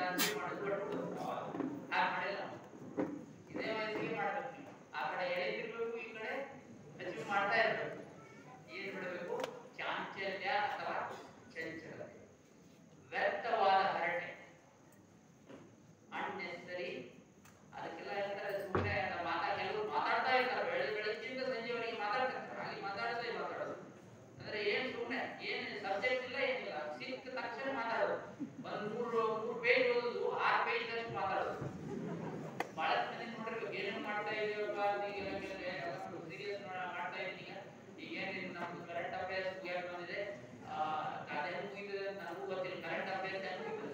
ಅರ್ಜಿ ಮಾಡೋದು ಬಿಟ್ಬಿಡು ಹಾಗೆ ಮಾಡಿಲ್ಲ ನಾವು. ಇದೇ ವಯಸ್ಸಿಗೆ ಮಾಡ್ಬೇಕು ನೀವು ಆ ಕಡೆ ಎಳೆದಿರ್ಬೇಕು ಈ ಕಡೆ ಅಚೀವ್ ಮಾಡ್ತಾ ಇರ್ಬೇಕು ಏನ್ ಬಿಡಬೇಕು ಚಾಂಚಲ್ಯ ಅಥವಾ ಚಂಚಲತೆ ವ್ಯರ್ಥವಾದ ಹರಟೆ ಅನ್ನೆಸರಿ ಅದಕ್ಕೆಲ್ಲ ಹೇಳ್ತಾರೆ ಸುಮ್ಮನೆ ಮಾತಾ ಕೆಲವರು ಮಾತಾಡ್ತಾ ಇರ್ತಾರೆ ಬೆಳಗ್ಗೆ ಬೆಳಗ್ಗಿಂದ ಸಂಜೆವರೆಗೆ ಮಾತಾಡ್ತಿರ್ತಾರೆ ಅಲ್ಲಿ ಮಾತಾಡೋದೇ ಮಾತಾಡೋದು ಅಂದ್ರೆ ಏನ್ ಸುಮ್ಮನೆ ಏನ್ ಸಬ್ಜೆಕ್ಟ್ ಇಲ್ಲ ಏನಿಲ್ಲ ಸಿಕ್ಕ ತಕ್ಷಣ ಮಾತಾಡೋದು ಒಂದ್ ಮೂರು ಮೂರು ಪೇಜ್ ಓದೋದು ಆರು ಪೇಜ್ ಅಷ್ಟು ಮಾತಾಡೋದು ಬಹಳ ಮಂದಿ ನೋಡಿರ್ಬೇಕು ಏನು ಮಾಡ್ತಾ ಇದೀವಪ್ಪ ಸೀರಿಯಸ್ ಮಾಡ್ತಾ ಇದ್ದೀಗ ಈಗೇನು ನಮ್ದು ಕರೆಂಟ್ ಅಫೇರ್ಸ್ ಮುಗಿಯಕ್ ಬಂದಿದೆ ಆ, ಅದೇನು ಮುಗಿದಿದೆ ಅಂತ ನನಗೂ ಗೊತ್ತಿಲ್ಲ ಕರೆಂಟ್ ಅಫೇರ್ಸ್ ಏನು ಮುಗಿದಿದೆ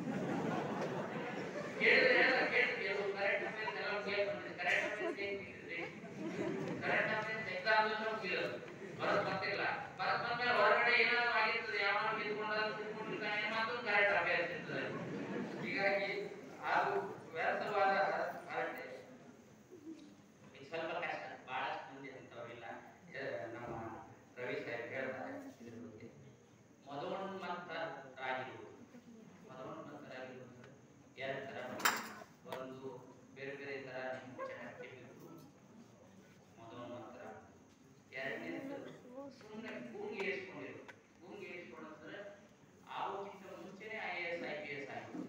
ಕೇಳಿದ್ರೆ ಕೇಳಿದ್ರು ಕರೆಂಟ್ ಅಫೇರ್ಸ್ ಎಲ್ಲ ಮುಗಿಯಕ್ ಬಂದಿದೆ ಕರೆಂಟ್ ಅಫೇರ್ಸ್ ಏನು ಮುಗಿದಿದೆ ಕರೆಂಟ್ ಅಫೇರ್ಸ್ ಎಕ್ಸಾಮ್ ಮುಗಿಯೋದು ಬರೋದು ಗೊತ್ತಿಲ್ಲ ಬರೋದು ಬಂದ್ಮೇಲೆ ಹೊರಗಡೆ ಏನಾದ್ರು ಆಗಿರ್ತದೆ ಯಾವ ಗೆದ್ಕೊಂಡಾದ್ರು ಕುತ್ಕೊಂಡಿರ್ತಾನೆ ಮಾತ್ರ ಕರೆಂಟ್ ಅಫೇರ್ಸ್ ಇರ್ತದೆ ಹೀಗಾಗಿ ಅದು ವ್ಯರ್ಥವಾದ ಹರಟೆ ಇದು ಸ್ವಲ್ಪ ಕಷ್ಟ ಬಹಳಷ್ಟು ಮಂದಿ ಅಂತವರಿಲ್ಲ ಏ, ನಮ್ಮ ರವಿ ಸಾಹೇಬ್ ಹೇಳ್ತಾರೆ ಇದ್ರ ಬಗ್ಗೆ ಮದೋನ್ಮತ್ತರಾಗಿರುವುದು ಮದೋನ್ಮತ್ತರಾಗಿರುವುದು ಎರಡು ತರ ಒಂದು ಬೇರೆ ಬೇರೆ ತರ ನಿಮ್ಮ ಚಟಕ್ಕೆ ಬಿದ್ದು ಮದೋನ್ಮತ್ತರ ಎರಡನೇದು ಸುಮ್ಮನೆ ಗೂಂಗಿ ಏರಿಸ್ಕೊಂಡಿರೋದು ಗೂಂಗಿ ಏರಿಸ್ಕೊಳ್ಳೋದ್ರೆ ಆಗೋಕ್ಕಿಂತ ಮುಂಚೆನೆ I A S I P S ಆಗಿರೋದು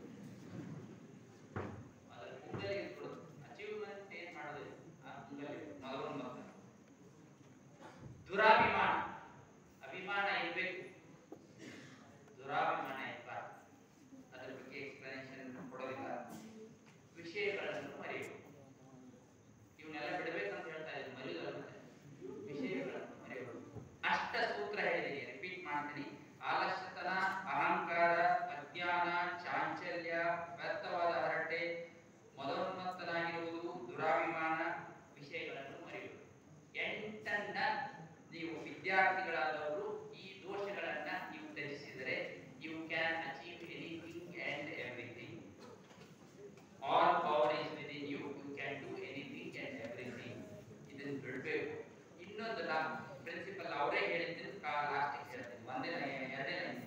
ಅದರ ಗುಂಗಲ್ಲಿ ಇಟ್ಕೊಳ್ಳೋದು ಅಚೀವ್ಮೆಂಟ್ ಏನ್ ಮಾಡೋದು ಆ ಗುಂಗಲ್ಲಿ ಮೊದಲೊಂದು ಮತ್ತ ದುರಾಭಿಮಾನ ಅಭಿಮಾನ ಇರಬೇಕು ದುರಾಭಿಮಾನ ಇರಬಾರ್ದು ಅದ್ರ ಬಗ್ಗೆ ಎಕ್ಸ್ಪ್ಲನೇಷನ್ ಕೊಡೋದಿಲ್ಲ ವಿಷಯಗಳನ್ನು ಮರೆಯಬೇಕು ಇವನ್ನೆಲ್ಲ ಬಿಡಬೇಕಂತ ಹೇಳ್ತಾ ಇದ್ದೀನಿ ಮರೆಯೋದಲ್ಲ ವಿಷಯಗಳನ್ನು ಮರೆಯಬೇಕು ಅಷ್ಟ ಸೂತ್ರ ಹೇಳಿದ್ದೀನಿ ರಿಪೀಟ್ ಮಾಡ್ತೀನಿ ಆಲಸ್ಯತನ ಅಹಂಕಾರ ಅಜ್ಞಾನ ಚಾಂಚಲ್ಯ ವ್ಯರ್ಥವಾದ ಹರಟೆ ಮದೋನ್ಮತ್ತನಾಗಿರುವುದು ದುರಾಭಿಮಾನ ವಿಷಯಗಳನ್ನು ಮರೆಯುವುದು ಎಂಟನ್ನ ನೀವು ವಿದ್ಯಾರ್ಥಿಗಳಾದವರು ಈ ದೋಷಗಳನ್ನ ನೀವು ತ್ಯಜಿಸಿದರೆ you can achieve anything and everything all power is within you you can do anything and everything ಇದನ್ನು ಬಿಡಬೇಕು ಇನ್ನೊಂದು ನಾ ಪ್ರಿನ್ಸಿಪಲ್ ಅವರೇ ಹೇಳಿದ್ದು ಲಾಸ್ಟ್ ಹೇಳ್ತೀನಿ ಒಂದೇ ಲೈನ್- ಎರಡನೇ ಲೈನ್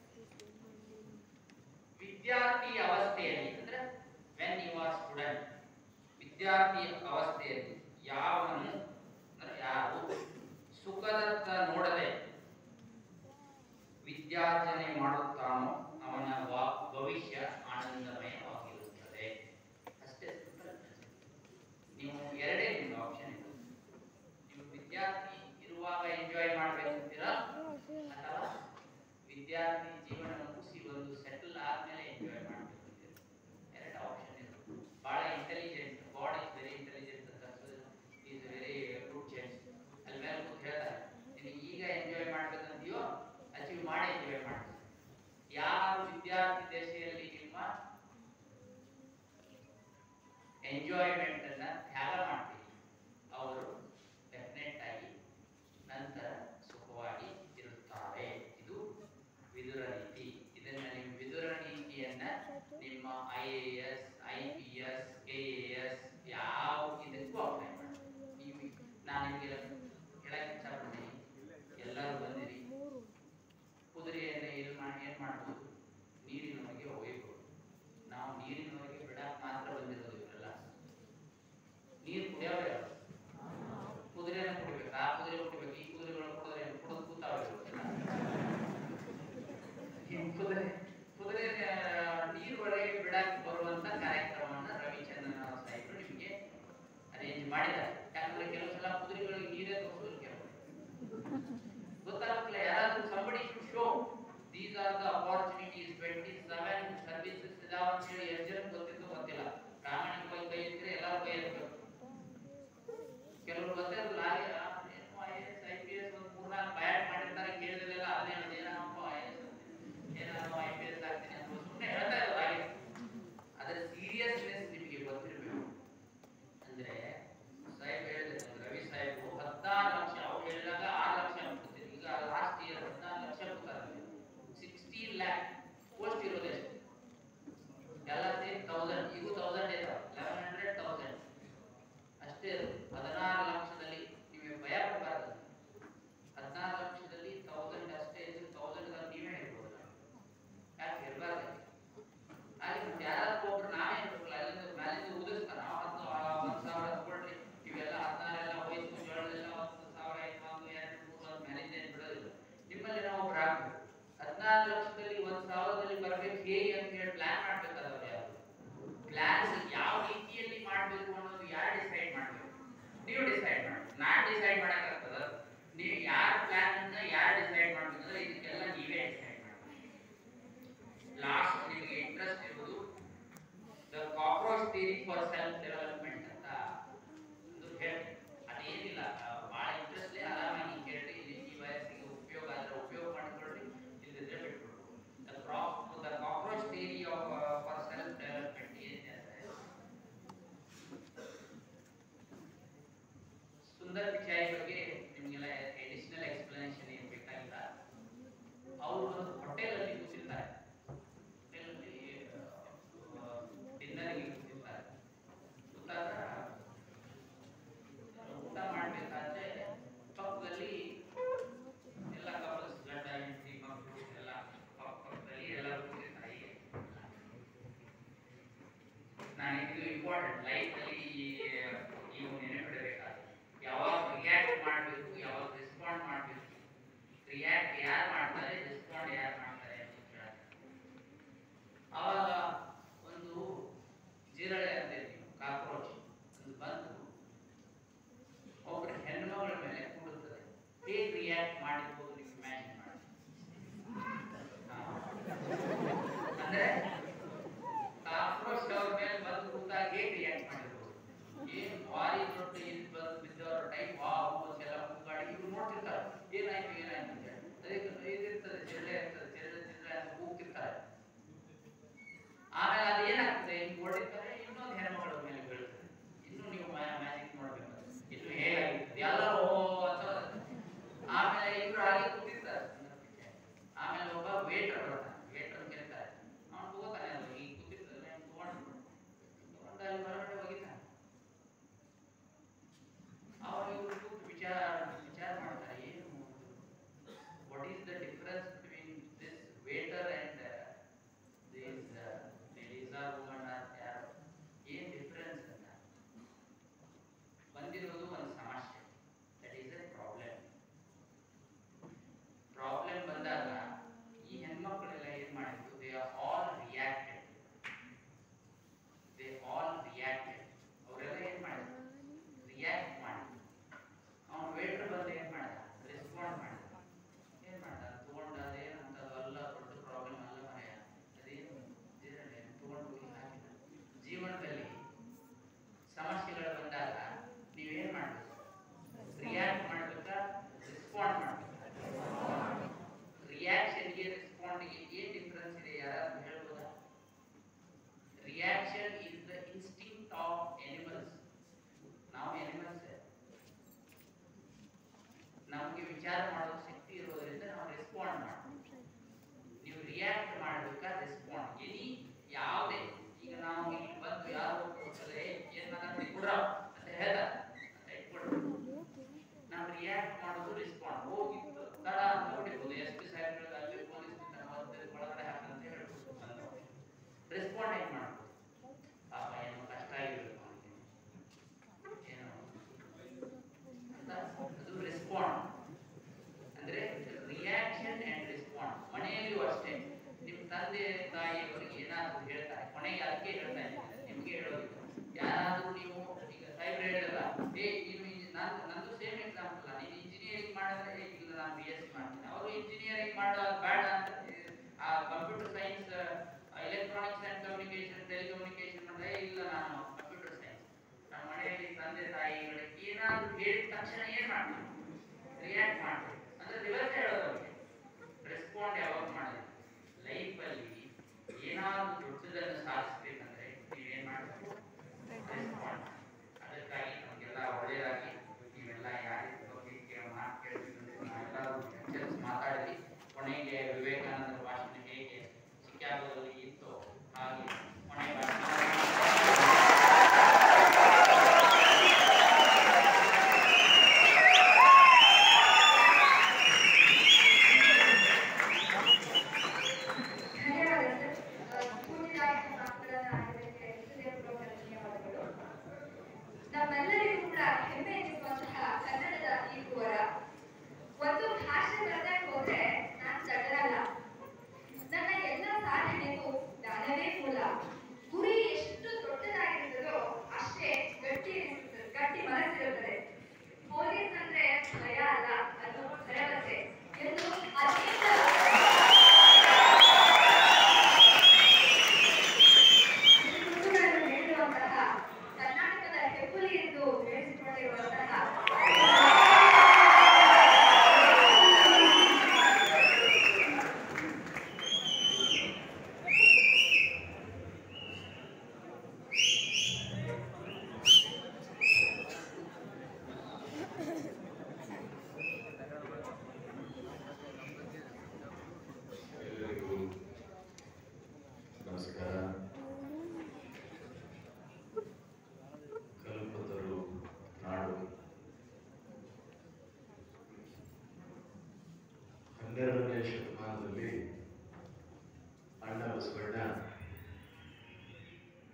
ವಿದ್ಯಾರ್ಥಿ ಅವಸ್ಥೆಯಲ್ಲಿ ಅಂದ್ರೆ ವೆನ್ ಯು ಆರ್ ಸ್ಟೂಡೆಂಟ್ ವಿದ್ಯಾರ್ಥಿ ಅವಸ್ಥೆಯಲ್ಲಿ ಯಾವನು ಅಂದ್ರೆ ಯಾರು ಸುಖದತ್ತ ನೋಡದೆ ವಿದ್ಯಾರ್ಜನೆ ಮಾಡುತ್ತಾನೋ ಅವನ ವಾ- ಭವಿಷ್ಯ ಆನಂದಮಯವಾಗಿರುತ್ತದೆ ಅಷ್ಟೇ simple. ನೀವು ಎರಡೇ ನಿಮ್ಗೆ ಆಪ್ಷನ್ ಇದೆ ನೀವು ವಿದ್ಯಾರ್ಥಿ ಇರುವಾಗ ಎಂಜಾಯ್ ಮಾಡ್ಬೇಕಂತೀರಾ ಅಥವಾ ವಿದ್ಯಾರ್ಥಿ ಜೀವನ ಮುಗಿಸಿ ಒಂದು ಸೆಟಲ್ ಆದ್ಮೇಲೆ ಎಂಜಾಯ್ ಮಾಡ್ಬೇಕಂತೀರಾ ಎರಡು ಆಪ್ಷನ್ ಇದೆ ಬಹಳ intelligent God is very intelligent ಅಂತ ಈಸ್ ವೆರಿ ಗುಡ್ ಚೇಂಜ್ ಅಲ್ಲಿ ಮೇಲೆ ಕೂತ್ ಹೇಳ್ತಾರೆ ನೀನು ಈಗ ಎಂಜಾಯ್ ಮಾಡ್ಬೇಕಂತೀಯೋ ಅಚೀವ್ ಮಾಡಿ ಎಂಜಾಯ್ ಮಾಡ್ಬೇಕು ಯಾರು ವಿದ್ಯಾರ್ಥಿ ದಶೆಯಲ್ಲಿ ನಿಮ್ಮ ಎಂಜಾಯ್ಮೆಂಟ್ ಅನ್ನ ತ್ಯಾಗ ಮಾಡ್ತೀವಿ ಅವರು ಡೆಫಿನೆಟ್ ಆಗಿ ನಂತರ ಸುಖವಾಗಿ ಇರುತ್ತಾರೆ ಇದು ವಿದುರ ನೀತಿ ಇದನ್ನ ನೀವು ವಿದುರ ನೀತಿಯನ್ನ ನಿಮ್ಮ I A S I P S K A S ಯಾವ ಇದಕ್ಕೂ ಅಪ್ಲೈ ಮಾಡಿ ನೀವು ನಾನು ನಿಮಗೆ ಹೇಳಕ್ ಇಷ್ಟಪಡ್ತೀನಿ ಎಲ್ಲರೂ ಬಂದಿರಿ ಕುದುರೆಯನ್ನು ಏನು ಮಾಡಿ ಏನು ಮಾಡ್ಬೋದು ನೀರಿನೊಳಗೆ ಒಯ್ಬೋದು ನಾವು ನೀರಿನೊಳಗೆ ಬಿಡಕ್ ಮಾತ್ರ ಬಂದಿರೋದು ಇವರೆಲ್ಲ ನೀರು ಕುಡಿಯೋರು ಯಾರು ಕುದುರೆನ ಕುಡಿಬೇಕು ಆ ಕುದುರೆ ಕುಡಿಬೇಕು ಈ ಕುದುರೆಗಳನ್ನ ಕುಡಿದ್ರೆ ಕುಡಿದು ಕೂತಾವೆ ಈ ಕುದುರೆ ಕುದುರೆ ನೀರು ಒಳಗೆ ಬಿಡಕ್ಕೆ ಬರುವಂತ ಕಾರ್ಯಕ್ರಮವನ್ನ ರವಿಚಂದ್ರನ್ ಅವರ ಸಾಹೇಬರು ನಿಮಗೆ ಅರೇಂಜ್ ಮಾಡಿದ್ದಾರೆ ಯಾಕಂದ್ರೆ ಕೆಲವು ಸಲ ಕುದುರೆಗಳಿಗೆ ನೀರೇ ತೋರಿಸೋದು ಕೆಲವು ಗೊತ್ತಾಗಲ್ಲ ಯಾರಾದ್ರೂ somebody should show these are the opportunities twenty seven services ಇದಾವ ಅಂತ ಹೇಳಿ ಎಷ್ಟು ಜನ ಗೊತ್ತಿತ್ತು ಗೊತ್ತಿಲ್ಲ ಪ್ರಾಮಾಣಿಕವಾಗಿ ಕೈ ಇದ್ರೆ ಎಲ್ಲರೂ ಕೈ ಇರಬೇಕು ಕೆಲವರು ಗೊತ್ತಿರಲ್ಲ I S I P S ಒಂದು ಮೂರ್ನಾಲ್ಕು ಬಯಾಟ್ ಮಾಡಿರ್ತಾರೆ ಕೇಳಿದ್ರೆಲ್ಲ ಅದೇ ಹೇಳೋದು ಏನಪ್ಪ ಐ ಎಸ್ ಏನಾದ್ರು ಐ ಪಿ ಎಸ್ ಆಗ್ತೀನಿ ಅಂತ ಸುಮ್ಮನೆ ಹೇಳ್ತಾ ಇರೋದು ಹಾಗೆ ಅದರ ಸೀರಿಯಸ್ನೆಸ್ ನಿಮಗೆ ಗೊತ್ತಿರಬೇಕು ಅಂದ್ರೆ ಸಾಹೇಬ್ ಹೇಳಿದ್ರೆ ರವಿ ಸಾಹೇಬರು ಹದಿನಾರು ಲಕ್ಷ ಅವ್ರು ಹೇಳಿದಾಗ ಆರು ಲಕ್ಷ ಅನ್ಕೊತೀರಿ ಈಗ ಲಾಸ್ಟ್ ಇಯರ್ ಹದಿನಾರು ಲಕ್ಷ ಕೊಡ್ತಾರೆ ಸಿಕ್ಸ್ಟೀನ್ ಲ್ಯಾಕ್ ಪೋಸ್ಟ್ ಇರೋದು ಎಷ್ಟು ಎಲ್ಲ ಸೇರಿ ತೌಸಂಡ್ ಈಗೂ thousand theory for self development ಅಂತ ಒಂದು ಹೇಳ್ತೀನಿ ಅದೇನಿಲ್ಲ ಭಾಳ ಇಂಟ್ರೆಸ್ಟ್ಲೇ ಆರಾಮಾಗಿ ಕೇಳಿ ಇಲ್ಲಿ ಈ ವಯಸ್ಸಿಗೆ ಉಪಯೋಗ ಆದ್ರೆ ಉಪಯೋಗ ಮಾಡಿಕೊಳ್ಳಿ ಇಲ್ಲದಿದ್ರೆ ಬಿಟ್ಬಿಡ್ಬೋದು the crop the cockroach theory of for self development ಏನಿದೆ ಅಂದ್ರೆ ಸುಂದರ್ ಪಿಚಾಯಿ ಬಗ್ಗೆ ನಿಮಗೆಲ್ಲ ಎಡಿಷನಲ್ ಎಕ್ಸ್ಪ್ಲನೇಷನ್ ಏನು ಬೇಕಾಗಿಲ್ಲ ಅವರು ಒಂದು ಹೋಟೆಲಲ್ಲಿ ಕೂತಿರ್ತಾರೆ ಹೋಟೆಲಲ್ಲಿ ಡಿನ್ನರ್ಗೆ ಕೂತಿರ್ತಾರೆ ಕೂತಾಗ ಊಟ ಮಾಡಬೇಕಾದ್ರೆ ಪಕ್ಕದಲ್ಲಿ ಎಲ್ಲ ಕಪಲ್ಸ್ ಗಂಡ ಹೆಂಡತಿ ಮಕ್ಕಳು ಎಲ್ಲ ಪಕ್ಕ ಪಕ್ಕದಲ್ಲಿ ಎಲ್ಲರೂ ಕೂತಿರ್ತಾರೆ ಹೀಗೆ ನಾನು ಇದು ಇಂಪಾರ್ಟೆಂಟ್ ಲೈಫಲ್ಲಿ ನೀವು ನೆನಪಿಡಬೇಕಾದ್ರೆ ಯಾವಾಗ ರಿಯಾಕ್ಟ್ ಮಾಡಬೇಕು ಯಾವಾಗ ರೆಸ್ಪಾಂಡ್ ಮಾಡಬೇಕು ರಿಯಾಕ್ಟ್ ಯಾರು ಮಾಡ್ತಾರೆ ರೆಸ್ಪಾಂಡ್ ಯಾರು ಮಾಡ್ತಾರೆ ಅಂತ ಕೇಳ್ತಾರೆ ಆವಾಗ ಒಂದು ಜಿರಳೆ ಅಂತ ನೀವು ಕಾಕ್ರೋಚ್ ಒಂದು ಬಂದು ಒಬ್ಬರ ಹೆಣ್ಮಗಳ ಮೇಲೆ ಕೂಡುತ್ತದೆ ಹೇಗೆ ರಿಯಾಕ್ಟ್ ಮಾಡಿರ್ಬೋದು ನೀವು ಇಮ್ಯಾಜಿನ್ ಮಾಡಿ ಹಾ. ಅಂದ್ರೆ ಕಾಕ್ರೋಚ್ ಅವ್ರ ಮೇಲೆ ಬಂದು ಕೂತಾಗ ಹೇಗೆ ರಿಯಾಕ್ಟ್ ಮಾಡಿರ್ಬೋದು ಏನ್ ಭಾರಿ ದೊಡ್ಡ ಇಲ್ಲಿ ಬಂದು ಬಿದ್ದವರ ಟೈಪ್ ಆ ಹೂವಸ್ ಎಲ್ಲ ಕೂಗಾಡಿ ಇವ್ರು ನೋಡ್ತಿರ್ತಾರೆ ಏನಾಯ್ತು ಏನಾಯ್ತು ಅಂತ ಹೇಳಿ ಅದಕ್ಕೆ ಇದಿರ್ತದೆ ಜಿರಳೆ ಇರ್ತದೆ ಜಿರಳೆ ಜಿರಳೆ ಅಂತ ಕೂಗ್ತಿರ್ತಾರೆ ಆಮೇಲೆ ಅದು ಏನಾಗ್ತದೆ ಹಿಂಗ್ ಹೊಡಿತಾರೆ ಇನ್ನೊಂದು ಹೆಣ್ಮಗಳ ಮೇಲೆ ಬೀಳ್ತದೆ ಇನ್ನು ನೀವು ಮ್ಯಾಜಿಕ್ ನೋಡ್ಬೇಕು ಇನ್ನು ಹೇಗಾಗಿರ್ತದೆ ಎಲ್ಲರೂ ಓ ಅಂತ ಆಮೇಲೆ ಇಬ್ರು ಹಾಗೆ ಕೂತಿರ್ತಾರೆ ಆಮೇಲೆ ಒಬ್ಬ ವೇಟರ್ ಬರ್ತಾನೆ ವೇಟರ್ ಕೇಳ್ತಾರೆ ಅವ್ನು ತಗೋತಾನೆ ಅದು ಈಗ ಕೂತಿರ್ತಾರೆ ಅವ್ನು ತಗೊಂಡು ತಗೊಂಡು ಅಲ್ಲಿ ಹೊರಗಡೆ ಹೋಗಿದ್ದಾನೆ ಅವಾಗ ಇವ್ರು ಕೂತು ವಿಚಾರ ವಿಚಾರ ಮಾಡ್ತಾರೆ ಏನು what is the difference between this waiter and this ladies or woman or ಯಾರು ಏನ್ ಡಿಫರೆನ್ಸ್ ಅಂತ ಬಂದಿರೋದು ಒಂದು ಸಮಸ್ಯೆ that is a problem problem ಬಂದಾಗ ಈ ಹೆಣ್ಮಕ್ಳೆಲ್ಲ ಏನ್ ಮಾಡಿದ್ರು they are all reacted they all reacted ಅವರೆಲ್ಲ ಏನ್ ಮಾಡಿದ್ರು ರಿಯಾಕ್ಟ್ ಮಾಡಿದ್ರು ಅವನು ವೇಟರ್ ಬಂದು ಏನ್ ಮಾಡ್ದ ರೆಸ್ಪಾಂಡ್ ಮಾಡಿದ ಏನ್ ಮಾಡ್ದ ತಗೊಂಡ ಅದೇನಂತ ಅಲ್ಲ ದೊಡ್ಡ ಪ್ರಾಬ್ಲಮ್ ಅಲ್ಲ ಮನೆಯ ಅದೇನು ಜಿರಳೆ ತಗೊಂಡು ಹೋಗಿ ಹಾಕಿದ ಜೀವನದಲ್ಲಿ ಸಮಸ್ಯೆಗಳು ಬಂದಾಗ ನೀವೇನ್ ಮಾಡ್ಬೇಕು ರಿಯಾಕ್ಟ್ ಮಾಡ್ಬೇಕಾ ರೆಸ್ಪಾಂಡ್ ಮಾಡ್ಬೇಕಾ ರಿಯಾಕ್ಷನ್ಗೆ ರೆಸ್ಪಾಂಡ್ಗೆ ಏನ್ ಡಿಫರೆನ್ಸ್ ಇದೆ ಯಾರಾದ್ರೂ ಹೇಳ್ಬೋದಾ reaction is the instinct of animals ನಾವು ಎನಿಮಲ್ಸ್ ನಮಗೆ ವಿಚಾರ ಮಾಡೋ ಶಕ್ತಿ ಇರೋದ್ರಿಂದ ನಾವು ರೆಸ್ಪಾಂಡ್ ಮಾಡ್ತೀವಿ ನೀವು ರಿಯಾಕ್ಟ್ ಮಾಡ್ಬೇಕಾ ರೆಸ್ಪಾಂಡ್ ಎನಿ ಯಾವುದೇ ಈಗ ನಾವು ಇಲ್ಲಿ ಬಂದು ಯಾರೋ ಕೊಡ್ತಾರೆ ಏನ್ ನನ್ನ ಕೊಡ್ರ ಅಂತ ಹೇಳ್ದ ಅಂತ ಇಟ್ಕೊಡ್ರಿ ನಾವು ರಿಯಾಕ್ಟ್ ಮಾಡೋದು ರೆಸ್ಪಾಂಡ್ ಹೋಗಿದ್ದು ತಡ ಅಂತ ಹೊಡಿಬೋದು ಎಸ್ ಪಿ ಸಾಹೇಬ್ರಿಗೆ ಅಲ್ಲಿ ಪೊಲೀಸ್ ಒಳಗಡೆ ಹಾಕಂತ ಹೇಳ್ಬೋದು ರೆಸ್ಪಾಂಡ್ ಹೆಂಗ್ ಮಾಡ್ಬೋದು ಪಾಪ ಏನೋ ಕಷ್ಟ ಆಗಿರ್ಬೇಕು ಅವನಿಗೆ ಏನೋ ಅಂತ ಅದು ರೆಸ್ಪಾಂಡ್ ಅಂದ್ರೆ ರಿಯಾಕ್ಷನ್ ಅಂಡ್ ರೆಸ್ಪಾಂಡ್ ಮನೆಯಲ್ಲಿಯೂ ಅಷ್ಟೇ ನಿಮ್ ತಂದೆ ತಾಯಿಯವರಿಗೆ ಏನಾದ್ರು ಹೇಳ್ತಾರೆ ಕೊನೆಗೆ ಅದಕ್ಕೆ ಹೇಳ್ತಾ ಇದ್ದೀನಿ ನಿಮ್ಗೆ ಹೇಳೋದಿಲ್ಲ ಯಾರಾದ್ರೂ ನೀವು ಈಗ ಸಾಹೇಬ್ರು ಹೇಳಿರಲ್ಲ ಏ ನೀನು ಈ- ನಾನು ನಂದು ಸೇಮ್ ಎಕ್ಸಾಂಪಲ್ ನೀನು ಇಂಜಿನಿಯರಿಂಗ್ ಮಾಡಿದ್ರೆ ಏ, ಇಲ್ಲ ನಾನು ಬಿ ಎಸ್ ಸಿ ಮಾಡ್ತೀನಿ ಅವರು ಇಂಜಿನಿಯರಿಂಗ್ ಮಾಡೋದು ಬೇಡ ಅಂತ ಆ computer science electronics and communication telecommunication ಮಾಡಿದ್ರೆ ಇಲ್ಲ ನಾನು ಕಂಪ್ಯೂಟರ್ ಸೈನ್ಸ್ ನಮ್ಮ ಮನೆಯಲ್ಲಿ ತಂದೆ ತಾಯಿಗಳಿಗೆ ಏನಾದ್ರು ಹೇಳಿದ ತಕ್ಷಣ ಏನ್ ಮಾಡ್ತೀವಿ ರಿಯಾಕ್ಟ್ ಮಾಡ್ತೀವಿ ಅಂದ್ರೆ ರಿವರ್ಸ್ ಹೇಳೋದು ಅವ್ರಿಗೆ ರೆಸ್ಪಾಂಡ್ ಯಾವಾಗ ಮಾಡೋದು ಲೈಫಲ್ಲಿ ಏನಾದ್ರು ದೊಡ್ಡದನ್ನು ಸಾಧಿಸ್ಬೇಕಂದ್ರೆ ನೀವೇನ್ ಮಾಡಬೇಕು ರೆಸ್ಪಾಂಡ್ ಅದಕ್ಕಾಗಿ ನಮಗೆಲ್ಲ ಒಳ್ಳೆಯದಾಗಿ ನೀವೆಲ್ಲ ಯಾರ ಬಗ್ಗೆ ಕೇ- ಮಾತು ಕೇಳ್ಬೇಕಂದ್ರೆ ನಾವೆಲ್ಲರೂ ಲೆಕ್ಚರ್ಸ್ ಮಾತಾಡಿದ್ವಿ ಕೊನೆಗೆ ವಿವೇಕಾನಂದರ ಭಾಷಣ ಹೇಗೆ ಚಿಕಾಗೋದಲ್ಲಿ ಇತ್ತು ಹಾಗೆ ಕೊನೆ ಭಾಷಣ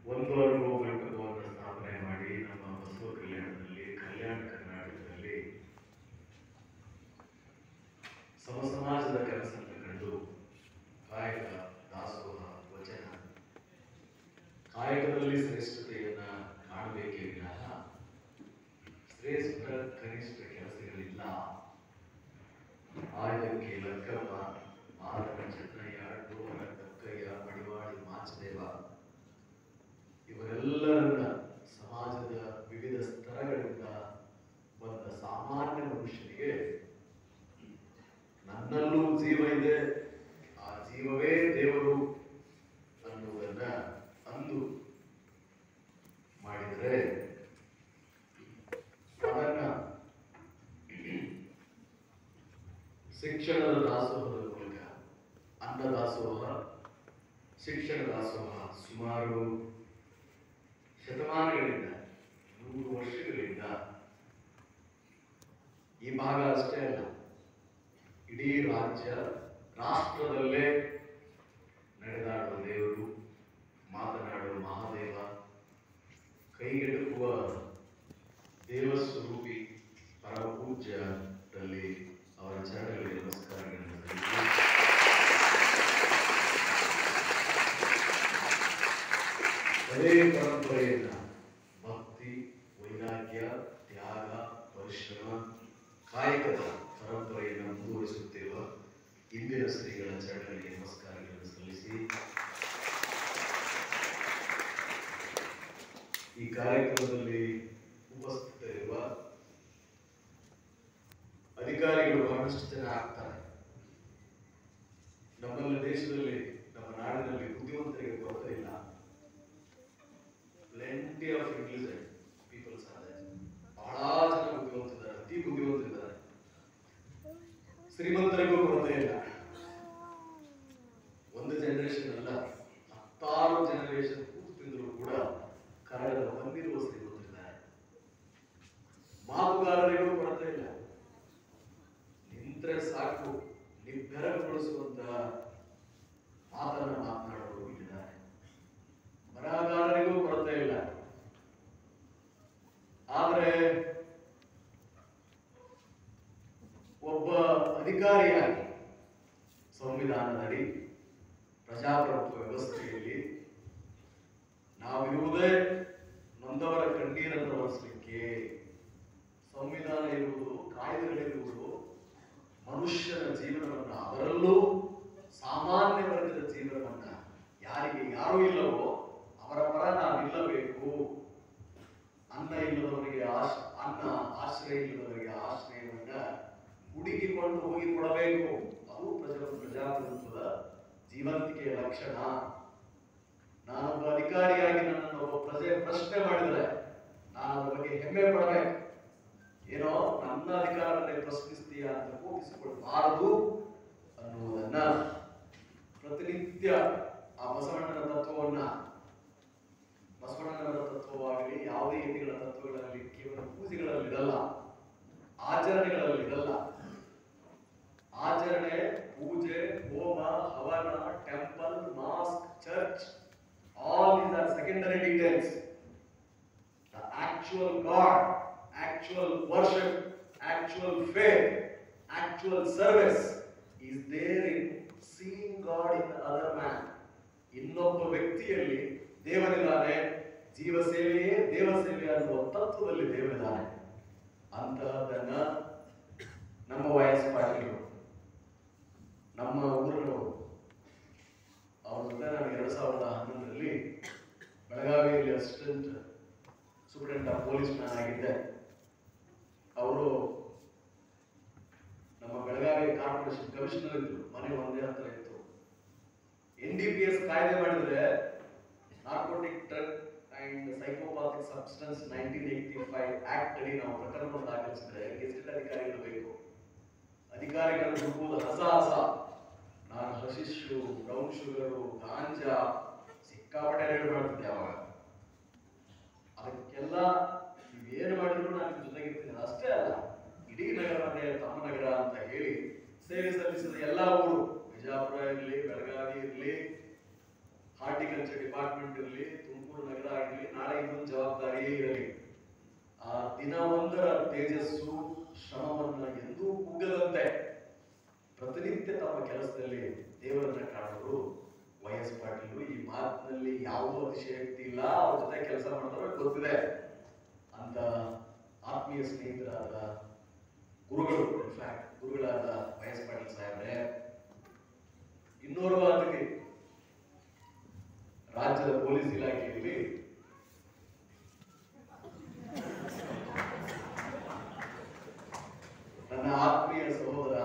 ಒಂದು ಅನುಭವ ಘಟಕವನ್ನು ಸ್ಥಾಪನೆ ಮಾಡಿ ನಮ್ಮ ಬಸವ ಕಲ್ಯಾಣದಲ್ಲಿ ಕಲ್ಯಾಣ ಕರ್ನಾಟಕದಲ್ಲಿ ಸಮ ಸಮಾಜದ ಕೆಲಸವನ್ನು ಕಂಡು ಕಾಯಕ ದಾಸೋಹ ವಚನ ಕಾಯಕದಲ್ಲಿ ಶ್ರೇಷ್ಠತೆಯನ್ನ ಕಾಣಬೇಕೇ ವಿನಃ ಶ್ರೇಷ್ಠ ಕನಿಷ್ಠ ಕೆಲಸಗಳಿಲ್ಲ ಆಯಕ್ಕೆ ಲಕ್ಕಮ್ಮ ಮಾದನ ಚೆನ್ನಯ್ಯ ಡೋರ ಕಕ್ಕಯ್ಯ ಮಡಿವಾಳಿ ಮಾಚದೇವ ಇವರೆಲ್ಲರನ್ನ ಸಮಾಜದ ವಿವಿಧ ಸ್ತರಗಳಿಂದ ಬಂದ ಸಾಮಾನ್ಯ ಮನುಷ್ಯನಿಗೆ ನನ್ನಲ್ಲೂ ಜೀವ ಇದೆ ಆ ಜೀವವೇ ದೇವರು ಅನ್ನುವುದನ್ನ ಅಂದು ಮಾಡಿದರೆ ಅದನ್ನ ಶಿಕ್ಷಣದ ದಾಸೋಹದ ಮೂಲಕ ಅನ್ನ ದಾಸೋಹ ಶಿಕ್ಷಣ ದಾಸೋಹ ಸುಮಾರು ಶತಮಾನಗಳಿಂದ ನೂರು ವರ್ಷಗಳಿಂದ ಈ ಭಾಗ ಅಷ್ಟೇ ಅಲ್ಲ ಇಡೀ ರಾಜ್ಯ ರಾಷ್ಟ್ರದಲ್ಲೇ ನಡೆದಾಡುವ ದೇವರು ಮಾತನಾಡುವ ಮಹಾದೇವ ಕೈಗೆಟುಕುವ ದೇವಸ್ವರೂಪಿ ಪರಮ ಪೂಜ್ಯರಲ್ಲಿ ಅವರ ಚರಣಗಳಿಗೆ ನಮಸ್ಕಾರಗಳನ್ನು ಸಲ್ಲಿಸಿ ಅದೇ ಪರಂಪರೆಯನ್ನ ಭಕ್ತಿ ವೈರಾಗ್ಯ ತ್ಯಾಗ ಪರಿಶ್ರಮ ಕಾಯಕದ ಪರಂಪರೆಯನ್ನು ಮುಂದುವರಿಸುತ್ತಿರುವ ಇಂದಿನ ಶ್ರೀಗಳ ಚರಣಗಳಿಗೆ ನಮಸ್ಕಾರಗಳನ್ನು ಸಲ್ಲಿಸಿ ಈ ಕಾರ್ಯಕ್ರಮದಲ್ಲಿ ಉಪಸ್ಥಿತರಿರುವ ಅಧಿಕಾರಿಗಳು ಬಹಳಷ್ಟು ಜನ ಆಗ್ತಾರೆ ನಮ್ಮಲ್ಲಿ ದೇಶದಲ್ಲಿ ನಮ್ಮ ನಾಡಿನಲ್ಲಿ ಬುದ್ಧಿವಂತರಿಗೆ ಕೊರತೆ ಇಲ್ಲ plenty of intelligent peoples are ಬಹಳ ಜನ ಬುದ್ಧಿವಂತಿದ್ದಾರೆ ಅತಿ ಬುದ್ಧಿವಂತರಿದ್ದಾರೆ ಶ್ರೀಮಂತರಿಗೂ ಕೊರತೆ ಇಲ್ಲ ಒಂದು ಜನರೇಷನ್ ಅಲ್ಲ ಹತ್ತಾರು ಜನರೇಷನ್ ಕೂತಿದ್ರು ಕೂಡ ಕನ್ನಡದ ಬಂದಿರುವ ಶ್ರೀಮಂತರಿದ್ದಾರೆ ಮಾತುಗಾರರಿಗೂ ಕೊರತೆ ಇಲ್ಲ ನಿಂತ್ರೆ ಸಾಕು ನಿಬ್ಬೆರಗೊಳಿಸುವಂತಹ ಮಾತನ್ನ ಮಾತನಾಡೋರು ಇಲ್ಲಿದ್ದಾರೆ ಬರಹಗಾರರಿಗೂ ಕೊರತೆ ಇಲ್ಲ ಆದ್ರೆ ಒಬ್ಬ ಅಧಿಕಾರಿಯಾಗಿ ಸಂವಿಧಾನದಡಿ ಪ್ರಜಾಪ್ರಭುತ್ವ ವ್ಯವಸ್ಥೆಯಲ್ಲಿ ನಾವಿರುವುದೇ ನೊಂದವರ ಕಣ್ಣೀರನ್ನು ಒರೆಸಲಿಕ್ಕೆ ಸಂವಿಧಾನ ಇರುವುದು ಕಾಯ್ದೆಗಳಿರುವುದು ಮನುಷ್ಯನ ಜೀವನವನ್ನ ಅದರಲ್ಲೂ ಸಾಮಾನ್ಯ ವರ್ಗದ ಜೀವನವನ್ನ ಯಾರಿಗೆ ಯಾರೂ ಇಲ್ಲವೋ ಅವರ ಪರ ನಾವು ನಿಲ್ಲಬೇಕು ಅನ್ನ ಇಲ್ಲದವರಿಗೆ ಆಶ್ ಅನ್ನ ಆಶ್ರಯ ಇಲ್ಲದವರಿಗೆ ಆಶ್ರಯವನ್ನ ಹುಡುಕಿಕೊಂಡು ಹೋಗಿ ಕೊಡಬೇಕು ಅದು ಪ್ರಜಾ ಪ್ರಜಾಪ್ರಭುತ್ವದ ಜೀವಂತಿಕೆಯ ಲಕ್ಷಣ ನಾನೊಬ್ಬ ಅಧಿಕಾರಿಯಾಗಿ ನನ್ನನ್ನು ಒಬ್ಬ ಪ್ರಜೆ ಪ್ರಶ್ನೆ ಮಾಡಿದರೆ ನಾನು ಅದರ ಬಗ್ಗೆ ಹೆಮ್ಮೆ ಪಡಬೇಕು ಏನೋ ನನ್ನ ಅಧಿಕಾರವನ್ನೇ ಪ್ರಶ್ನಿಸ್ತೀಯ ಅಂತ ಕೂಗಿಸಿಕೊಳ್ಬಾರದು ಅನ್ನುವುದನ್ನ ಪ್ರತಿನಿತ್ಯ ಆ ಬಸವಣ್ಣನ ತತ್ವವನ್ನ ಬಸವಣ್ಣನವರ ತತ್ವವಾಗಲಿ ಯಾವುದೇ ಯತಿಗಳ ತತ್ವಗಳಲ್ಲಿ ಕೇವಲ ಪೂಜೆಗಳಲ್ಲಿ ಇರಲ್ಲ ಆಚರಣೆಗಳಲ್ಲಿ ಇರಲ್ಲ ಆಚರಣೆ ಪೂಜೆ ಹೋಮ ಹವನ temple mosque church all these are secondary details the actual God, actual worship, actual faith, actual service is there in seeing God in the other man. ಇನ್ನೊಬ್ಬ ವ್ಯಕ್ತಿಯಲ್ಲಿ ದೇವರಿದ್ದಾನೆ ಜೀವ ಸೇವೆಯೇ ದೇವ ಸೇವೆ ಅನ್ನುವ ತತ್ವದಲ್ಲಿ ದೇವರಿದ್ದಾನೆ ಅಂತಹದನ್ನ ನಮ್ಮ ವಯಸ್ಸು ಪಾಟೀಲರು ನಮ್ಮ ಊರುಗಳು ಅವ್ರ ಜೊತೆ ನಾನು ಎರಡ್ ಸಾವಿರದ ಹನ್ನೊಂದರಲ್ಲಿ ಬೆಳಗಾವಿಯಲ್ಲಿ assistant superintendent of police man ಆಗಿದ್ದೆ ಅವರು ನಮ್ಮ ಬೆಳಗಾವಿ ಕಾರ್ಪೊರೇಷನ್ ಕಮಿಷನರ್ ಇದ್ರು ಮನೆ ಒಂದೇ ಹತ್ರ ಇತ್ತು ಎನ್ ಡಿ ಪಿ ಎಸ್ ಕಾಯ್ದೆ ಮಾಡಿದ್ರೆ narcotic drug and psychopathic substance nineteen eighty five act ಅಡಿ ನಾವು ಪ್ರಕರಣವನ್ನು ದಾಖಲಿಸಿದ್ರೆ ಗೆಜೆಟ್ ಅಧಿಕಾರಿಗಳು ಬೇಕು ಅಧಿಕಾರಿಗಳು ಹುಡುಕುವುದು ಹಸ ಹಸ ನಾನು ಹಸಿಶು ಬ್ರೌನ್ ಶುಗರು ಗಾಂಜಾ ಸಿಕ್ಕಾಪಟ್ಟೆ ರೇಡ್ ಮಾಡ್ತಿದ್ದೆ ಅವಾಗ ಅದಕ್ಕೆಲ್ಲ ನೀವೇನು ಮಾಡಿದ್ರು ನಾನು ನಿಮ್ ಜೊತೆಗಿರ್ತೀನಿ ಅಷ್ಟೇ ಅಲ್ಲ ಇಡೀ ನಗರವನ್ನೇ ತಮ್ಮ ನಗರ ಅಂತ ಹೇಳಿ ಸೇವೆ ಸಲ್ಲಿಸಿದ ಎಲ್ಲ ಊರು ಬಿಜಾಪುರ ಇರಲಿ ಬೆಳಗಾವಿ ಇರಲಿ ಹಾರ್ಟಿಕಲ್ಚರ್ ಡಿಪಾರ್ಟ್ಮೆಂಟ್ ಇರಲಿ ತುಮಕೂರು ನಗರ ಇನ್ನೊಂದು ಜವಾಬ್ದಾರಿಯೇ ಇರಲಿ ಆ ದಿನವೊಂದರ ತೇಜಸ್ಸು ಶ್ರಮವನ್ನ ಎಂದೂ ಕುಗ್ಗದಂತೆ ಪ್ರತಿನಿತ್ಯ ತಮ್ಮ ಕೆಲಸದಲ್ಲಿ ದೇವರನ್ನ ಕಾಣೋರು ವೈ ಎಸ್ ಪಾಟೀಲ್ ಈ ಮಾತಿನಲ್ಲಿ ಯಾವುದೋ ಅತಿಶಯಕ್ತಿ ಇಲ್ಲ ಅವ್ರ ಜೊತೆ ಕೆಲಸ ಮಾಡ್ತಾರೆ ಗೊತ್ತಿದೆ ಅಂತ ಆತ್ಮೀಯ ಸ್ನೇಹಿತರಾದ ಗುರುಗಳು ಇನ್ಫ್ಯಾಕ್ಟ್ ಗುರುಗಳಾದ ವೈ ಎಸ್ ಪಾಟೀಲ್ ಸಾಹೇಬ್ರೆ ಇನ್ನೋರ್ವ ಅತಿಥಿ ರಾಜ್ಯದ ಪೊಲೀಸ್ ಇಲಾಖೆಯಲ್ಲಿ ನನ್ನ ಆತ್ಮೀಯ ಸಹೋದರ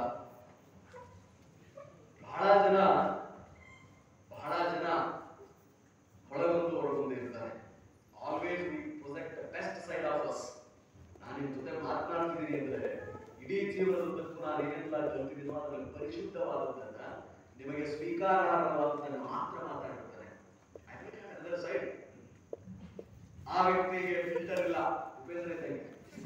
ಬಹಳ ಜನ ಬಹಳ ಜನ ಒಳಗೊಂದು ಹೊರಗೊಂದು ಇರ್ತಾರೆ always we project the best side of us ನಾನು ನಿಮ್ ಜೊತೆ ಮಾತನಾಡ್ತಿದ್ದೀನಿ ಅಂದ್ರೆ ಇಡೀ ಜೀವನದುದ್ದಕ್ಕೂ ನಾನು ಏನೆಲ್ಲ ಕಲ್ತಿದ್ದೀನೋ ಅದರಲ್ಲಿ ಪರಿಶುದ್ಧವಾದದ್ದನ್ನ ನಿಮಗೆ ಸ್ವೀಕಾರಾರ್ಹವಾದದ್ದನ್ನ ಮಾತ್ರ ಮಾತಾಡ್ತಾರೆ ಸೈಡ್ ಆ ವ್ಯಕ್ತಿಗೆ ಫಿಲ್ಟರ್ ಇಲ್ಲ ಉಪೇಂದ್ರ ಇದ್ದಂಗೆ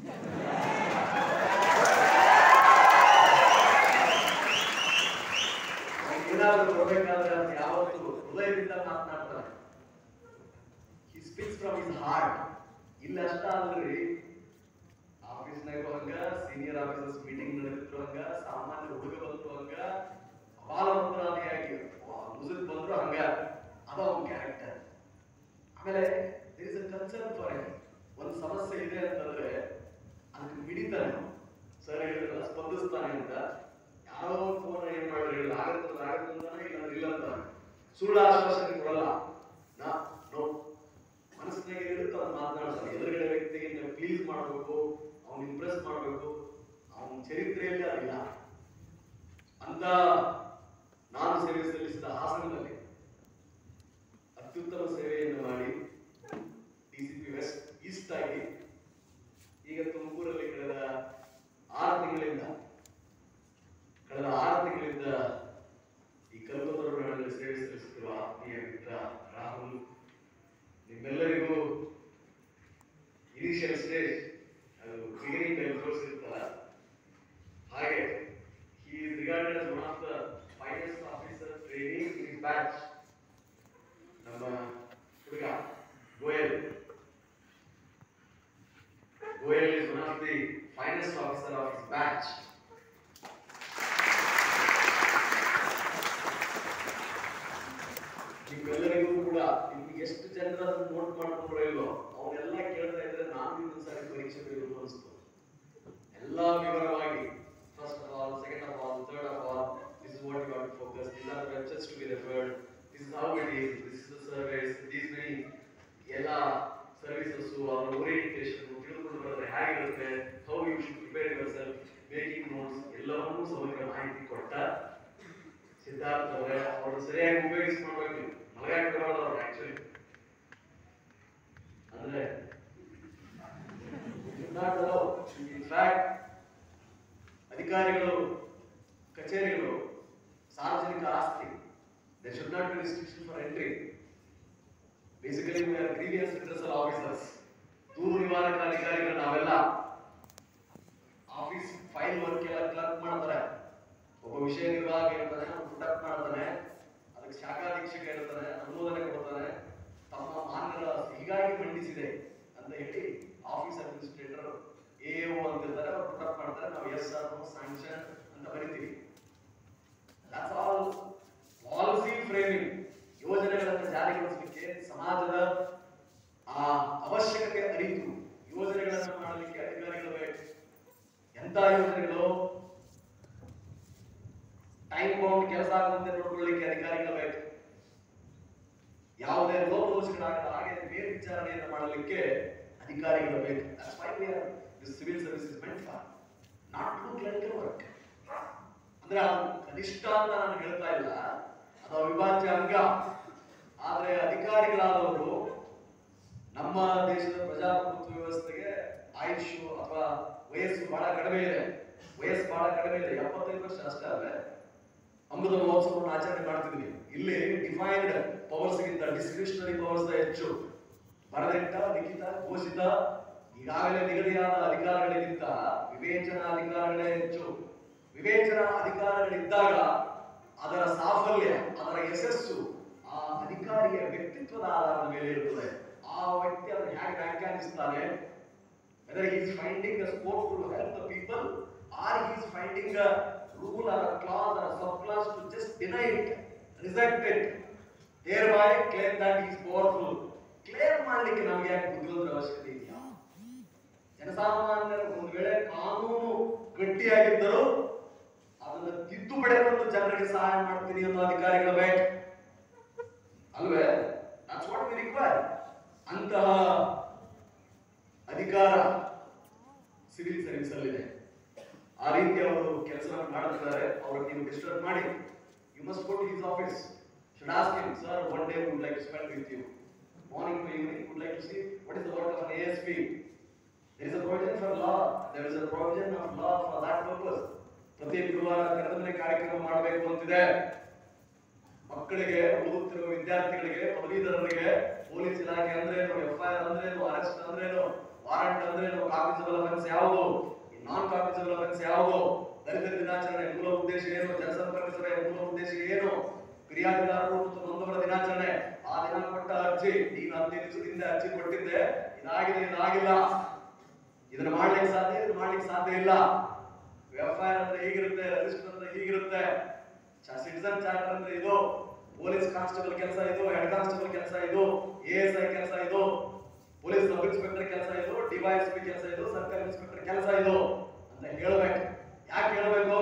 ಅವ್ನಿಗೆ ಏನಾದ್ರು ಕೊಡ್ಬೇಕಾದ್ರೆ ಅದು ಯಾವತ್ತು ಹೃದಯದಿಂದ ಮಾತನಾಡ್ತಾನೆ he speaks from his heart ಇಲ್ಲ ಅಷ್ಟ ಅಲ್ರಿ ಆಫೀಸ್ನಾಗೂ ಹಂಗ ಸೀನಿಯರ್ ಆಫೀಸರ್ಸ್ ಮೀಟಿಂಗ್ ನಡೆದಿದ್ರು ಹಂಗ ಸಾಮಾನ್ಯ ಹುಡುಗ ಬಂದ್ರು ಹಂಗ ಅಪಾಲವಂತರಾದಿಯಾಗಿ ಮುಸುಕ್ ಬಂದ್ರು ಹಂಗ ಅದ ಅವ್ನ ಕ್ಯಾರೆಕ್ಟರ್ ಆಮೇಲೆ there is a concern for him ಒಂದು ಸಮಸ್ಯೆ ಇದೆ ಅಂತಂದ್ರೆ ಅದಕ್ಕೆ ಮಿಡಿತಾನೆ ಸರ್ ಹೇಳಿದ್ರಲ್ಲ ಸ್ಪಂದಿಸ್ತಾನೆ ಅಂತ ಯಾರೋ ಫೋನ್ ಏನ್ ಮಾಡಿದ್ರೆ ಹೇಳಿಲ್ಲ ಆಗತ್ತಂದ್ರೆ ಆಗತ್ತಂತಾನೆ ಇಲ್ಲ ಇಲ್ಲ ಅಂತಾನೆ ಸುಳ್ಳು ಆಶ್ವಾಸನೆ ಕೊಡಲ್ಲ ನಾ ನೋ ಮನಸ್ಸಿನಾಗ ಇರುತ್ತೆ ಅವ್ನು ಮಾತನಾಡ್ತಾನೆ ಎದುರುಗಡೆ ವ್ಯಕ್ತಿಗೆ ನೀವು ಪ್ಲೀಸ್ ಮಾಡಬೇಕು ಅವ್ನು ಇಂಪ್ರೆಸ್ ಮಾಡಬೇಕು ಅವನ ಚರಿತ್ರೆಯಲ್ಲಿ ಅದಿಲ್ಲ ಅಂತ ನಾನು ಸೇವೆ ಸಲ್ಲಿಸಿದ ಹಾಸನದಲ್ಲಿ ಅತ್ಯುತ್ತಮ ಸೇವೆಯನ್ನು ಮಾಡಿ ಡಿಸಿಪಿ ವೆಸ್ಟ್ ಈಸ್ಟ್ ಆಗಿ ಈಗ ತುಮಕೂರಲ್ಲಿ ಕಳೆದ ಆರು ತಿಂಗಳಿಂದ ಕಳೆದ ಆರು ತಿಂಗಳಿಂದ ಈ ಕಲ್ಪತರುಗಳಲ್ಲಿ ಸೇವೆ ಸಲ್ಲಿಸುತ್ತಿರುವ ಆತ್ಮೀಯ ಮಿತ್ರ ರಾಹುಲ್ ನಿಮ್ಮೆಲ್ಲರಿಗೂ ಇನಿಷಿಯಲ್ ಸ್ಟೇಜ್ ಅದು ಬಿಗಿನಿಂಗ್ ಅಲ್ಲಿ ತೋರಿಸಿರ್ತಾರ ಹಾಗೆ he is regarded as one of the finest officer training in his batch ನಮ್ಮ ಹುಡುಗ Goyal Goyal is one of the finest officer of his batch ನಿಮ್ಮೆಲ್ಲರಿಗೂ ಕೂಡ ನಿಮ್ಗೆ ಎಷ್ಟು ಜನರ ನೋಟ್ ಮಾಡ್ಕೊಂಡ್ರೋ ಇಲ್ವೋ ಅವನ್ನೆಲ್ಲ ಕೇಳ್ತಾ ಇದ್ರೆ ನಾನು ಇನ್ನೊಂದು ಸಾರಿ ಪರೀಕ್ಷೆ ಬರೆಯೋದು ಅನಿಸ್ತು ಎಲ್ಲ ವಿವರವಾಗಿ first of all second of all third of all this is what you have to focus these are the ventures to be referred this is how it is this is the service these many ಎಲ್ಲ services ಅವರ orientation ತಿಳ್ಕೊಂಡು ಬರೋದ್ರೆ ಹೇಗಿರುತ್ತೆ how you should prepare yourself making notes ಎಲ್ಲವನ್ನೂ ಸಮಗ್ರ ಮಾಹಿತಿ ಕೊಟ್ಟ ಸಿದ್ಧಾರ್ಥ ಅವರೇ ಅವರು ಸರಿಯಾಗಿ ಉಪಯೋಗಿಸ್ಕೊಳ್ಬೇಕು ನೀವು ಮಲಗಾಕ್ ಬರೋದು ಅವ್ರು ಆಕ್ಚುಲಿ ಅಂದ್ರೆ not allow. In fact, ಅಧಿಕಾರಿಗಳು ಕಚೇರಿಗಳು ಸಾರ್ವಜನಿಕ ಆಸ್ತಿ they should not be restriction for entry basically we are grievance redressal officers ದೂರು ನಿವಾರಕ ಅಧಿಕಾರಿಗಳು ನಾವೆಲ್ಲ ಆಫೀಸ್ ಫೈಲ್ ವರ್ಕ್ ಎಲ್ಲ ಕ್ಲರ್ಕ್ ಮಾಡ್ತಾರೆ ಒಬ್ಬ ವಿಷಯ ನಿರ್ವಾಹಕ ಇರ್ತಾನೆ ಅವ್ನು ಪುಟಪ್ ಮಾಡ್ತಾನೆ ಅದಕ್ಕೆ ಶಾಖಾಧೀಕ್ಷಕ ಇರ್ತಾನೆ ಅನುಮೋದನೆ ಕೊಡ್ತಾನೆ ತಮ್ಮ ಮಾನ್ಯರ ಹೀಗಾಗಿ ಮಂಡಿಸಿದೆ ಅಂತ ಹೇಳಿ ಆಫೀಸ್ ಅಡ್ಮಿನಿಸ್ಟ್ರೇಟರ್ ಎ ಅಂತ ಇರ್ತಾರೆ ಅವ್ರು ಪುಟಪ್ ಮಾಡ್ತಾರೆ ನಾವು ಎಸ್ ಆರ್ ಸ್ಯಾಂಕ್ಷನ್ ಅಂತ ಬರಿತೀವಿ ದಟ್ಸ್ ಆಲ್ ಪಾಲಿಸಿ ಫ್ರೇಮಿಂಗ್ ಯೋಜನೆಗಳನ್ನು ಜಾರಿಗೊಳಿಸಲಿಕ್ಕೆ ಸಮಾಜದ ಆ ಅವಶ್ಯಕತೆ ಅರಿತು ಯೋಜನೆಗಳನ್ನು ಮಾಡಲಿಕ್ಕೆ ಅಧಿಕಾರಿಗಳು ಬೇಕು ಎಂತ ಯೋಜನೆಗಳು ಟೈಮ್ ಬೌಂಡ್ ಕೆಲಸ ಆಗುವಂತೆ ನೋಡ್ಕೊಳ್ಳಿಕ್ಕೆ ಅಧಿಕಾರಿಗಳು ಬೇಕು ಯಾವುದೇ ಲೋಪದೋಷಗಳಾಗದ ಹಾಗೆ ಮೇಲ್ವಿಚಾರಣೆಯನ್ನು ಮಾಡಲಿಕ್ಕೆ ಅಧಿಕಾರಿಗಳು ಬೇಕು that's why we are this civil services meant for not to clerical work ಅಂದ್ರೆ ಅದು ಕನಿಷ್ಠ ಅಂತ ನಾನು ಹೇಳ್ತಾ ಇಲ್ಲ ಅದು ಅವಿಭಾಜ್ಯ ಅಂಗ ಆದ್ರೆ ಅಧಿಕಾರಿಗಳಾದವರು ನಮ್ಮ ದೇಶದ ಪ್ರಜಾಪ್ರಭುತ್ವ ವ್ಯವಸ್ಥೆಗೆ ಆಯುಷ್ ಅಥವಾ ವಯಸ್ಸು ಬಹಳ ಕಡಿಮೆ ಇದೆ ವಯಸ್ಸು ಬಹಳ ಕಡಿಮೆ ಇದೆ ಎಪ್ಪತ್ತೈದು ವರ್ಷ ಅಷ್ಟೇ ಅಲ್ಲೇ ಅಮೃತ ಮಹೋತ್ಸವವನ್ನು ಆಚರಣೆ ಮಾಡ್ತಿದ್ವಿ ಇಲ್ಲಿ ಡಿಫೈನ್ಡ್ ಪವರ್ಸ್ ಗಿಂತ ಡಿಸ್ಕ್ರಿಪ್ಷನರಿ ಪವರ್ಸ್ ಹೆಚ್ಚು ಬರದಿಟ್ಟ ಲಿಖಿತ ಘೋಷಿತ ಈಗಾಗಲೇ ನಿಗದಿಯಾದ ಅಧಿಕಾರಗಳಿಗಿಂತ ವಿವೇಚನಾ ಅಧಿಕಾರಗಳೇ ಹೆಚ್ಚು ವಿವೇಚನಾ ಅಧಿಕಾರಗಳಿದ್ದಾಗ ಅದರ ಸಾಫಲ್ಯ ಅದರ ಯಶಸ್ಸು ಆ ಅಧಿಕಾರಿಯ ವ್ಯಕ್ತಿತ್ವದ ಆಧಾರದ ಮೇಲೆ ಇರುತ್ತದೆ ಆ ವ್ಯಕ್ತಿ ಅದನ್ನು ಹಾಕಿಸ್ತಾನೆ whether he is finding a scope to help the people or he is finding a rule or a clause or a subclass to just deny it, reject it, thereby claim that he is powerful. Claim ಮಾಡ್ಲಿಕ್ಕೆ ನಮ್ಗೆ ಯಾಕೆ ಬುದ್ಧಿವಂತರ ಅವಶ್ಯಕತೆ ಇದೆಯಾ ಜನಸಾಮಾನ್ಯರು ಒಂದು ವೇಳೆ ಕಾನೂನು ಗಟ್ಟಿಯಾಗಿದ್ದರೂ ಅದನ್ನು ತಿದ್ದುಪಡಿ ತಂದು ಜನರಿಗೆ ಸಹಾಯ ಮಾಡ್ತೀನಿ ಅನ್ನೋ ಅಧಿಕಾರಿಗಳ ಬೇಕು ಅಲ್ವೇ ದಟ್ಸ್ ವಾಟ್ ವಿ ರಿಕ್ವೈರ್ ಅಂತಹ ಅಧಿಕಾರ ಸಿವಿಲ್ ಸರ್ವಿಸ್ ಅಲ್ಲಿದೆ ಆ ರೀತಿ ಅವರು ಕೆಲಸ ಮಾಡ್ತಿದ್ದಾರೆ ಅವ್ರಿಗೆ ನೀವು ಡಿಸ್ಟರ್ಬ್ ಮಾಡಿ you must go to his office should ask him sir one day would like to spend with you morning to evening would like to see what is the work of an ASP there is a provision for law there is a provision of law for that purpose ಪ್ರತಿ ಗುರುವಾರ ಕರೆದಮನೆ ಕಾರ್ಯಕ್ರಮ ಮಾಡಬೇಕು ಅಂತಿದೆ ಮಕ್ಕಳಿಗೆ ಓದುತ್ತಿರುವ ವಿದ್ಯಾರ್ಥಿಗಳಿಗೆ ಪದವೀಧರರಿಗೆ police ಇಲಾಖೆ ಅಂದ್ರೇನು ಎಫ್ಐಆರ್ ಅಂದ್ರೇನು ಅರೆಸ್ಟ್ ಅಂದ್ರೇನು ವಾರಂಟ್ ಅಂದ್ರೇನು ಕಾಪಿಸಬಲ್ ಅಫೆನ್ಸ್ ಯಾವುದು ನಾನ್ ಕಾಪಿಸಬಲ್ ಅಫೆನ್ಸ್ ಯಾವುದು ದಲಿತ ದಿನಾಚರಣೆ ಮೂಲ ಉದ್ದೇಶ ಏನು ಜನಸಂಪರ್ಕ ಸಭೆ ಮೂಲ ಉದ್ದೇಶ ಏನು ಫಿರ್ಯಾದಿದಾರರು ಮತ್ತು ನೊಂದವರ ದಿನಾಚರಣೆ ಆ ದಿನ ಕೊಟ್ಟ ಅರ್ಜಿ ನೀನು ಹದಿನೈದು ದಿವಸದಿಂದ ಅರ್ಜಿ ಕೊಟ್ಟಿದ್ದೆ ಇದಾಗಿದೆ ಇದಾಗಿಲ್ಲ ಇದನ್ನ ಮಾಡ್ಲಿಕ್ಕೆ ಸಾಧ್ಯ ಇದನ್ನ ಮಾಡ್ಲಿಕ್ಕೆ ಸಾಧ್ಯ ಇಲ್ಲ ಎಫ್ಐಆರ್ ಅಂದ್ರೆ ಹೀಗಿರುತ್ತೆ ರಿಜಿಸ್ಟರ್ ಅಂದ್ರೆ ಹೀಗಿರುತ್ತೆ ಸಿಟಿಸನ್ ಚಾರ್ಟರ್ ಅಂದ್ರೆ ಇದು ಪೊಲೀಸ್ ಕಾನ್ಸ್ಟೇಬಲ್ ಕೆಲಸ ಇದು ಹೆಡ್ ಕಾನ್ಸ್ಟೇಬಲ್ ಕೆಲಸ ಇದು ಎ ಎಸ್ ಐ ಕೆಲಸ ಇದು ಪೊಲೀಸ್ ಸಬ್ ಇನ್ಸ್ಪೆಕ್ಟರ್ ಕೆಲಸ ಇದು ಡಿವೈಎಸ್ಪಿ ಕೆಲಸ ಇದು ಸರ್ಕಲ್ ಇನ್ಸ್ಪೆಕ್ಟರ್ ಕೆಲಸ ಇದು ಅಂತ ಹೇಳ್ಬೇಕು ಯಾಕೆ ಹೇಳ್ಬೇಕು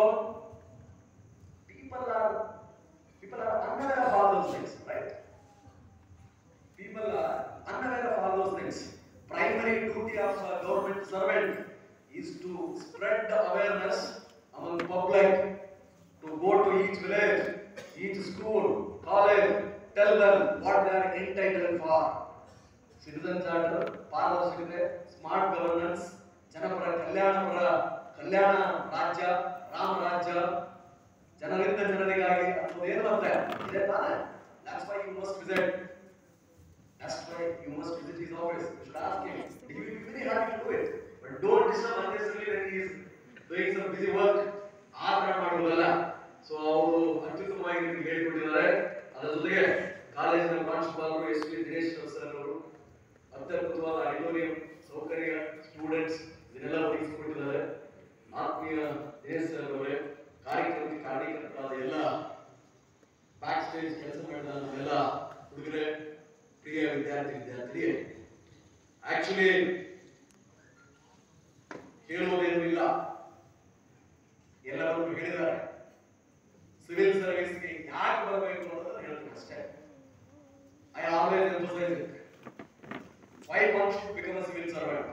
people are people are unaware of all those things right people are unaware of all those things primary duty of a government servant is to spread the awareness among public to go to each village, each school, college, tell them what they are entitled for. Citizen charter, ಪಾರದರ್ಶಕತೆ smart governance ಜನಪರ ಕಲ್ಯಾಣಪರ ಕಲ್ಯಾಣ ರಾಜ್ಯ ರಾಮ ರಾಜ್ಯ ಜನರಿಂದ ಜನರಿಗಾಗಿ ಅನ್ನೋದೇನು ಮತ್ತೆ ಇದೆ ತಾನೆ that's why you must visit that's why you must visit his office you should ask him he will be very happy to do it but don't disturb unnecessarily when he is doing some busy work ಆ ಥರ ಮಾಡುವುದಲ್ಲ so ಅವರು ಅತ್ಯುತ್ತಮವಾಗಿ ನಿಮಗೆ ಹೇಳಿಕೊಟ್ಟಿದ್ದಾರೆ ಅದರ ಜೊತೆಗೆ ಕಾಲೇಜಿನ ಪ್ರಾಂಶುಪಾಲರು ಎಸ್ ವಿ ದಿನೇಶ್ ಸರ್ ಅವರು ಅತ್ಯದ್ಭುತವಾದ ಆಡಿಟೋರಿಯಂ ಸೌಕರ್ಯ ಸ್ಟೂಡೆಂಟ್ಸ್ ಇದನ್ನೆಲ್ಲ ಒದಗಿಸಿಕೊಟ್ಟಿದ್ದಾರೆ ಆತ್ಮೀಯ ದಿನೇಶ್ ಸರ್ ಅವರೇ ಕಾರ್ಯಕ್ರಮಕ್ಕೆ ಕಾರಣೀಕರ್ತರಾದ ಎಲ್ಲ ಬ್ಯಾಕ್ ಸ್ಟೇಜ್ ಕೆಲಸ ಮಾಡಿದ ನಮ್ಮೆಲ್ಲ ಹುಡುಗರೇ ಪ್ರಿಯ ವಿದ್ಯಾರ್ಥಿ ವಿದ್ಯಾರ್ಥಿನಿಯೇ ಆಕ್ಚುಲಿ ಹೇಳುವುದೇನು ಇಲ್ಲ ಎಲ್ಲರೂ ಹೇಳಿದ್ದಾರೆ ಸಿವಿಲ್ ಸರ್ವಿಸ್ಗೆ ಯಾಕೆ ಬರಬೇಕು ಅನ್ನೋದನ್ನ ಹೇಳ್ತೀನಿ ಅಷ್ಟೇ I always emphasize it why one should become a civil servant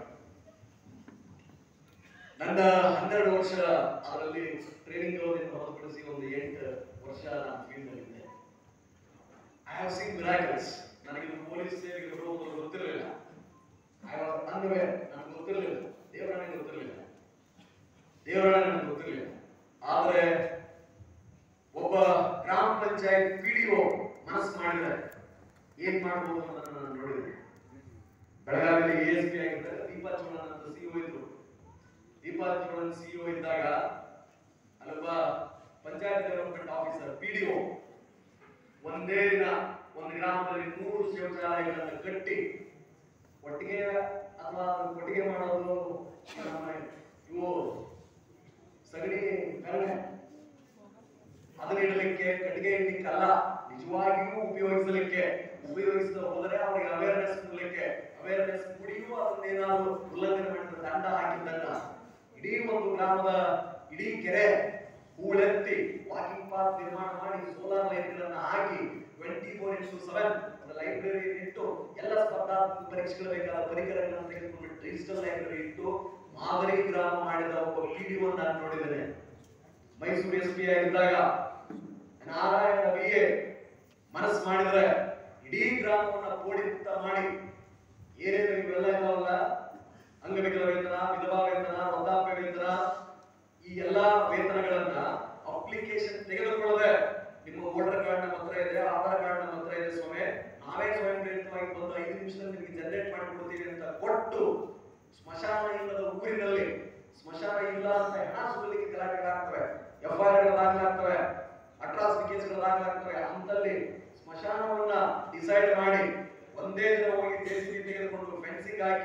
ನನ್ನ ಹನ್ನೆರಡು ವರ್ಷ ಅದರಲ್ಲಿ ಟ್ರೈನಿಂಗ್ ಅವಧಿಯನ್ನು ಹೊರತುಪಡಿಸಿ ಒಂದು ಎಂಟು ವರ್ಷ ನಾನು ಫೀಲ್ಡ್ ಅಲ್ಲಿದ್ದೆ ಐ ಹ್ಯಾವ್ ಸೀನ್ ಮಿರಾಕಲ್ಸ್ ನನಗೆ ಇದು ಪೊಲೀಸ್ ಸೇವೆಗೆ ಬರುವುದು ಗೊತ್ತಿರಲಿಲ್ಲ ಐ ವಾಸ್ ಅನ್ವೇರ್ ನನಗೆ ಗೊತ್ತಿರಲಿಲ್ಲ ದೇವರಾಣೆ ಗೊತ್ತಿರಲಿಲ್ಲ ದೇವರಾಣೆ ನನಗೆ ಗೊತ್ತಿರಲಿಲ್ಲ ಆದರೆ ಒಬ್ಬ ಗ್ರಾಮ ಪಂಚಾಯತ್ ಪಿಡಿಒ ಮನಸ್ಸು ಮಾಡಿದರೆ ಏನ್ ಮಾಡ್ಬೋದು ಅನ್ನೋದನ್ನ ನಾನು ನೋಡಿದೆ ಬೆಳಗಾವಿಯಲ್ಲಿ ಎ ಎಸ್ ಪಿ ಆಗಿದ್ದಾಗ ದೀಪಾ ಚೋಳನ್ ಅಂತ ಸಿಇಒ ಇದ್ರು ದೀಪಾ ಚೋಳನ್ ಸಿಇಒ ಇದ್ದಾಗ ಅಲ್ಲೊಬ್ಬ ಪಂಚಾಯತ್ ಡೆವಲಪ್ಮೆಂಟ್ ಆಫೀಸರ್ ಪಿಡಿಒ ಒಂದೇ ದಿನ ಒಂದು ಗ್ರಾಮದಲ್ಲಿ ನೂರು ಶೌಚಾಲಯಗಳನ್ನು ಕಟ್ಟಿ ಒಟ್ಟಿಗೆ ಅಥವಾ ಅದನ್ನ ಕೊಟ್ಟಿಗೆ ಮಾಡೋದು ನಮ್ಮ ಇವು ಸಗಣಿ ಕರಣೆ ಅದನ್ನ ಇಡಲಿಕ್ಕೆ ಕಟ್ಟಿಗೆ ಇಡ್ಲಿಕ್ಕೆ ಅಲ್ಲ ನಿಜವಾಗಿಯೂ ಉಪಯೋಗಿಸಲಿಕ್ಕೆ ಉಪಯೋಗಿಸದ ಹೋದರೆ ಅವರಿಗೆ ಅವೇರ್ನೆಸ್ ಕೊಡ್ಲಿಕ್ಕೆ ಅವೇರ್ನೆಸ್ ಕುಡಿಯೂ ಅದನ್ನೇನಾದ್ರು ಉಲ್ಲಂಘನೆ ಮಾಡಿದ ದಂಡ ಹಾಕಿದ್ದನ್ನ ಇಡೀ ಒಂದು ಗ್ರಾಮದ ಇಡೀ ಕೆರೆ ಹೂಳೆತ್ತಿ ವಾಕಿಂಗ್ ಪಾತ್ ನಿರ್ಮಾಣ ಮಾಡಿ ಸೋಲಾರ್ ಲೈಟ್ಗಳನ್ನ ಹಾಕಿ ಟ್ವೆಂಟಿ ಫೋರ್ ಇಂಟು ಸೆವೆನ್ ಒಂದು ಲೈಬ್ರರಿ ಇಟ್ಟು ಎಲ್ಲ ಸ್ಪರ್ಧಾತ್ಮಕ ಪರೀಕ್ಷೆಗಳು ಬೇಕಾದ ಪರಿಕರಗಳನ್ನು ತೆಗೆದುಕೊಂಡು ಡಿಜಿಟಲ್ ಲೈಬ್ರರಿ ಇಟ್ಟು ಮಾದರಿ ಗ್ರಾಮ ಮಾಡಿದ ಒಬ್ಬ ಪಿಡಿಒ ನಾನು ನೋಡಿದ್ದೇನೆ ಮೈಸೂರು ಎಸ್ ಪಿ ಆಗಿದ್ದಾಗ ನಾರಾಯಣ ವಿ ಎ ಮನಸ್ಸು ಮಾಡಿದ್ರೆ ಇಡೀ ಗ್ರಾಮವನ್ನ ಕೋಡಿಮುಕ್ತ ಮಾಡಿ ಏನೇನು ಇವೆಲ್ಲ ಇದಾವಲ್ಲ ಅಂಗವಿಕಲ ವೇತನ ವಿಧವಾ ವೇತನ ವೃದ್ಧಾಪ್ಯ ವೇತನ ಈ ಎಲ್ಲಾ ವೇತನಗಳನ್ನ ಅಪ್ಲಿಕೇಶನ್ ತೆಗೆದುಕೊಳ್ಳದೆ ನಿಮ್ಮ ವೋಟರ್ ಕಾರ್ಡ್ ನಮ್ಮ ಹತ್ರ ಇದೆ ಆಧಾರ್ ಕಾರ್ಡ್ ನಮ್ಮ ಹತ್ರ ಇದೆ ಸ್ವಾಮಿ ನಾವೇ ಸ್ವಯಂ ಪ್ರೇರಿತವಾಗಿ ಬಂದು ಐದು ನಿಮಿಷದಲ್ಲಿ ನಿಮಗೆ ಜನರೇಟ್ ಮಾಡಿಕೊಡ್ತೀವಿ ಅಂತ ಕೊಟ್ಟು ಸ್ಮಶಾನ ಇಲ್ಲದ ಊರಿನಲ್ಲಿ ಸ್ಮಶಾನ ಇಲ್ಲ ಅಂತ ಹೆಣ ಸುಡಲಿಕ್ಕೆ ಗಲಾಟೆಗಳಾಗ್ತವೆ ಎಫ್ಐಆರ್ ದಾಖಲಾಗ್ತವೆ ಅಟ್ರಾಸಿಟಿ ಕೇಸ್ಗಳು ದಾಖಲಾಗ್ತವೆ ಅಂತಲ್ಲಿ ಸ್ಮಶಾನವನ್ನ ಡಿಸೈಡ್ ಮಾಡಿ ಒಂದೇ ದಿನ ಹೋಗಿ ಜೆಸಿಬಿ ತೆಗೆದುಕೊಂಡು ಫೆನ್ಸಿಂಗ್ ಹಾಕಿ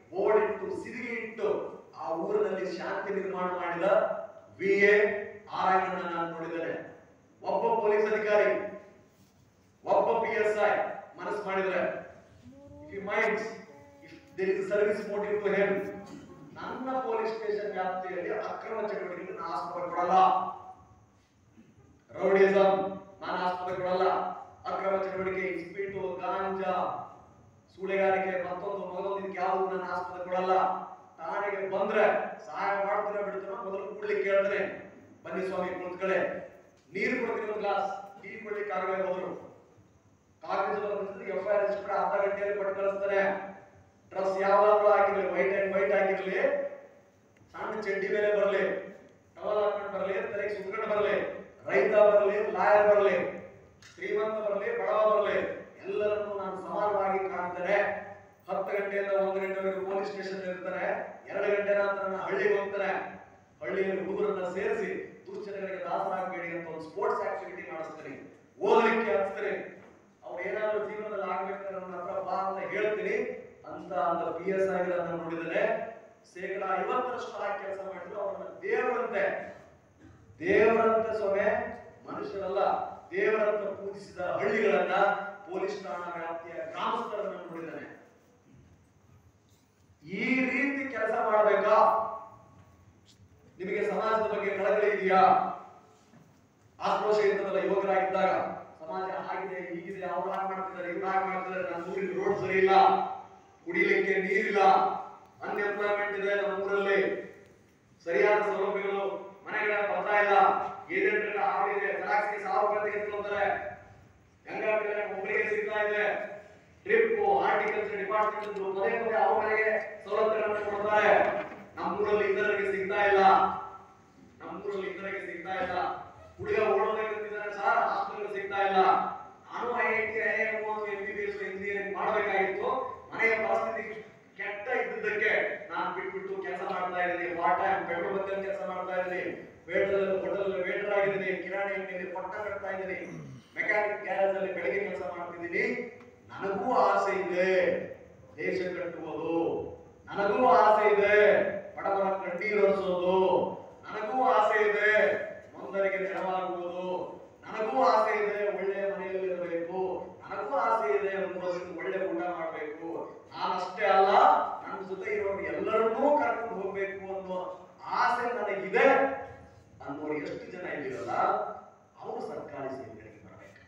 ಬೋರ್ಡ್ ಇಟ್ಟು ಸಿರಿಗಿ ಇಟ್ಟು ಆ ಊರಿನಲ್ಲಿ ಶಾಂತಿ ನಿರ್ಮಾಣ ಮಾಡಿದ ವಿ ಎ ಆರಾಯಣ್ಣ ನಾನು ನೋಡಿದ್ದೇನೆ ಒಬ್ಬ ಪೊಲೀಸ್ ಅಧಿಕಾರಿ ಒಬ್ಬ ಪಿ ಎಸ್ ಐ ಮನಸ್ಸು ಮಾಡಿದ್ರೆ if you minds if there is service motive to them ನನ್ನ ಪೊಲೀಸ್ ಸ್ಟೇಷನ್ ವ್ಯಾಪ್ತಿಯಲ್ಲಿ ಅಕ್ರಮ ಚಟುವಟಿಕೆಗೆ ನಾನು ಆಸ್ಪತ್ರೆ ಕೊಡಲ್ಲ ರೌಡಿಸಂ ನಾನು ಆಸ್ಪತ್ರೆ ಕೊಡಲ್ಲ ಅಕ್ರಮ ಚಟುವಟಿಕೆ ಇಸ್ಪೀಟು ಗಾಂಜಾ ಸೂಳೆಗಾರಿಕೆ ಮತ್ತೊಂದು ಮಗದೊಂದು ಇದಕ್ಕೆ ಯಾವುದು ನನ್ನ ಆಸ್ಪತ್ರೆ ಕೊಡಲ್ಲ ಠಾಣೆಗೆ ಬಂದ್ರೆ ಸಹಾಯ ಮಾಡ್ತೀರಾ ಬಿಡ್ತೀರಾ ಮೊದಲು ಕೂಡ್ಲಿಕ್ಕೆ ಕೇಳ್ತಾರೆ ಬನ್ನಿ ಸ್ವಾಮಿ ಕುಳಿತುಕಳೆ ನೀರು ಕೊಡ್ತೀನಿ ಒಂದು ಗ್ಲಾಸ್ ಟೀ ಕೊಡ್ಲಿಕ್ಕೆ ಆಗದೆ ಹೋದ್ರು ಕಾಗದ ಎಫ್ ಐ ಆರ್ ಕೂಡ ಅರ್ಧ ಗಂಟೆಯಲ್ಲಿ ಕೊಟ್ಟು ಕಳಿಸ್ತಾರೆ ಡ್ರೆಸ್ ಯಾವಾಗಲೂ ಹಾಕಿರ್ಲಿ ವೈಟ್ ಅಂಡ್ ವೈಟ್ ಹಾಕಿರ್ಲಿ ಸಣ್ಣ ಚಡ್ಡಿ ಮೇಲೆ ಬರಲಿ ಟವಲ್ ಹಾಕೊಂಡು ಬರಲಿ ತಲೆಗೆ ಸುತ್ಕೊಂಡು ಬರಲಿ ರೈತ ಬರಲಿ ಲಾಯರ್ ಬರಲಿ ಶ್ರೀಮಂತ ಬರಲಿ ಬಡವ ಬರಲಿ ಎಲ್ಲರನ್ನೂ ನಾನು ಸಮಾನವಾಗಿ ಕಾಣ್ತೇನೆ ಹತ್ತು ಗಂಟೆಯಿಂದ ಒಂದು ಗಂಟೆವರೆಗೂ ಪೊಲೀಸ್ ಸ್ಟೇಷನ್ ಇರ್ತಾರೆ ಎರಡು ಗಂಟೆ ನಂತರ ನಾನು ಹಳ್ಳಿಗೆ ಹೋಗ್ತಾರೆ ಹಳ್ಳಿಯಲ್ಲಿ ಹುಡುಗರನ್ನ ಸೇರಿಸಿ ದುಶ್ಚಟಗಳಿಗೆ ದಾಸರಾಗಬೇಡಿ ಅಂತ ಒಂದು ಸ್ಪೋರ್ಟ್ಸ್ ಆಕ್ಟಿವಿಟಿ ಮಾಡಿಸ್ತೀನಿ ಓದಲಿಕ್ಕೆ ಹಚ್ತೀನಿ ಅವ್ರು ಏನಾದ್ರು ಜೀವನದಲ್ಲಿ ಆಗ್ಬೇಕಾದ್ರೆ ನನ್ನ ಹತ್ರ ಬಾ ಅಂತ ಹೇಳ್ತೀನಿ ಅಂತ ಅಂತ ಪಿ ಎಸ್ ಆಗಿರೋದನ್ನ ನೋಡಿದರೆ ಶೇಕಡ ಐವತ್ತರಷ್ಟು ಆ ಕೆಲಸ ಮಾಡಿದ್ರು ಅವ್ರನ್ನ ದೇವರಂತೆ ದೇವರಂತೆ ಸೊಮೆ ಮನುಷ್ಯರಲ್ಲ ದೇವರಂತ ಪೂಜಿಸಿದ ಹಳ್ಳಿಗಳನ್ನ ಪೊಲೀಸ್ ಠಾಣಾ ವ್ಯಾಪ್ತಿಯ ಗ್ರಾಮಸ್ಥರನ್ನ ನೋಡಿದ್ದಾನೆ ಈ ರೀತಿ ಕೆಲಸ ಮಾಡಬೇಕಾ ನಿಮಗೆ ಸಮಾಜದ ಬಗ್ಗೆ ಕಳಕಳಿ ಇದೆಯಾ ಆಕ್ರೋಶ ಇರ್ತದಲ್ಲ ಯುವಕರಾಗಿದ್ದಾಗ ಸಮಾಜ ಆಗಿದೆ ಹೀಗಿದೆ ಅವ್ರು ಹಾಗೆ ಮಾಡ್ತಿದ್ದಾರೆ ಇವ್ರು ಹಾಗೆ ಮಾಡ್ತಿದ್ದಾರೆ ನಮ್ಮ ಊರಿನ ರೋಡ್ ಸರಿ ಇಲ್ಲ ಕುಡಿಲಿಕ್ಕೆ ನೀರಿಲ್ಲ ಅನ್ಎಂಪ್ಲಾಯ್ಮೆಂಟ್ ಇದೆ ನಮ್ಮ ಊರಲ್ಲಿ ಸರಿಯಾದ ಸೌಲಭ್ಯಗಳು ಮನೆಗಳ ಬರ್ತಾ ಇಲ್ಲ ಏಜೆಂಟ್ಗಳ ಹಾವಿದೆ ಜಲಾಕ್ಸಿಗೆ ಸಾವಿರ ರೂಪಾಯಿ ತೆಗೆದುಕೊಳ್ತಾರೆ ಗಂಗಾ ಕೆರೆ ಒಬ್ಬರಿಗೆ ಸಿಗ್ತಾ ಇದೆ ಟ್ರಿಪ್ ಹಾರ್ಟಿಕಲ್ಚರ್ ಡಿಪಾರ್ಟ್ಮೆಂಟ್ ಪದೇ ಪದೇ ಅವ್ರ ಮನೆಗೆ ಸೌಲಭ್ಯಗಳನ್ನು ಕೊಡ್ತಾರೆ ನಮ್ಮೂರಲ್ಲಿ ಇತರರಿಗೆ ಸಿಗ್ತಾ ಇಲ್ಲ ನಮ್ಮೂರಲ್ಲಿ ಇತರರಿಗೆ ಸಿಗ್ತಾ ಇಲ್ಲ ಹುಡುಗ ಓಡೋಬೇಕಂತಿದ್ದಾರೆ ಸರ್ ಹಾಸ್ಟೆಲ್ ಸಿಗ್ತಾ ಇಲ್ಲ ನಾನು I I T I M M B B S engineering ಮಾಡಬೇಕಾಗಿತ್ತು ಮನೆಯ ಪರಿಸ್ಥಿತಿ ಕೆಟ್ಟ ಇದ್ದದ್ದಕ್ಕೆ ನಾನು ಬಿಟ್ಬಿಟ್ಟು ಕೆಲಸ ಮಾಡ್ತಾ ಇದ್ದೀನಿ ಪಾರ್ಟ್ ಟೈಮ್ ಪೆಟ್ರೋಲ್ ಬಂಕಲ್ಲಿ ಕೆಲಸ ಮಾಡ್ತಾ ಇದ್ದೀನಿ ವೇಟರ್ ಹೋಟೆಲ್ ವೇಟರ್ ಆಗಿದ್ದೀನಿ ಕಿರಾಣಿ ಅಂಗಡಿಯಲ್ಲಿ ಪಟ್ಟ ಕಟ್ತಾ ಇದ್ದೀನಿ ಮೆಕ್ಯಾನಿಕ್ ಗ್ಯಾರೇಜ್ ಅಲ್ಲಿ ಬೆಳಗ್ಗೆ ಕೆಲಸ ಮಾಡ್ತಿದ್ದೀನಿ ನನಗೂ ಆಸೆ ಇದೆ ದೇಶ ಕಟ್ಟುವುದು ನನಗೂ ಆಸೆ ಇದೆ ಬಡವರ ಕಣ್ಣೀರು ಹರಿಸೋದು ನನಗೂ ಆಸೆ ಇದೆ ನೊಂದರಿಗೆ ನೆರವಾಗುವುದು ನನಗೂ ಆಸೆ ಇದೆ ಒಳ್ಳೆಯ ಮನೆಯಲ್ಲಿ ಇರಬೇಕು ನನಗೂ ಆಸೆ ಇದೆ ಮೂರೊಂದು ಒಳ್ಳೆ ಊಟ ಮಾಡಬೇಕು ನಾನಷ್ಟೇ ಅಲ್ಲ ನನ್ನ ಜೊತೆ ಇರೋರು ಎಲ್ಲರನ್ನೂ ಕರ್ಕೊಂಡು ಹೋಗ್ಬೇಕು ಅನ್ನೋ ಆಸೆ ನನಗಿದೆ ಅನ್ನೋರು ಎಷ್ಟು ಜನ ಇದ್ದೀರಲ್ಲ ಅವರು ಸರ್ಕಾರಿ ಸೇವೆಗಳಿಗೆ ಬರಬೇಕು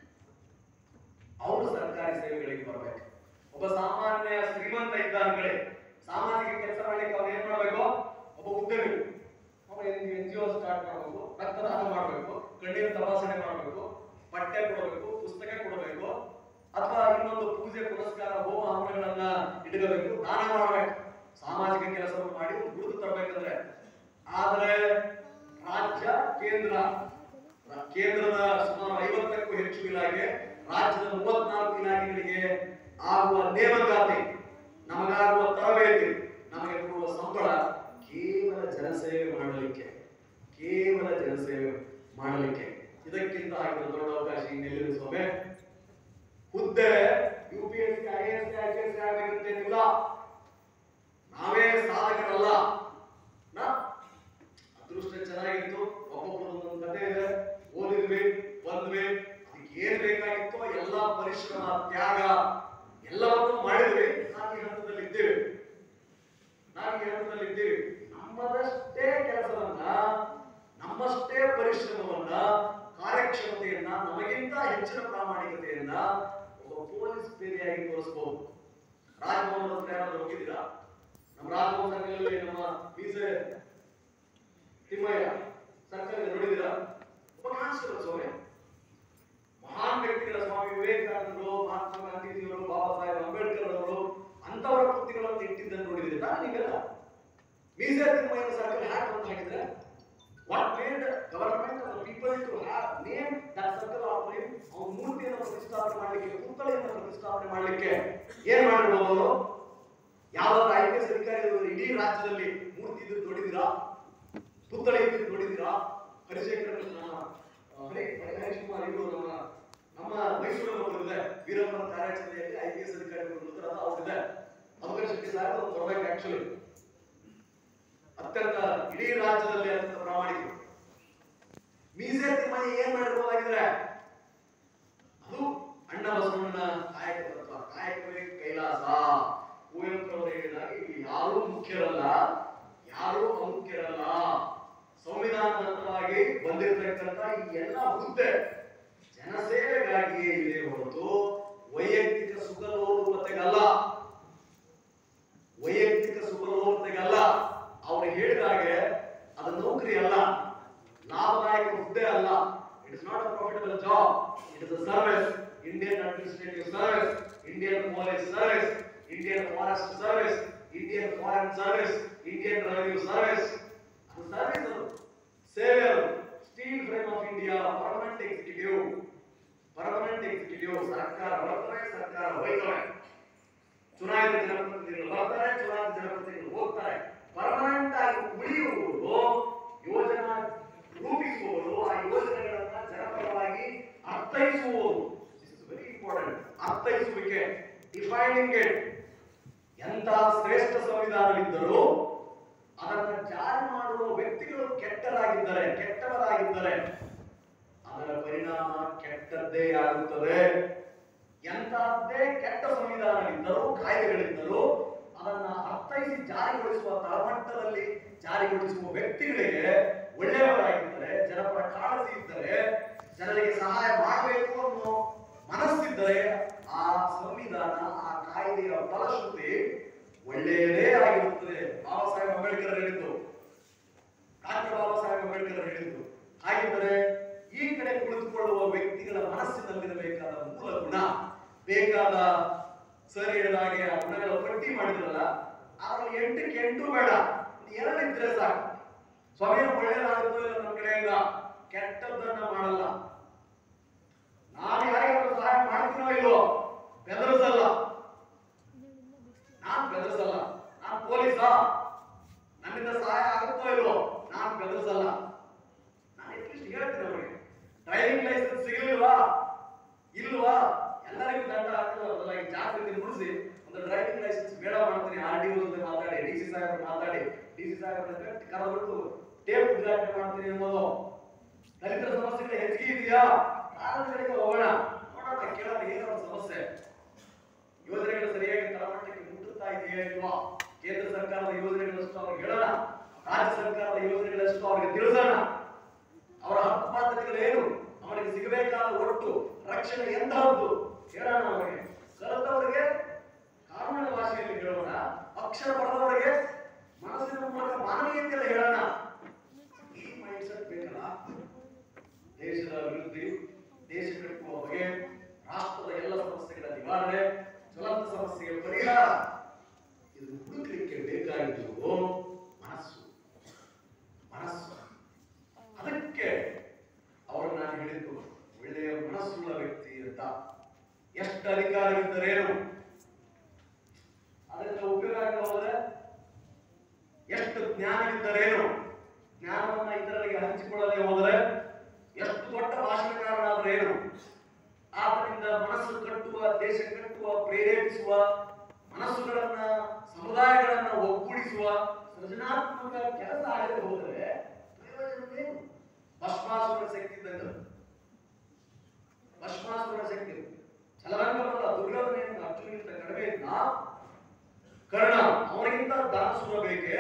ಅವರು ಸರ್ಕಾರಿ ಸೇವೆಗಳಿಗೆ ಬರಬೇಕು ಒಬ್ಬ ಸಾಮಾನ್ಯ ಶ್ರೀಮಂತ ಇದ್ದಾನ ಕಡೆ ಸಾಮಾಜಿಕ ಕೆಲಸ ಮಾಡ್ಲಿಕ್ಕೆ ಅವ್ರು ಏನ್ ಮಾಡ್ಬೇಕು ಒಬ್ಬ ಉದ್ಯಮಿ ಅವ ಎನ್ ಜಿ ಒ ಸ್ಟಾರ್ಟ್ ಮಾಡಬೇಕು ರಕ್ತದಾನ ಮಾಡಬೇಕು ಕಣ್ಣಿನ ತಪಾಸಣೆ ಮಾಡಬೇಕು ಬಟ್ಟೆ ಕೊಡಬೇಕು ಪುಸ್ತಕ ಕೊಡಬೇಕು ಅಥವಾ ಇನ್ನೊಂದು ಪೂಜೆ ಪುರಸ್ಕಾರ ಹೋಮ ಹವನಗಳನ್ನ ಇಟ್ಕೋಬೇಕು ದಾನ ಮಾಡಬೇಕು ಸಾಮಾಜಿಕ ಕೆಲಸವನ್ನು ಮಾಡಿ ಒಂದು ಗುರುತು ತರಬೇಕಂದ್ರೆ ಆದ್ರೆ ರಾಜ್ಯ ಕೇಂದ್ರ ರ- ಕೇಂದ್ರದ ಸುಮಾರು ಐವತ್ತಕ್ಕೂ ಹೆಚ್ಚು ಇಲಾಖೆ ರಾಜ್ಯದ ಮೂವತ್ನಾಲ್ಕು ಇಲಾಖೆಗಳಿಗೆ ಆಗುವ ನೇಮಕಾತಿ ನಮಗಾಗುವ ತರಬೇತಿ ನಮಗೆ ಕೊಡುವ ಸಂಬಳ ಕೇವಲ ಜನಸೇವೆ ಮಾಡಲಿಕ್ಕೆ ಕೇವಲ ಜನಸೇವೆ ಮಾಡಲಿಕ್ಕೆ ಇದಕ್ಕಿಂತ ಆಗಿರೋ ದೊಡ್ಡ ಅವಕಾಶ ಇನ್ನೆಲ್ಲಿದೆ ಸ್ವಾಮಿ ಹುದ್ದೆ U P S C I S C I P S C ಆಗಬೇಕಂತೇನಿಲ್ಲ ನಾವೇ ಸಾಧಕರಲ್ಲ ನಾ ಅದೃಷ್ಟ ಚೆನ್ನಾಗಿತ್ತು ಒಬ್ಬೊಬ್ಬರು ಒಂದೊಂದು ಕಥೆ ಇದೆ ಓದಿದ್ವಿ ಬಂದ್ವಿ ಅದಕ್ಕೆ ಏನ್ ಬೇಕಾಗಿತ್ತೋ ಎಲ್ಲ ಪರಿಶ್ರಮ ತ್ಯಾಗ ಎಲ್ಲವನ್ನೂ ಮಾಡಿದ್ವಿ ನಾವು ಈ ಹಂತದಲ್ಲಿ ಇದ್ದೇವೆ ನಾವು ಈ ಹಂತದಲ್ಲಿ ಇದ್ದೇವೆ ನಮ್ಮದಷ್ಟೇ ಕೆಲಸವನ್ನ ನಮ್ಮಷ್ಟೇ ಪರಿಶ್ರಮವನ್ನ ಕಾರ್ಯಕ್ಷಮತೆಯನ್ನ ನಮಗಿಂತ ಹೆಚ್ಚಿನ ಪ್ರಾಮಾಣಿಕತೆಯನ್ನ ಒಬ್ಬ ಪೊಲೀಸ್ ಬೇರೆಯಾಗಿ ತೋರಿಸಬಹುದು ರಾಜಭವನದ ಹತ್ರ ಯಾರಾದ್ರೂ ಹೋಗಿದ್ದೀರಾ ನಮ್ಮ ರಾಜಭವನದಲ್ಲಿ ನಮ್ಮ ಮೀಸೆ ತಿಮ್ಮಯ್ಯ ಸರ್ಕಾರ ನೋಡಿದಿರಾ ಒಬ್ಬ ಕಾಣಿಸ್ತಿಲ್ಲ ಸ್ವಾಮಿ ಮಹಾನ್ ವ್ಯಕ್ತಿಗಳ ಸ್ವಾಮಿ ವಿವೇಕಾನಂದರು ಮಹಾತ್ಮ ಗಾಂಧೀಜಿಯವರು ಬಾಬಾ ಸಾಹೇಬ್ ಅಂಬೇಡ್ಕರ್ ಅವರು ಅಂತವರ ಕೃತಿಗಳನ್ನು ಇಟ್ಟಿದ್ದನ್ನು ನೋಡಿದಿರಾ ನೀವೆಲ್ಲ ಮೀಸೆ ತಿಮ್ಮಯ್ಯನ ಸರ್ಕಲ್ ಹ್ಯಾಕ್ ಅಂತ ಹಾಕಿದ್ರೆ what made government of people to have name that circle of name ಅವ್ರ ಮೂರ್ತಿಯನ್ನು ಪ್ರತಿಷ್ಠಾಪನೆ ಮಾಡಲಿಕ್ಕೆ ಪುತ್ಥಳಿಯನ್ನು ಪ್ರತಿಷ್ಠಾಪನೆ ಮಾಡಲಿಕ್ಕೆ ಏನ್ ಮಾಡಿರ್ಬೋದು ಅವರು ಯಾವ್ದಾದ್ರು ಐ ಪಿ ಎಸ್ ಅಧಿಕಾರಿಗಳು ಇಡೀ ರಾಜ್ಯದಲ್ಲಿ ಮೂರ್ತಿ ಇದ್ದು ನೋಡಿದಿರಾ ಪುತ್ಥಳಿ ಇದ್ದು ನೋಡಿದಿರಾ ಹರಿಶೇಖರ್ ನಮ್ಮ ಆ, ಹರಿ ಹರೀಶ್ ಕುಮಾರ್ ಇವರು ನಮ್ಮ ನಮ್ಮ ಮೈಸೂರಲ್ಲಿ ಒಬ್ಬರಿದೆ ವೀರಪ್ಪನ ಕಾರ್ಯಾಚರಣೆಯಲ್ಲಿ ಐ ಪಿ ಎಸ್ ಅಧಿಕಾರಿಗಳು ಅವ್ರಿದೆ ಅವಕಾಶ ರೆಡ್ಡಿ ಸಾಹೇಬ್ ಅವ್ರು ಬರ್ಬೇಕು ಆಕ್ಚುಲಿ ಅತ್ಯಂತ ಇಡೀ ರಾಜ್ಯದಲ್ಲಿ ಅತ್ಯಂತ ಪ್ರಾಮಾಣಿಕರು ಮೀಸೆ ತಿಮ್ಮಯ್ಯ ಏನ್ ಮಾಡಿರ್ಬೋದಾಗಿದ್ರೆ ಅದು ಅಣ್ಣ ಬಸವಣ್ಣನ ಕಾಯಕ ತತ್ವ ಕಾಯಕವೇ ಕೈಲಾಸ ಕುವೆಂಪು ಅವರು ಹೇಳಿದಾಗ ಇಲ್ಲಿ ಯಾರೂ ಮುಖ್ಯರಲ್ಲ ಯಾರೂ ಅಮುಖ್ಯರಲ್ಲ ಸಂವಿಧಾನಬದ್ಧವಾಗಿ ಬಂದಿರತಕ್ಕಂತ ಈ ಎಲ್ಲ ಹುದ್ದೆ ಜನಸೇವೆಗಾಗಿಯೇ ಇದೆ ಹೊರತು ವೈಯಕ್ತಿಕ ಸುಖಲೋಲುಪತೆಗಲ್ಲ ವೈಯಕ್ತಿಕ ಸುಖಲೋಲುಪತೆಗಲ್ಲ ಅವ್ರು ಹೇಳಿದ ಹಾಗೆ ಅದು ನೌಕರಿ ಅಲ್ಲ ಲಾಭದಾಯಕ ಹುದ್ದೆ ಅಲ್ಲ it is not a profitable job it is a service Indian administrative service Indian police service Indian forest service Indian foreign service Indian revenue service ಅದು ಸರ್ವಿಸ್ ಅದು ಸೇವೆ ಅದು steel frame of India permanent executive permanent executive ಸರ್ಕಾರ ಬರ್ತಾರೆ ಸರ್ಕಾರ ಹೋಯ್ತಾರೆ ಚುನಾಯಿತ ಜನಪ್ರತಿನಿಧಿಗಳು ಬರ್ತಾರೆ ಚುನಾಯಿತ ಜನಪ್ರತಿನಿಧಿಗಳು ಹೋಗ್ತಾರೆ ಪರ್ಮನೆಂಟ್ ಆಗಿ ಉಳಿಯುವುದು ಯೋಜನಾ ರೂಪಿಸುವುದು ಆ ಯೋಜನೆಗಳನ್ನ ಜನಪರವಾಗಿ ಅರ್ಥೈಸುವುದು ವೆರಿ ಇಂಪಾರ್ಟೆಂಟ್ ಅರ್ಥೈಸುವಿಕೆ ಡಿಫೈನಿಂಗ್ ಇಟ್ ಎಂತ ಶ್ರೇಷ್ಠ ಸಂವಿಧಾನವಿದ್ದರೂ ಅದನ್ನು ಜಾರಿ ಮಾಡುವ ವ್ಯಕ್ತಿಗಳು ಕೆಟ್ಟರಾಗಿದ್ದರೆ ಕೆಟ್ಟವರಾಗಿದ್ದರೆ ಅದರ ಪರಿಣಾಮ ಕೆಟ್ಟದ್ದೇ ಆಗುತ್ತದೆ ಎಂತಹದ್ದೇ ಕೆಟ್ಟ ಸಂವಿಧಾನವಿದ್ದರೂ ಕಾಯ್ದೆಗಳಿದ್ದರೂ ಅದನ್ನ ಅರ್ಥೈಸಿ ಜಾರಿಗೊಳಿಸುವ ತಳಮಟ್ಟದಲ್ಲಿ ಜಾರಿಗೊಳಿಸುವ ವ್ಯಕ್ತಿಗಳಿಗೆ ಒಳ್ಳೆಯವರಾಗಿದ್ದರೆ ಜನಪರ ಕಾಳಜಿ ಇದ್ದರೆ ಜನರಿಗೆ ಸಹಾಯ ಮಾಡಬೇಕು ಅನ್ನೋ ಮನಸ್ಸಿದ್ದರೆ ಆ ಸಂವಿಧಾನ ಆ ಕಾಯ್ದೆಯ ಫಲಶ್ರುತಿ ಒಳ್ಳೆಯದೇ ಆಗಿರುತ್ತದೆ ಬಾಬಾ ಸಾಹೇಬ್ ಅಂಬೇಡ್ಕರ್ ಹೇಳಿದ್ದು ಡಾಕ್ಟರ್ ಬಾಬಾ ಸಾಹೇಬ್ ಅಂಬೇಡ್ಕರ್ ಹೇಳಿದ್ದು ಹಾಗಿದ್ದರೆ ಈ ಕಡೆ ಕುಳಿತುಕೊಳ್ಳುವ ವ್ಯಕ್ತಿಗಳ ಮನಸ್ಸಿನಲ್ಲಿರಬೇಕಾದ ಮೂಲ ಗುಣ ಬೇಕಾದ ಸರ್ ಹೇಳಿದ ಹಾಗೆ ಆ ಗುಣಗಳ ಪಟ್ಟಿ ಮಾಡಿದ್ರಲ್ಲ ಅದ್ರಲ್ಲಿ ಎಂಟಕ್ಕೆ ಎಂಟು ಬೇಡ ಒಂದು ಎರಡು ಇದ್ರೆ ಸಾಕು ಸ್ವಯಂ ಒಳ್ಳೆಯದಾಗುತ್ತೋ ಇಲ್ಲ ನಮ್ಮ ಕಡೆಯಿಂದ ಕೆಟ್ಟದ್ದನ್ನ ಮಾಡಲ್ಲ ನಾನು ಯಾರಿಗಾದ್ರೂ ಸಹಾಯ ಮಾಡ್ತೀನೋ ಇಲ್ವೋ ಬೆದರಿಸಲ್ಲ ನಾನ್ ಬೆದರಿಸಲ್ಲ ನಾನ್ ಪೊಲೀಸಾ ನನ್ನಿಂದ ಸಹಾಯ ಆಗುತ್ತೋ ಇಲ್ವೋ ನಾನ್ ಬೆದರಿಸಲ್ಲ ನಾನು ಅಟ್ಲೀಸ್ಟ್ ಹೇಳ್ತೀನಿ ಅವ್ರಿಗೆ ಡ್ರೈವಿಂಗ್ ಲೈಸೆನ್ಸ್ ಸಿಗಲಿಲ್ವಾ ಇಲ್ವಾ ಎಲ್ಲರಿಗೂ ದಂಡ ಹಾಕೋದಲ್ಲ ಈ ಜಾಗೃತಿ ಮುಗಿಸಿ ಒಂದು ಡ್ರೈವಿಂಗ್ ಲೈಸೆನ್ಸ್ ಬೇಡ ಮಾಡ್ತೀನಿ ಆರ್ ಡಿ ಜೊತೆ ಮಾತಾಡಿ ಡಿ ಸಿ ಸಾಹೇಬ್ರು ಮಾತಾಡಿ ಡಿ ಸಿ ಸಾಹೇಬ್ರ ಕರೆದ್ಬಿಟ್ಟು ಟೇಪ್ ಉದ್ಘಾಟನೆ ಮಾಡ್ತೀನಿ ಅನ್ನೋದು ದಲಿತರ ಸಮಸ್ಯೆಗಳು ಹೆಚ್ಚಿಗೆ ಇದೆಯಾ ಕಾರಣಗಳಿಗೆ ಹೋಗೋಣ ನೋಡೋಣ ಕೇಳೋಣ ಏನೋ ಒಂದು ಸಮಸ್ಯೆ ಯೋಜನೆಗಳು ಸರಿಯಾಗಿ ತಳಮಟ್ಟಕ್ಕೆ ಮುಟ್ಟುತ್ತಾ ಇದೆಯಾ ಇಲ್ವಾ ಕೇಂದ್ರ ಸರ್ಕಾರದ ಯೋಜನೆಗಳಷ್ಟು ಅವ್ರಿಗೆ ಹೇಳೋಣ ರಾಜ್ಯ ಸರ್ಕಾರದ ಯೋಜನೆಗಳಷ್ಟು ಅವ್ರಿಗೆ ತಿಳಿಸೋಣ ಅವರ ಹಕ್ಕು ಬಾಧ್ಯತೆಗಳೇನು ಅವರಿಗೆ ಸಿಗಬೇಕಾದ ಒಟ್ಟು ರಕ್ಷಣೆ ಎಂತಹದ್ದು ಹೇಳೋಣ ಅವರಿಗೆ ಕಲಿತವರಿಗೆ ಕಾನೂನಿನ ಭಾಷೆಯಲ್ಲಿ ಹೇಳೋಣ ಅಕ್ಷರ ಪಡೆದವರಿಗೆ ಮನಸ್ಸಿನ ಮೂಲಕ ಮಾನವೀಯತೆಯಲ್ಲಿ ಹೇಳೋಣ ಈ ಮೈಂಡ್ ಸೆಟ್ ಬೇಕಲ್ಲ ದೇಶದ ಅಭಿವೃದ್ಧಿ ದೇಶ ಕಟ್ಟುವ ಬಗೆ ರಾಷ್ಟ್ರದ ಎಲ್ಲ ಸಮಸ್ಯೆಗಳ ನಿವಾರಣೆ ಜ್ವಲಂತ ಸಮಸ್ಯೆಗಳ ಪರಿಹಾರ ಇದು ಹುಡುಕಲಿಕ್ಕೆ ಬೇಕಾಗಿದ್ದು ಮನಸ್ಸು ಮನಸ್ಸು ಅದಕ್ಕೆ ಅವರು ನಾನು ಹೇಳಿದ್ದು ಒಳ್ಳೆಯ ಮನಸ್ಸುಳ್ಳ ವ್ಯಕ್ತಿ ಅಂತ ಎಷ್ಟು ಅಧಿಕಾರವಿದ್ದರೇನು ಅದರಿಂದ ಉಪಯೋಗ ಆಗದೆ ಹೋದ್ರೆ ಎಷ್ಟು ಜ್ಞಾನವಿದ್ದರೇನು ಜ್ಞಾನವನ್ನ ಇತರರಿಗೆ ಹಂಚಿಕೊಳ್ಳದೆ ಹೋದರೆ ಎಷ್ಟು ದೊಡ್ಡ ಭಾಷಣಕಾರನಾದರೇನು ಆದ್ದರಿಂದ ಮನಸ್ಸು ಕಟ್ಟುವ ದೇಶ ಕಟ್ಟುವ ಪ್ರೇರೇಪಿಸುವ ಮನಸ್ಸುಗಳನ್ನ ಸಮುದಾಯಗಳನ್ನ ಒಗ್ಗೂಡಿಸುವ ಸೃಜನಾತ್ಮಕ ಕೆಲಸ ಆಗದೆ ಹೋದರೆ ಪ್ರಯೋಜನವೇನು ಭಸ್ಮಾಸುರ ಶಕ್ತಿ ಇದ್ದಂಗೆ ಭಸ್ಮಾಸುರ ಶಕ್ತಿ ಚಲರಂಗವಲ್ಲ ದುರ್ಯೋಧನ ಅರ್ಜುನಿಗಿಂತ ಕಡಿಮೆ ಇದ್ದ ಕರ್ಣ ಅವನಿಗಿಂತ ದಾನಸುರ ಬೇಕೆ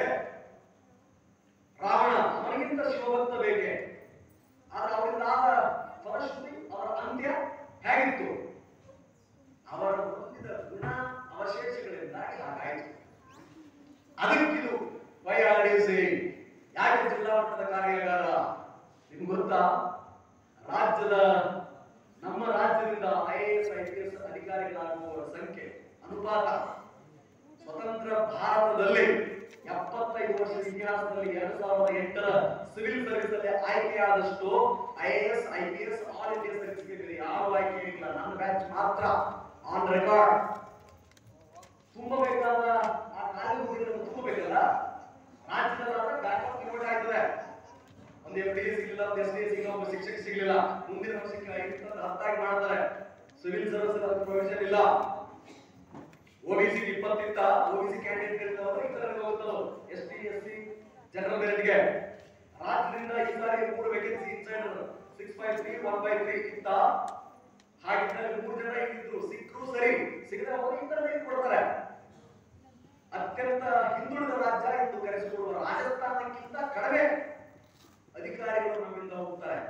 ರಾವಣ ಅವನಿಗಿಂತ ಶಿವಭಕ್ತ ಬೇಕೆ ಆದ್ರೆ ಅವರಿಂದ ಆದ ಫಲಶ್ರುತಿ ಅವರ ಅಂತ್ಯ ಹೇಗಿತ್ತು ಅವರ ಹೊಂದಿದ ಗುಣ ಅವಶೇಷಗಳಿಂದಾಗಿ ಹಾಗಾಯಿತು ಅದಕ್ಕಿದು ವೈ ಆರ್ ಡಿ ಸಿ ಯಾಕೆ ಜಿಲ್ಲಾ ಮಟ್ಟದ ಕಾರ್ಯಾಗಾರ ನಿಮ್ಗೆ ಗೊತ್ತಾ ರಾಜ್ಯದ ನಮ್ಮ ರಾಜ್ಯದಿಂದ I A S I P S ಅಧಿಕಾರಿಗಳಾಗುವವರ ಸಂಖ್ಯೆ ಅನುಪಾತ ಸ್ವತಂತ್ರ ಭಾರತದಲ್ಲಿ ಎಪ್ಪತ್ತೈದು ವರ್ಷದ ಇತಿಹಾಸದಲ್ಲಿ ಎರಡ್ ಸಾವಿರದ ಎಂಟರ ಸಿವಿಲ್ ಸರ್ವಿಸ್ ಅಲ್ಲಿ ಆಯ್ಕೆಯಾದಷ್ಟು I A S I P S all India certificate ಯಾರು ಆಯ್ಕೆ ಇಲ್ಲ ನನ್ನ ಬ್ಯಾಚ್ ಮಾತ್ರ ಆನ್ ರೆಕಾರ್ಡ್ ತುಂಬಬೇಕಾದ ಆ ಖಾಲಿ ಹುದ್ದೆಗಳನ್ನು ತುಂಬಬೇಕಲ್ಲ ರಾಜ್ಯದಲ್ಲಾದ್ರೆ ಬ್ಯಾಕಪ್ ರಿಪೋರ್ಟ್ ಆಗ್ತದೆ ಒಂದು ಎಫ್ ಡಿ ಸಿಗಲಿಲ್ಲ ಒಂದು ಎಸ್ ಡಿ ಸಿಗಲಿಲ್ಲ ಒಬ್ಬ ಶಿಕ್ಷಕ ಸಿಗಲಿಲ್ಲ ಮುಂದಿನ ವರ್ಷಕ್ಕೆ ಐದು ಹತ್ತಾಗಿ ಮಾಡ್ತಾರೆ ಸಿವಿಲ್ ಸರ್ವಿಸ್ ಪ್ರೊವಿಷನ್ ಇಲ್ಲ ಓಬಿಸಿ ಇಪ್ಪತ್ತಿತ್ತ ಓಬಿಸಿ ಕ್ಯಾಂಡಿಡೇಟ್ ಇರ್ತಾವಲ್ಲ ಈ ತರ ಹೋಗ್ತಾವ S T S C general ಮೆರಿಟ್ಗೆ ರಾಜ್ಯದಿಂದ ಈ ಸಾರಿ ಮೂರು vacancy inside six by three one by three ಇತ್ತ ಹಾಗಿದ್ದಲ್ಲಿ ಮೂರು ಜನ ಇದ್ದಿದ್ರು ಸಿಕ್ಕರು ಸರಿ ಸಿಗದೆ ಹೋದ್ರೆ ಈ ತರ ಮೆರಿಟ್ ಕೊಡ್ತಾರೆ ಅತ್ಯಂತ ಹಿಂದುಳಿದ ರಾಜ್ಯ ಎಂದು ಕರೆಸಿಕೊಳ್ಳುವ ರಾಜಸ್ಥಾನಕ್ಕಿಂತ ಕಡಿಮೆ ಅಧಿಕಾರಿಗಳು ನಮ್ಮಿಂದ ಹೋಗ್ತಾರೆ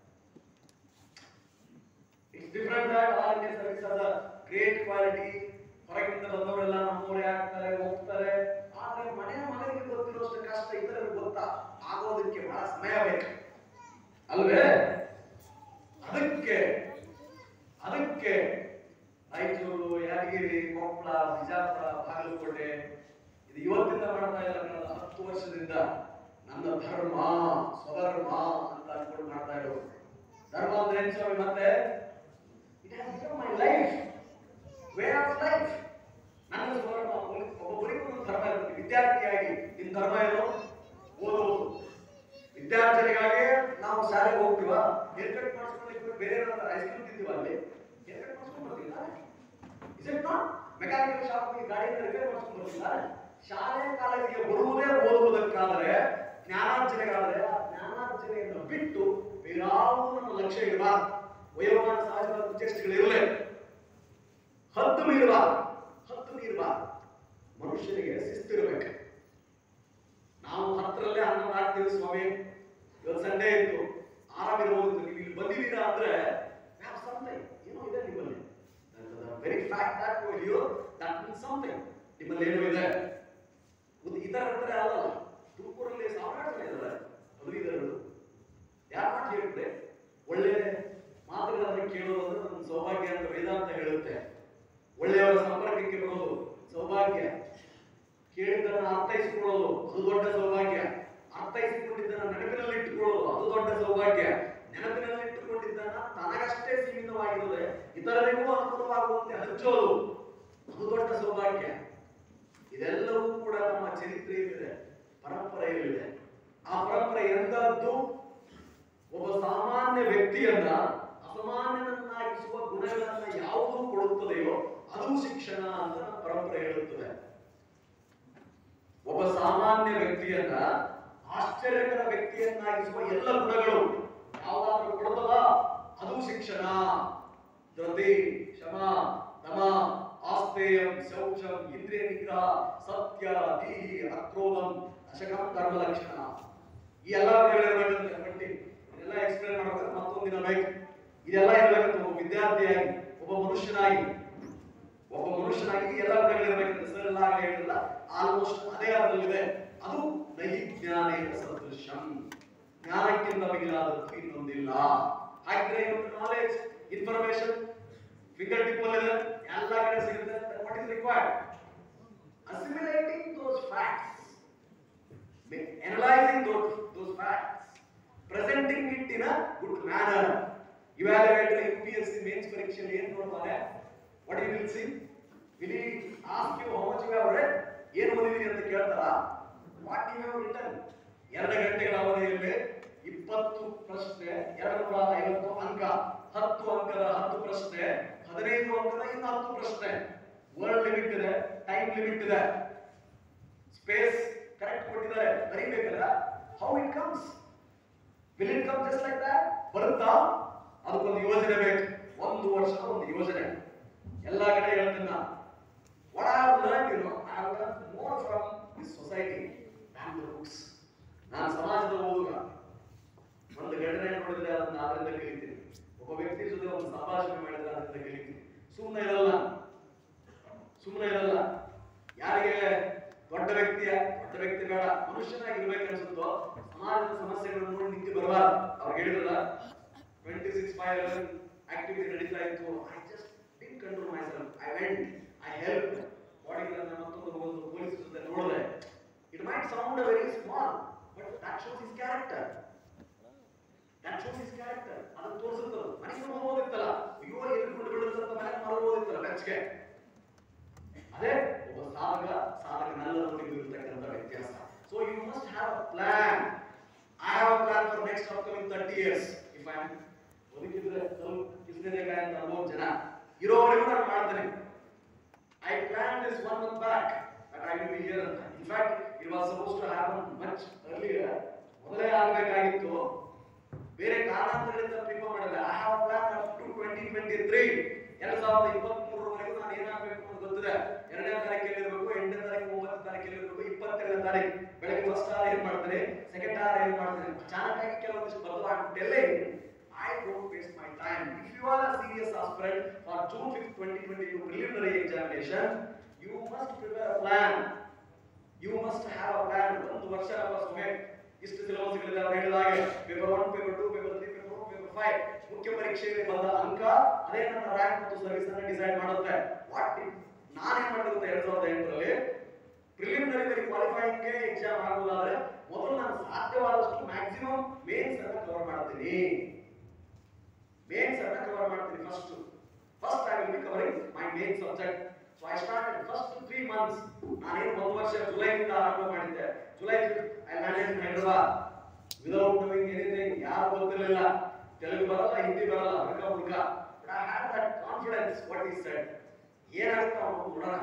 it's different that all Indian service as a great quality ಹೊರಗಿಂದ ಬಂದವರೆಲ್ಲ ನಮ್ಮವರೇ ಆಗ್ತಾರೆ ಹೋಗ್ತಾರೆ ಆದ್ರೆ ಮನೆ ಮಗನಿಗೆ ಗೊತ್ತಿರೋಷ್ಟು ಕಷ್ಟ ಇತರರಿಗೆ ಗೊತ್ತಾ ಆಗೋದಕ್ಕೆ ಬಹಳ ಸಮಯ ಬೇಕು ಅಲ್ವೇ ಅದಕ್ಕೆ ಅದಕ್ಕೆ ರಾಯಚೂರು ಯಾದಗಿರಿ ಕೊಪ್ಪಳ ಬಿಜಾಪುರ ಬಾಗಲಕೋಟೆ ಇದು ಇವತ್ತಿಂದ ಮಾಡ್ತಾ ಇಲ್ಲ ಕಳೆದ ಹತ್ತು ವರ್ಷದಿಂದ ನನ್ನ ಧರ್ಮ ಸ್ವಧರ್ಮ ಅಂತ ಅನ್ಕೊಂಡು ಮಾಡ್ತಾ ಇರೋದು ಧರ್ಮ ಅಂದ್ರೆ ಏನ್ ಸ್ವಾಮಿ ಮತ್ತೆ it has become my life way of life ನನ್ನ ಸ್ವಧರ್ಮ ಒಬ್ಬೊಬ್ಬರಿಗೂ ಒಂದು ಧರ್ಮ ಇರುತ್ತೆ ವಿದ್ಯಾರ್ಥಿಯಾಗಿ ನಿನ್ ಧರ್ಮ ಏನು ಓದುವುದು ವಿದ್ಯಾರ್ಥಿಗಳಿಗಾಗಿ ನಾವು ಶಾಲೆಗೆ ಹೋಗ್ತೀವ ಹೇರ್ ಕಟ್ ಮಾಡಿಸ್ಕೊಳ್ಳಿಕ್ಕೆ ಬೇರೆ ಐಸ್ ಕ್ರೀಮ್ ತಿಂತೀವ ಅಲ್ಲಿ ಹೇರ್ ಕಟ್ ಮಾಡಿಸ್ಕೊಂಡು ಬರ್ತೀವಿ is it not mechanical shop ಗಾಡಿ ರಿಪೇರ್ ಮಾಡಿಸ್ಕೊಂಡು ಬರ್ತೀವಿ ಶಾಲೆ ಕಾಲೇಜಿಗೆ ಬರುವುದೇ ಓದುವುದಕ್ಕಾದರೆ ಜ್ಞಾನಾರ್ಜನೆಗಾದರೆ ಆ ಜ್ಞಾನಾರ್ಜನೆಯನ್ನು ಬಿಟ್ಟು ಬೇರಾವುದು ನಮ್ಮ ಲಕ್ಷ್ಯ ಇರಬಾರ್ದು ವಯೋಮಾನ ಸಹಜವಾದ ಚೇಷ್ಟೆಗಳಿರಲೇ ಹತ್ತು ಮೀರಬಾರ್ದು ಹತ್ತು ಮೀರಬಾರ್ದು ಮನುಷ್ಯನಿಗೆ ಶಿಸ್ತಿರ್ಬೇಕು ನಾವು ಹತ್ತರಲ್ಲೇ ಹನ್ನೊಂದು ಆಗ್ತೀವಿ ಸ್ವಾಮಿ ಇವತ್ತು ಸಂಡೇ ಇತ್ತು ಆರಾಮಿರ್ಬೋದು ನೀವು ಇಲ್ಲಿ ಬಂದಿದ್ದೀರಾ ಅಂದ್ರೆ have something. ಏನೋ ಇದೆ ನಿಮ್ಮಲ್ಲಿ very fact that you here that means something ನಿಮ್ಮಲ್ಲಿ ಏನೋ ಇದೆ ಒಂದು ಇತರ ಹತ್ರ ಅಲ್ಲ ತುಮಕೂರಲ್ಲಿ ಸಾವಿರಾರು ಜನ ಇದ್ದಾರೆ ಪದವೀಧರರು ಯಾರು ಮಾತು ಹೇಳಿದ್ರೆ ಒಳ್ಳೆ ಮಾತುಗಳನ್ನು ಕೇಳೋದು ಅಂದ್ರೆ ನಮ್ಮ ಸೌಭಾಗ್ಯ ಅಂತ ವೇದಾಂತ ಹೇಳುತ್ತೆ ಒಳ್ಳೆಯವರ ಸಂಪರ್ಕಕ್ಕೆ ಬರೋದು ಸೌಭಾಗ್ಯ ಕೇಳಿದ್ದನ್ನು ಅರ್ಥೈಸಿಕೊಳ್ಳೋದು ಅದು ದೊಡ್ಡ ಸೌಭಾಗ್ಯ ಅರ್ಥೈಸಿಕೊಂಡಿದ್ದನ್ನ ನೆನಪಿನಲ್ಲಿ ಇಟ್ಟುಕೊಳ್ಳೋದು ಅದು ದೊಡ್ಡ ಸೌಭಾಗ್ಯ ನೆನಪಿನಲ್ಲಿ ಇಟ್ಟುಕೊಂಡಿದ್ದನ್ನ ತನಗಷ್ಟೇ ಸೀಮಿತವಾಗಿರುತ್ತದೆ ಇತರರಿಗೂ ಅನುಕೂಲವಾಗುವಂತೆ ಹಂಚೋದು ಅದು ದೊಡ್ಡ ಸೌಭಾಗ್ಯ ಇದೆಲ್ಲವೂ ಕೂಡ ನಮ್ಮ ಚರಿತ್ರೆಯಲ್ಲಿದೆ ಪರಂಪರೆಯಲ್ಲಿದೆ ಆ ಪರಂಪರೆ ಎಂತಹದ್ದು ಒಬ್ಬ ಸಾಮಾನ್ಯ ವ್ಯಕ್ತಿಯನ್ನ ಅಸಾಮಾನ್ಯನನ್ನಾಗಿಸುವ ಗುಣಗಳನ್ನ ಯಾವುದು ಕೊಡುತ್ತದೆಯೋ ಅದು ಶಿಕ್ಷಣ ಅಂತ ನಮ್ಮ ಪರಂಪರೆ ಹೇಳುತ್ತದೆ ಒಬ್ಬ ಸಾಮಾನ್ಯ ವ್ಯಕ್ತಿಯನ್ನ ಆಶ್ಚರ್ಯಕರ ವ್ಯಕ್ತಿಯನ್ನಾಗಿಸುವ ಎಲ್ಲ ಗುಣಗಳು ಯಾವ್ದಾದ್ರೂ ಕೊಡ್ತದ ಅದು ಶಿಕ್ಷಣ ಧೃತಿ ಶಮ ದಮ ಆಸ್ತೇಯಂ ಶೌಚಂ ಇಂದ್ರಿಯ ನಿಗ್ರಹ ಸತ್ಯ ದೀಹಿ ಅಕ್ರೋಧಂ ಅಶಕಂ ಧರ್ಮ ಲಕ್ಷಣ ಈ ಎಲ್ಲ ಗುಣಗಳಿರ್ಬೇಕಂತ ಪಟ್ಟಿ ಇದೆಲ್ಲ ಎಕ್ಸ್ಪ್ಲೇನ್ ಮಾಡ್ಬೇಕಾದ್ರೆ ಮತ್ತೊಂದು ದಿನ ಬೇಕು ಇದೆಲ್ಲ ಇರ್ಬೇಕಂತ ಒಬ್ಬ ವಿದ್ಯಾರ್ಥಿಯಾಗಿ ಒಬ್ಬ ಮನುಷ್ಯನಾಗಿ ಒಬ್ಬ ಮನುಷ್ಯನಾಗಿ ಎಲ್ಲ ಗುಣಗಳಿರ್ಬೇಕಂತ ಸರ್ ಎಲ್ಲ ಆಗಲೇ ಹೇಳಿಲ್ಲ ಆಲ್ಮೋಸ್ಟ್ ಅದೇ ಅದರಲ್ಲಿದೆ ಅದು ನಹಿ ಜ್ಞಾನೇನ ಸದೃಶಂ ಜ್ಞಾನಕ್ಕಿಂತ ಮಿಗಿಲಾದದ್ದು ಇನ್ನೊಂದಿಲ್ಲ ಹಾಗಿದ್ರೆ ಇವತ್ತು ನಾಲೆಜ್ ಇನ್ಫಾರ್ಮೇಶನ್ ಫಿಂಗರ್ ಟಿಪ್ ಅಲ್ಲಿದೆ ಎಲ್ಲ ಕಡೆ ಸಿಗುತ್ತೆ what is required assimilating those facts analyzing those, those facts, presenting it in a good manner. Evaluator UPSC mains ಪರೀಕ್ಷೆಯಲ್ಲಿ ಏನ್ ನೋಡ್ತಾರೆ what you will see will he ask you how much you have read ಏನು ಓದಿದೀನಿ ಅಂತ ಕೇಳ್ತಾರ what you have written ಎರಡು ಗಂಟೆಗಳ ಅವಧಿಯಲ್ಲಿ ಇಪ್ಪತ್ತು ಪ್ರಶ್ನೆ ಎರಡು ನೂರ ಐವತ್ತು ಅಂಕ ಹತ್ತು ಅಂಕದ ಹತ್ತು ಪ್ರಶ್ನೆ ಹದಿನೈದು ಅಂಕದ ಇನ್ನು ಹತ್ತು ಪ್ರಶ್ನೆ ವರ್ಡ್ ಲಿಮಿಟ್ ಇದೆ ಟೈಮ್ ಲಿಮಿಟ್ ಇದೆ ಸ್ಪೇಸ್ ಕರೆಕ್ಟ್ ಕೊಟ್ಟಿದ್ದಾರೆ ಬರೀಬೇಕಲ್ಲ how it comes will it come just like that ಬರುತ್ತಾ ಅದಕ್ಕೊಂದು ಯೋಜನೆ ಬೇಕು ಒಂದು ವರ್ಷದ ಒಂದು ಯೋಜನೆ ಎಲ್ಲ ಕಡೆ ಹೇಳ್ತೀನಿ ನಾನು what I have learned, you know, I have learned more from this society than the books. ನಾನು ಸಮಾಜದ ಓದುಗ ಒಂದು ಘಟನೆ ನೋಡಿದ್ರೆ ಅದನ್ನ ಅದರಿಂದ ಕಲಿತೀನಿ ಒಬ್ಬ ವ್ಯಕ್ತಿ ಜೊತೆ ಒಂದು ಸಂಭಾಷಣೆ ಮಾಡಿದ್ರೆ ಅದರಿಂದ ಕಲಿತೀನಿ ಸುಮ್ಮನೆ ಇರಲ್ಲ ಸುಮ್ಮನೆ ಇರಲ್ಲ ಯಾರಿಗೆ ದೊಡ್ಡ ವ್ಯಕ್ತಿಯ ದೊಡ್ಡ ವ್ಯಕ್ತಿ ಬೇಡ ಮನುಷ್ಯನಾಗಿ ಇರ್ಬೇಕು ಅನ್ಸುತ್ತೋ ಸಮಾಜದ ಸಮಸ್ಯೆಗಳನ್ನು ನೋಡಿ ನಿಂತು ಬರಬಾರ್ದು ಅವ್ರು ಹೇಳಿದ್ರಲ್ಲ twenty six five eleven activity ನಡೀತಾ ಇತ್ತು I just din control myself I went I help ಬಾಡಿಗೆ ನನ್ನ ಮತ್ತೊಂದು ಒಂದು ಪೊಲೀಸ್ ಜೊತೆ ನೋಡಿದೆ it might sound very small but that shows his character that shows his character ಅದನ್ನ ತೋರಿಸುತ್ತಲ್ಲ ಮನೆಗೆ ಹೋಗೋದಿತ್ತಲ್ಲ ಅಯ್ಯೋ ಎಲ್ಲಿ ಕೊಂಡು ಬಿಡುತ್ತಂತ ಮನೆಗೆ ಮಾಡ್ಬೋದಿತ್ತಲ್ಲ ಬೆಚ್ಚಗೆ ಅದೇ ಒಬ್ಬ ಸಾಧಕ ಸಾಧಕನಲ್ಲದವರಿಗೂ ಇರತಕ್ಕಂಥ ವ್ಯತ್ಯಾಸ so you must have a plan I have a plan for next upcoming thirty years if I am ಬದುಕಿದ್ರೆ ಸ್ವಲ್ಪ ಕಿಸ್ನೆಕಾಯಿ ಅಂತ ಅನುಭವ ಜನ ಇರೋವರೆಗೂ ನಾನು ಮಾಡ್ತೇನೆ I I planned this one month back that I will be here. ಅಂತ. In fact, it was supposed to happen much earlier. ಮೊದಲೇ ಆಗಬೇಕಾಗಿತ್ತು ಬೇರೆ ಕಾರಣಾಂತರಗಳಿಂದ ಪ್ರಿಪೇರ್ ಮಾಡಿದೆ I have plan up to twenty twenty three ಎರಡ್ ಸಾವಿರದ ಇಪ್ಪತ್ಮೂರರವರೆಗೂ ನಾನು ಏನಾಗಬೇಕು ಅಂತ ಗೊತ್ತಿದೆ ಎರಡನೇ ತಾರೀಕಲ್ಲಿ ಇರಬೇಕು ಎಂಟನೇ ತಾರೀಕು ಒಂಬತ್ತನೇ ತಾರೀಕಲ್ಲಿ ಇರಬೇಕು ಇಪ್ಪತ್ತೆರಡನೇ ತಾರೀಕು ಬೆಳಗ್ಗೆ ಫಸ್ಟ್ ಆರ್ ಏನ್ ಮಾಡ್ತಾರೆ ಸೆಕೆಂಡ್ ಆರ್ ಏನ್ ಮಾಡ್ತಾರೆ ಚಾಣಕ್ಯಾಗಿ ಕೆಲವೊಂದಿಷ್ಟು ಬದಲು I telling I don't waste my time. If you are a serious aspirant for June 5th, 2022 preliminary examination, you must prepare a plan. You must have a plan. ಒಂದು ವರ್ಷ ನಮ್ಮ ಸುಮ್ಮನೆ ಇಷ್ಟು ಸಿಲೆಬಸ್ಗಳಿದೆ ಅವ್ರು ಹೇಳಿದ ಹಾಗೆ paper one paper two paper three paper four paper five ಮುಖ್ಯ ಪರೀಕ್ಷೆಯಲ್ಲಿ ಬಂದ ಅಂಕ ಅದೇ ನನ್ನ ರ್ಯಾಂಕ್ ಮತ್ತು ಸರ್ವಿಸ್ ಅನ್ನ ಡಿಸೈಡ್ ಮಾಡುತ್ತೆ ವಾಟ್ ನಾನೇನ್ ಮಾಡಿದೆ ಗೊತ್ತಾ ಎರಡ್ ಸಾವಿರದ ಎಂಟರಲ್ಲಿ ಪ್ರಿಲಿಮಿನರಿ ಕ್ವಾಲಿಫೈಯಿಂಗ್ಗೆ ಎಕ್ಸಾಮ್ ಆಗುವುದಾದ್ರೆ ಮೊದಲು ನಾನು ಸಾಧ್ಯವಾದಷ್ಟು ಮ್ಯಾಕ್ಸಿಮಮ್ ಮೇನ್ಸ್ ಅನ್ನ ಕವರ್ ಮಾಡ್ತೀನಿ ಮೇನ್ಸ್ ಅನ್ನ ಕವರ್ ಮಾಡ್ತೀನಿ first first I will be covering my main subject so I started first three months ನಾನೇನು ಒಂದು ವರ್ಷ ಜುಲೈನಿಂದ ಆರಂಭ ಮಾಡಿದ್ದೆ July I landed in Hyderabad without doing anything ಯಾರು ಗೊತ್ತಿರಲಿಲ್ಲ ತೆಲುಗು ಬರಲ್ಲ ಹಿಂದಿ ಬರಲ್ಲ ಹುಡುಕ ಹುಡುಕ but I had that confidence what is said ಏನಾಗುತ್ತೆ ಅವನು ನೋಡೋಣ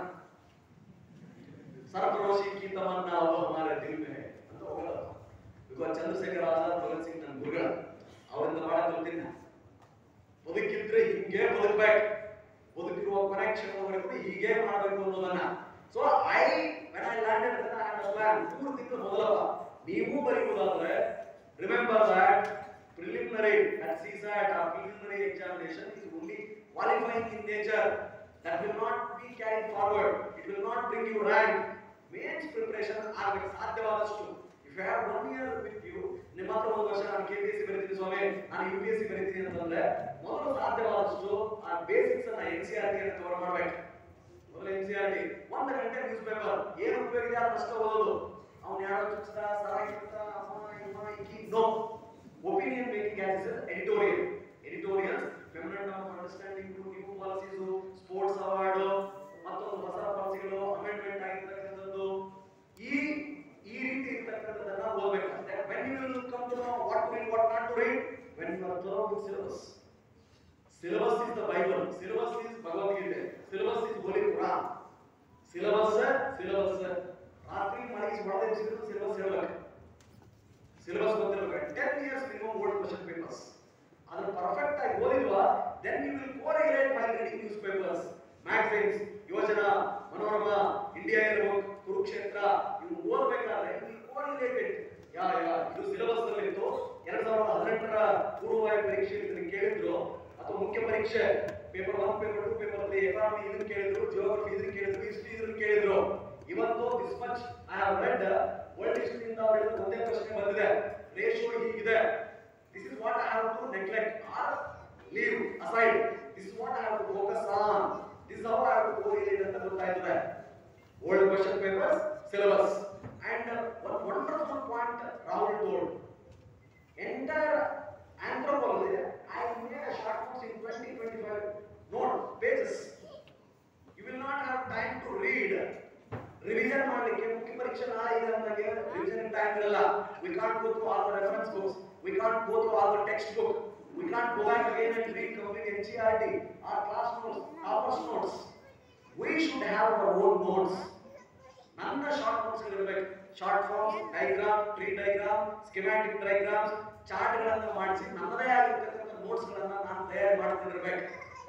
सरफरोशी की तमन्ना वो हमारे दिल में है ಅಂತ ಹೋಗಲ್ಲ ಬಿಕಾಸ್ ಚಂದ್ರಶೇಖರ್ ಆಜಾದ್ ಭಗತ್ ಸಿಂಗ್ ನನ್ನ ಗುರುಗಳ ಅವರಿಂದ ಬಹಳ ಕಲ್ತಿನ ಬದುಕಿದ್ರೆ ಹಿಂಗೆ ಬದುಕ್ಬೇಕು ಬದುಕಿರುವ ಕೊನೆ ಕ್ಷಣದವರೆಗೂ ಹೀಗೆ ಮಾಡಬೇಕು ಅನ್ನೋದನ್ನ so I when I landed I had a plan ಮೂರು ತಿಂಗಳು ಮೊದಲವ ನೀವು ಬರೀಬಹುದಾದ್ರೆ remember that preliminary that CSAT or preliminary examination is only qualifying in nature that will not be carried forward it will not bring you rank mains preparation ಆಗಬೇಕು ಸಾಧ್ಯವಾದಷ್ಟು if you have one year with you ನಿಮ್ಮ ಹತ್ರ ಒಂದು ವರ್ಷ ನಾನು K P S C ಬರೀತೀನಿ ಸ್ವಾಮಿ ನಾನು you P S C ಬರೀತೀನಿ ಅಂತಂದ್ರೆ ಮೊದಲು ಸಾಧ್ಯವಾದಷ್ಟು ಆ ಬೇಸಿಕ್ಸ್ ಅನ್ನ ಎನ್ ಸಿ ಆರ್ ಟಿ ಅನ್ನು ಕವರ್ ಮಾಡ್ಬೇಕು ಮೊದಲು ಎನ್ ಸಿ ಆರ್ ಟಿ ಒಂದು ಗಂಟೆ ನ್ಯೂಸ್ ಪೇಪರ್ ಏನು ಉಪಯೋಗ ಇದೆ ಅದನ್ನಷ್ಟೇ ಓದೋದು ಅವ್ನು ಯಾರೋ ಚುಚ್ಚಿದ ಸರಾಯಿ ಚುಚ್ಚಿದ ಅಮ್ಮ ಇಮ್ಮ ಇಕ್ಕಿ no opinion making as editorial editorials memorandum of understanding to new policies sports award ಮತ್ತೊಂದು ಹೊಸ ಪಾಲಿಸಿಗಳು ಅಮೆಂಡ್ಮೆಂಟ್ ಆಗಿರ್ತಕ್ಕಂಥದ್ದು ಈ ಈ ರೀತಿ ಇರ್ತಕ್ಕಂಥದ್ದನ್ನ ಓದಬೇಕು when you will come to know what to read what not to read when you are thorough with syllabus syllabus is the Bible syllabus is Bhagavad Gita syllabus is holy Quran syllabus syllabus ರಾತ್ರಿ ಮಲಗಿಸಿ ಹೊಡೆದ syllabus ಹೇಳ್ಬೇಕು syllabus ಗೊತ್ತಿರಬೇಕು ten years minimum old question papers ಅದನ್ನ perfect ಆಗಿ ಓದಿಲ್ವಾ then you will correlate by reading newspapers magazines Yojana Manorama India ಇರ್ಬೇಕು ಕುರುಕ್ಷೇತ್ರ ಇವು ಓದಬೇಕಾದ್ರೆ ಯು ವಿಲ್ ಕೋರಿಲೇಟ್ ಇಟ್ ಯಾ ಯಾ ಇದು ಸಿಲೆಬಸ್ ಅಲ್ಲಿ ಇತ್ತು ಎರಡ್ ಸಾವಿರದ ಹದಿನೆಂಟರ ಪೂರ್ವವಾಯು ಪರೀಕ್ಷೆ ಇದನ್ನ ಕೇಳಿದ್ರು ಅಥವಾ ಮುಖ್ಯ ಪರೀಕ್ಷೆ paper one paper two paper three economy ಇದನ್ನ ಕೇಳಿದ್ರು ಜಿಯೋಗ್ರಫಿ ಇದನ್ನ ಕೇಳಿದ್ರು ಹಿಸ್ಟ್ರಿ ಇದನ್ನ ಕೇಳಿದ್ರು ಇವತ್ತು this much I have read world ಹಿಸ್ಟ್ರಿಯಿಂದ ಅವರಿಗೆ ಒಂದೇ ಪ್ರಶ್ನೆ ಬಂದಿದೆ ರೇಷಿಯೋ ಹೀಗಿದೆ this is what I have to neglect or leave aside this is what I have to focus on this is how I have to correlate ಅಂತ ಗೊತ್ತಾಯ್ತದೆ old question papers syllabus and one wonderful point Rahul told entire anthropology, I made a short notes in 20, 25 note pages. You will not have time to read. Revision ಮಾಡಲಿಕ್ಕೆ ಮುಖ್ಯ ಪರೀಕ್ಷೆ ನಾಳೆ ಇದೆ ಅಂದಾಗೆ revision time ಇರಲ್ಲ we can't go through all the reference books we can't go through all the textbook we can't go back again and read complete N C R T or class notes toppers notes we should have our own notes ನನ್ನ short notes ಇರಬೇಕು short form diagram tree diagram schematic diagrams chart ಗಳನ್ನ ಮಾಡಿಸಿ ನನ್ನದೇ ಆಗಿರ್ತಕ್ಕಂಥ notes ಗಳನ್ನ ನಾನು ತಯಾರು ಮಾಡ್ಕೊಂಡಿರ್ಬೇಕು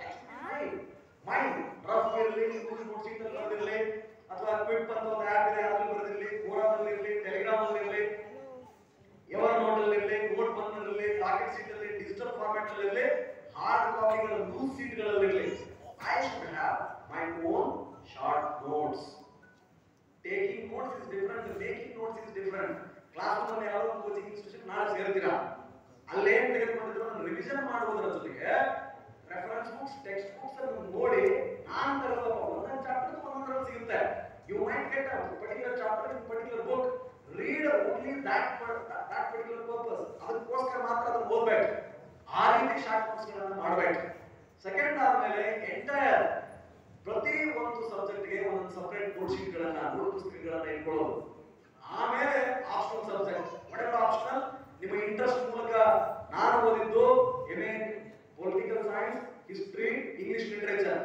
ಮೈಂಡ್ ರಫ್ ಇರಲಿ ಗೂಗಲ್ ನೋಟ್ಸ್ ಇಂದ ಬರೆದಿರಲಿ ಅಥವಾ ಕ್ವಿಪ್ ಅಂತ ಒಂದು ಆ್ಯಪ್ ಇದೆ ಅದ್ರಲ್ಲಿ ಬರೆದಿರಲಿ ಕೋರಾದಲ್ಲಿ ಇರಲಿ ಟೆಲಿಗ್ರಾಮ್ ಅಲ್ಲಿ ಇರಲಿ ಎವರ್ ನೋಟ್ ಅಲ್ಲಿ ಇರಲಿ ನೋಟ್ ಬಂದ್ ಇರಲಿ ರಾಕೆಟ್ ಸೀಟ್ ಅಲ್ಲಿ ಡಿಜಿಟಲ್ ಫಾರ್ಮ್ಯಾಟ್ ಅಲ್ಲಿ ಇರಲಿ ಹಾರ್ಡ್ ಕಾಪಿಗಳ ಲೂಸ್ ಸೀಟ್ ಗಳಲ್ಲಿ ಇರಲಿ I should have my own short notes taking notes is different making notes is different classroom ಯಾವುದೋ ಒಂದು ಕೋಚಿಂಗ್ ಇನ್ಸ್ಟಿಟ್ಯೂಷನ್ ನಾಳೆ ಸೇರ್ತೀರಾ ಅಲ್ಲೇನ್ ತೆಗೆದುಕೊಂಡಿದ್ರು ರಿವಿಷನ್ ಮಾಡುವುದರ ಜೊತೆಗೆ ರೆಫರೆನ್ಸ್ ಬುಕ್ಸ್ ಟೆಕ್ಸ್ಟ್ ಬುಕ್ಸ್ ಅನ್ನು ನೋಡಿ ನಾನ್ ತರದ ಒಂದೊಂದು ಚಾಪ್ಟರ್ ಒಂದೊಂದರಲ್ಲಿ ಸಿಗುತ್ತೆ you might get a particular chapter in particular book read only that that particular purpose ಅದಕ್ಕೋಸ್ಕರ ಮಾತ್ರ ಅದನ್ನು ಓದ್ಬೇಕು ಆ ರೀತಿ ಶಾರ್ಟ್ ನೋಟ್ಸ್ ಗಳನ್ನ ಮಾಡ್ಬೇಕು ಸೆಕೆಂಡ್ ಆದ್ಮೇಲೆ ಎಂಟೈರ್ ಪ್ರತಿ ಒಂದು ಸಬ್ಜೆಕ್ಟ್ಗೆ ಒಂದೊಂದು ಸಪರೇಟ್ ನೋಟ್ ಶೀಟ್ ಗಳನ್ನ ನೋಟ್ ಪುಸ್ತಕಗಳನ್ನ ಇಟ್ಕೊಳ್ಳೋದು ಆಮೇಲೆ ಆಪ್ಷನಲ್ ಸಬ್ಜೆಕ್ಟ್ ವಾಟ್ ಆಪ್ಷನಲ್ ನಿಮ್ಮ ಇಂಟ್ರೆಸ್ಟ್ ಮೂಲಕ ನಾನು ಓದಿದ್ದು M A political science history English literature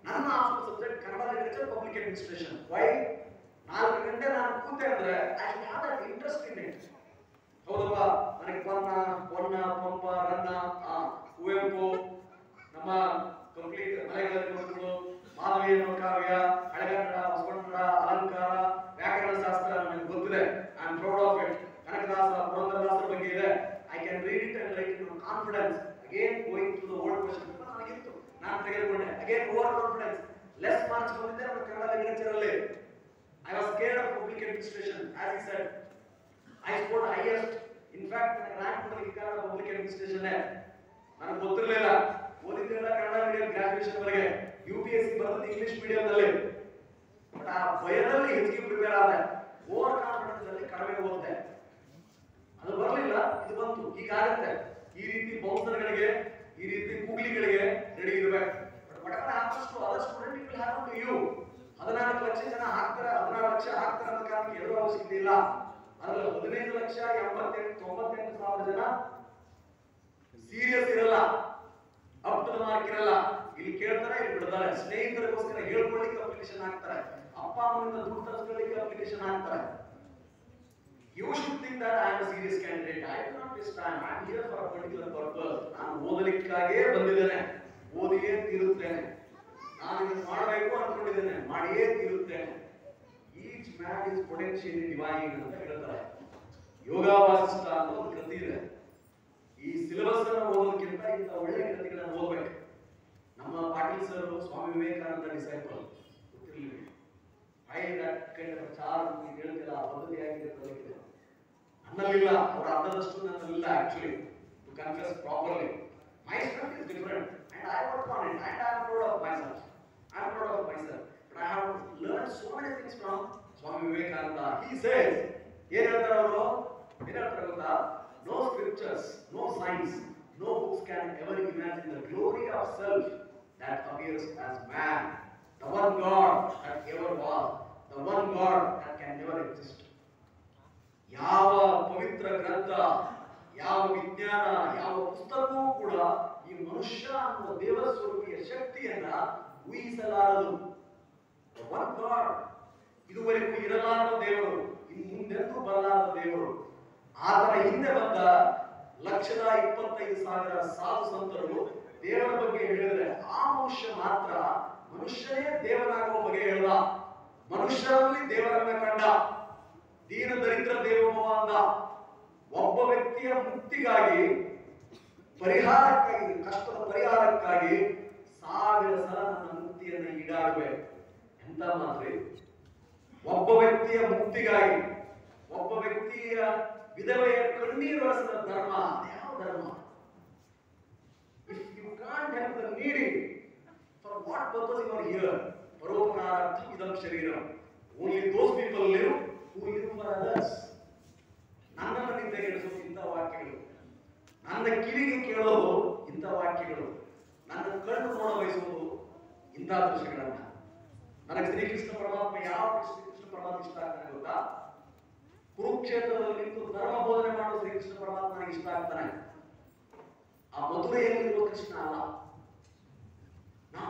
ನನ್ನ option subject Kannada literature public administration why ನಾಲ್ಕು ಗಂಟೆ ನಾನು ಕೂತೆ ಅಂದ್ರೆ I have that interest in it ಹೌದಪ್ಪ ನನಗೆ ಪನ್ನ ಪೊನ್ನ ಪಂಪ ರನ್ನ ಆ, ಕುವೆಂಪು ನಮ್ಮ ಕಂಪ್ಲೀಟ್ ಮಲೆಗಳಲ್ಲಿ ಮಕ್ಕಳು ಮಾನವೀಯ ಕಾವ್ಯ ಹಳೆಗನ್ನಡ ಹೊಸಗನ್ನಡ ಅಲಂಕಾರ ವ್ಯಾಕರಣ ಶಾಸ್ತ್ರ ನನಗೆ ಗೊತ್ತಿದೆ I am proud of it Kanakadasa ಪುರಂದರದಾಸರ ಬಗ್ಗೆ ಇದೆ I can read it and write in confidence again going to the old question ನನಗಿತ್ತು ನಾನು ತೆಗೆದುಕೊಂಡೆ again overconfidence less ಬಂದಿದೆ ನಮ್ಮ ಕನ್ನಡ ಲಿಟರೇಚರ್ ಅಲ್ಲಿ I was scared of public administration as he said I scored highest in fact ನನಗೆ rank ಬಂದಿದ್ದು Kannada public administration ನನಗೆ ಗೊತ್ತಿರಲಿಲ್ಲ ಓದಿದ್ದೆಲ್ಲ ಕನ್ನಡ ಮೀಡಿಯಂ ಗ್ರಾಜುಯೇಷನ್ ವರೆಗೆ ಯು ಪಿ ಎಸ್ ಸಿ ಬರೋದು ಇಂಗ್ಲಿಷ್ ಮೀಡಿಯಂ ನಲ್ಲಿ ಬಟ್ ಆ ಭಯದಲ್ಲಿ ಹೆಚ್ಚಿಗೆ ಪ್ರಿಪೇರ್ ಆದೆ ಓವರ್ ಕಾನ್ಫಿಡೆನ್ಸ್ ಅಲ್ಲಿ ಕಡಿಮೆ ಓದಿದೆ ಅದು ಬರಲಿಲ್ಲ ಇದು ಬಂತು ಹೀಗಾಗುತ್ತೆ ಈ ರೀತಿ ಬೌನ್ಸರ್ಗಳಿಗೆ ಈ ರೀತಿ ಕೂಗ್ಲಿಗಳಿಗೆ ರೆಡಿ ಇರಬೇಕು but whatever happens to other student it will happen to you ಹದಿನಾಲ್ಕು ಲಕ್ಷ ಜನ ಹಾಕ್ತಾರೆ ಹದಿನಾರು ಲಕ್ಷ ಹಾಕ್ತಾರೆ ಅನ್ನೋ ಕಾರಣಕ್ಕೆ ಎಲ್ಲರೂ ಅವಶ್ಯಕತೆ ಇಲ್ಲ ಅದ್ರಲ್ಲಿ ಹದಿನೈದು ಲಕ್ಷ ಎಂಬತ್ತೆಂಟು ತೊಂಬತ್ತೆಂಟು ಸಾವಿರ ಜನ ಸೀರಿಯಸ್ ಇರಲ್ಲ ಅಪ್ ಟು ಮಾರ್ಕ್ ಇರಲ್ಲ ಇಲ್ಲಿ ಕೇಳ್ತಾರೆ ಇಲ್ಲಿ ಬಿಡ್ತಾರೆ ಸ್ನೇಹಿತರಿಗೋಸ್ಕರ ಹೇಳ್ಕೊಳ್ಳಿಕ್ಕೆ ಅಪ್ಲಿಕೇಶನ್ ಹಾಕ್ತಾರೆ ಅಪ್ಪ ಅಮ್ಮನಿಂದ ದುಡ್ಡು ತರಿಸ್ಕೊಳ್ಳಿಕ್ಕೆ ಅಪ್ಲಿಕೇಶನ್ ಹಾಕ್ತಾರೆ You should think that I am a serious candidate. I do not waste time. I am here for a particular purpose. ನಾನು ಓದಲಿಕ್ಕಾಗೇ ಬಂದಿದ್ದೇನೆ ಓದಿಯೇ ತೀರುತ್ತೇನೆ ನಾನು ಇದನ್ನು ಮಾಡಬೇಕು ಅನ್ಕೊಂಡಿದ್ದೇನೆ ಮಾಡಿಯೇ ತೀರುತ್ತೇನೆ each man is potentially divine ಅಂತ ಹೇಳ್ತಾರೆ ಯೋಗ ವಾಸಿಷ್ಠ ಅಂತ ಒಂದು ಕೃತಿ ಇದೆ ಈ ಸಿಲೆಬಸ್ ಅನ್ನು ಓದೋದಕ್ಕಿಂತ ಇಂಥ ಒಳ್ಳೆ ಕೃತಿಗಳನ್ನು ಓದಬೇಕು ನಮ್ಮ ಪಾಟೀಲ್ ಸರ್ ಸ್ವಾಮಿ ವಿವೇಕಾನಂದ ಡಿಸೈಪಲ್ ಗೊತ್ತಿರಲಿಲ್ಲ I that kind of charge ನೀವು ಹೇಳ್ತಿಲ್ಲ ಆ ಪದ್ಧತಿ ಆಗಿರ್ತದೆ ನನ್ನಲ್ಲಿಲ್ಲ ಅವರ ಅರ್ಧದಷ್ಟು ನನ್ನಲ್ಲಿಲ್ಲ actually to confess properly my strength is different and I work on it and I am proud of myself I am proud of myself but I have learn so many things from Swami Vivekananda he says ಏನ್ ಹೇಳ್ತಾರೆ ಅವರು ಏನ್ ಹೇಳ್ತಾರೆ ಗೊತ್ತಾ no scriptures no science no books can ever imagine the glory of self that appears as man, the one God that ever was, the one God that can never exist. ಯಾವ ಪವಿತ್ರ ಗ್ರಂಥ ಯಾವ ವಿಜ್ಞಾನ ಯಾವ ಪುಸ್ತಕವೂ ಕೂಡ ಈ ಮನುಷ್ಯ ಅನ್ನುವ ದೇವರ ಸ್ವರೂಪಿಯ ಶಕ್ತಿಯನ್ನ ಊಹಿಸಲಾರದು The one God ಇದುವರೆಗೂ ಇರಲಾರದ ದೇವರು ಇನ್ನು ಮುಂದೆಂದೂ ಬರಲಾರದ ದೇವರು ಆತನ ಹಿಂದೆ ಬಂದ ಲಕ್ಷದ ಇಪ್ಪತ್ತೈದು ಸಾವಿರ ಸಾಧು ಸಂತರು ದೇವರ ಬಗ್ಗೆ ಹೇಳಿದ್ರೆ ಆ ಮನುಷ್ಯ ಮಾತ್ರ ಮನುಷ್ಯನೇ ದೇವನಾಗುವ ಬಗ್ಗೆ ಹೇಳ್ದ ಮನುಷ್ಯರಲ್ಲಿ ದೇವರನ್ನ ಕಂಡ ದೀನ ದರಿದ್ರ ದೇವೋಭವ ಅಂದ ಒಬ್ಬ ವ್ಯಕ್ತಿಯ ಮುಕ್ತಿಗಾಗಿ ಪರಿಹಾರಕ್ಕಾಗಿ ಕಷ್ಟದ ಪರಿಹಾರಕ್ಕಾಗಿ ಸಾವಿರ ಸಲ ನನ್ನ ಮುಕ್ತಿಯನ್ನು ಈಡಾಡಬೇಕು ಎಂತ ಮಾತ್ರಿ ಒಬ್ಬ ವ್ಯಕ್ತಿಯ ಮುಕ್ತಿಗಾಗಿ ಒಬ್ಬ ವ್ಯಕ್ತಿಯ ವಿಧವೆಯ ಕಣ್ಣೀರು ಒರೆಸಿದ ಧರ್ಮ ಯಾವ ಧರ್ಮ if you can't help the needy for what purpose you are here ಪರೋಪಕಾರಾರ್ಥಂ ಇದಂ ಶರೀರಂ only those people live who live for others ನನ್ನನ್ನು ನಿಂದೆಗೆಡಿಸೋದು ಇಂಥ ವಾಕ್ಯಗಳು ನನ್ನ ಕಿವಿಗೆ ಕೇಳೋದು ಇಂಥ ವಾಕ್ಯಗಳು ನನ್ನ ಕಣ್ಣು ನೋಡ ಬಯಸುವುದು ಇಂಥ ದೃಶ್ಯಗಳನ್ನ ನನಗೆ ಶ್ರೀಕೃಷ್ಣ ಪರಮಾತ್ಮ ಯಾವ ಶ್ರೀಕೃಷ್ಣ ಪರಮಾತ್ಮ ಇಷ್ಟ ಆಗ್ತಾನೆ ಗೊತ್ತಾ ಕುರುಕ್ಷೇತ್ರದಲ್ಲಿ ನಿಂತು ಧರ್ಮ ಬೋಧನೆ ಮಾಡೋ ಶ್ರೀಕೃಷ್ಣ ಪರಮಾತ್ಮ ನನಗೆ ಇಷ್ಟ ಆಗ್ತಾನೆ ಆ ಮಧುರೆಯಲ್ಲಿರುವ ಕೃಷ್ಣ ಅಲ್ಲ ನಾ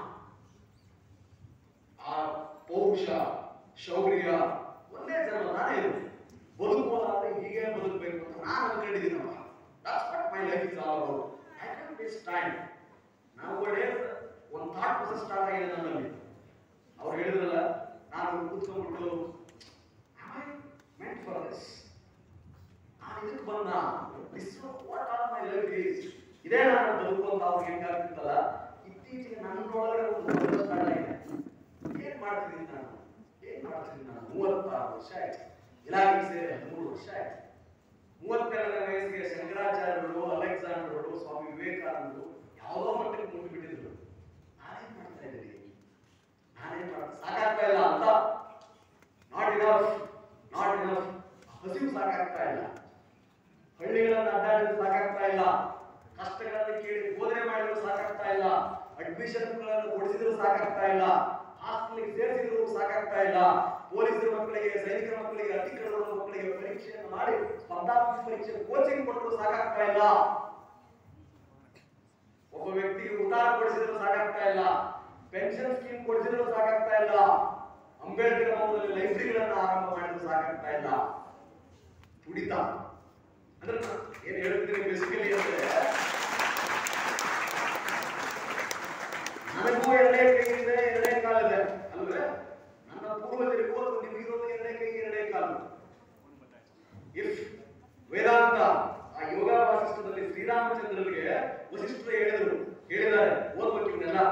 ಆ ಪೌರುಷ ಶೌರ್ಯ ಒಂದೇ ಜನ್ಮ ನಾನೇ ಇದು ಬದುಕುವುದಾದ್ರೆ ಹೀಗೆ ಬದುಕಬೇಕು ಅಂತ ನಾನು ಅನ್ಕೊಂಡಿದ್ದೀನಪ್ಪ that's what my life is all about I can waste time ನಾವು ಡೇಸ್ ಒಂದು ಥಾಟ್ ಪ್ರೊಸೆಸ್ ಸ್ಟಾರ್ಟ್ ಆಗಿದೆ ನನ್ನಲ್ಲಿ ಅವ್ರು ಹೇಳಿದ್ರಲ್ಲ ನಾನು ಕೂತ್ಕೊಂಡ್ಬಿಟ್ಟು ಮೆಂಟ್ ಫಾರ್ ದಿಸ್ ನಾನು ಇದಕ್ಕೆ ಬಂದ this what are my life is ಇದೇ ನಾನು ಬದುಕು ಅಂತ ಅವ್ರಿಗೆ ಹೆಂಗಾಗ್ತಿತ್ತಲ್ಲ ಇತ್ತೀಚೆಗೆ ನನ್ನೊಳಗಡೆ ಒಂದು ಬದುಕು ಸ್ಟಾರ್ಟ್ ಆಗಿದೆ ಏನ್ ಮಾಡ್ತಿದ್ದೀನಿ ನಾನು ಏನ್ ಮಾಡ್ತಿದ್ದೀನಿ ನಾನು ಮೂವತ್ತಾರು ವರ್ಷ ಆಯ್ತು ಇಲಾಖೆ ಸೇರಿ ಹದಿಮೂರು ವರ್ಷ ಆಯ್ತು ಮೂವತ್ತೆರಡನೇ ವಯಸ್ಸಿಗೆ ಶಂಕರಾಚಾರ್ಯರು ಅಲೆಕ್ಸಾಂಡರು ಸ್ವಾಮಿ ವಿವೇಕಾನಂದರು ಯಾವುದೋ ಮಟ್ಟಿಗೆ ಮುಗಿಬಿಟ್ಟಿದ್ರು ನಾನೇನ್ ಮಾಡ್ತಾ ಇದ್ದೀನಿ ನಾನೇನ್ ಮಾಡ್ತಾ ಸಾಕಾಗ್ತಾ ಇಲ್ಲ ಅಂತ ನಾಟ್ ಇನಫ್ ನಾಟ್ ಇನಫ್ ಹಸಿವು ಸಾಕಾಗ್ತಾ ಇಲ್ಲ ಹಳ್ಳಿಗಳನ್ನ ಅಡ್ಡಾಡಿದ್ರು ಸಾಕಾಗ್ತಾ ಇಲ್ಲ ಕಷ್ಟಗಳನ್ನು ಕೇಳಿ ಬೋಧನೆ ಮಾಡಿದ್ರು ಸಾಕಾಗ್ತಾ ಇಲ್ಲ ಅಡ್ಮಿಷನ್ಗಳನ್ನು ಕೊಡಿಸಿದ್ರು ಸಾಕಾಗ್ತಾ ಇಲ್ಲ ಹಾಸ್ಟೆಲ್ಗೆ ಸೇರಿಸಿದ್ರು ಸಾಕಾಗ್ತಾ ಇಲ್ಲ ಪೊಲೀಸರ ಮಕ್ಕಳಿಗೆ ಸೈನಿಕರ ಮಕ್ಕಳಿಗೆ ಅಧಿಕಾರಿಗಳ ಮಕ್ಕಳಿಗೆ ಪರೀಕ್ಷೆಯನ್ನು ಮಾಡಿ ಸ್ಪರ್ಧಾತ್ಮಕ ಪರೀಕ್ಷೆ ಕೋಚಿಂಗ್ ಕೊಟ್ಟರು ಸಾಕಾಗ್ತಾ ಇಲ್ಲ ಒಬ್ಬ ವ್ಯಕ್ತಿಗೆ ಊಟ ಕೊಡಿಸಿದ್ರು ಸಾಕಾಗ್ತಾ ಇಲ್ಲ ಪೆನ್ಷನ್ ಸ್ಕೀಮ್ ಕೊಡಿಸಿದ್ರು ಸಾಕಾಗ್ತಾ ಇಲ್ಲ ಅಂಬೇಡ್ಕರ್ ಭವನದಲ್ಲಿ ಲೈಬ್ರರಿಗಳನ್ನ ಆರಂಭ ಮಾಡಿದ್ರು ಸಾಕಾಗ್ತಾ ಇಲ್ಲ ತುಡಿತ ಅಂದ್ರೆ ನಾನು ಏನ್ ಹೇಳ್ತೀನಿ ಬೇಸಿಕಲಿ ಅಂದ್ರೆ ನನಗೂ ಎರಡೇ ಕೈ ಇದೆ ಎರಡೇ ಕಾಲಿದೆ ಅಲ್ವೇ ನನ್ನ ಪೂರ್ವಜರಿಗೂ ಅಥವಾ ನಿಮಗಿರೋದು ಎರಡೇ ಕೈ ಎರಡೇ ಕಾಲು ಇಫ್ ವೇದಾಂತ ಆ ಯೋಗ ವಾಸಿಷ್ಠದಲ್ಲಿ ಶ್ರೀರಾಮಚಂದ್ರನಿಗೆ ವಸಿಷ್ಠರು ಹೇಳಿದರು ಹೇಳಿದ್ದಾರೆ ಓದ್ಬೇಕು ಇವನ್ನೆಲ್ಲ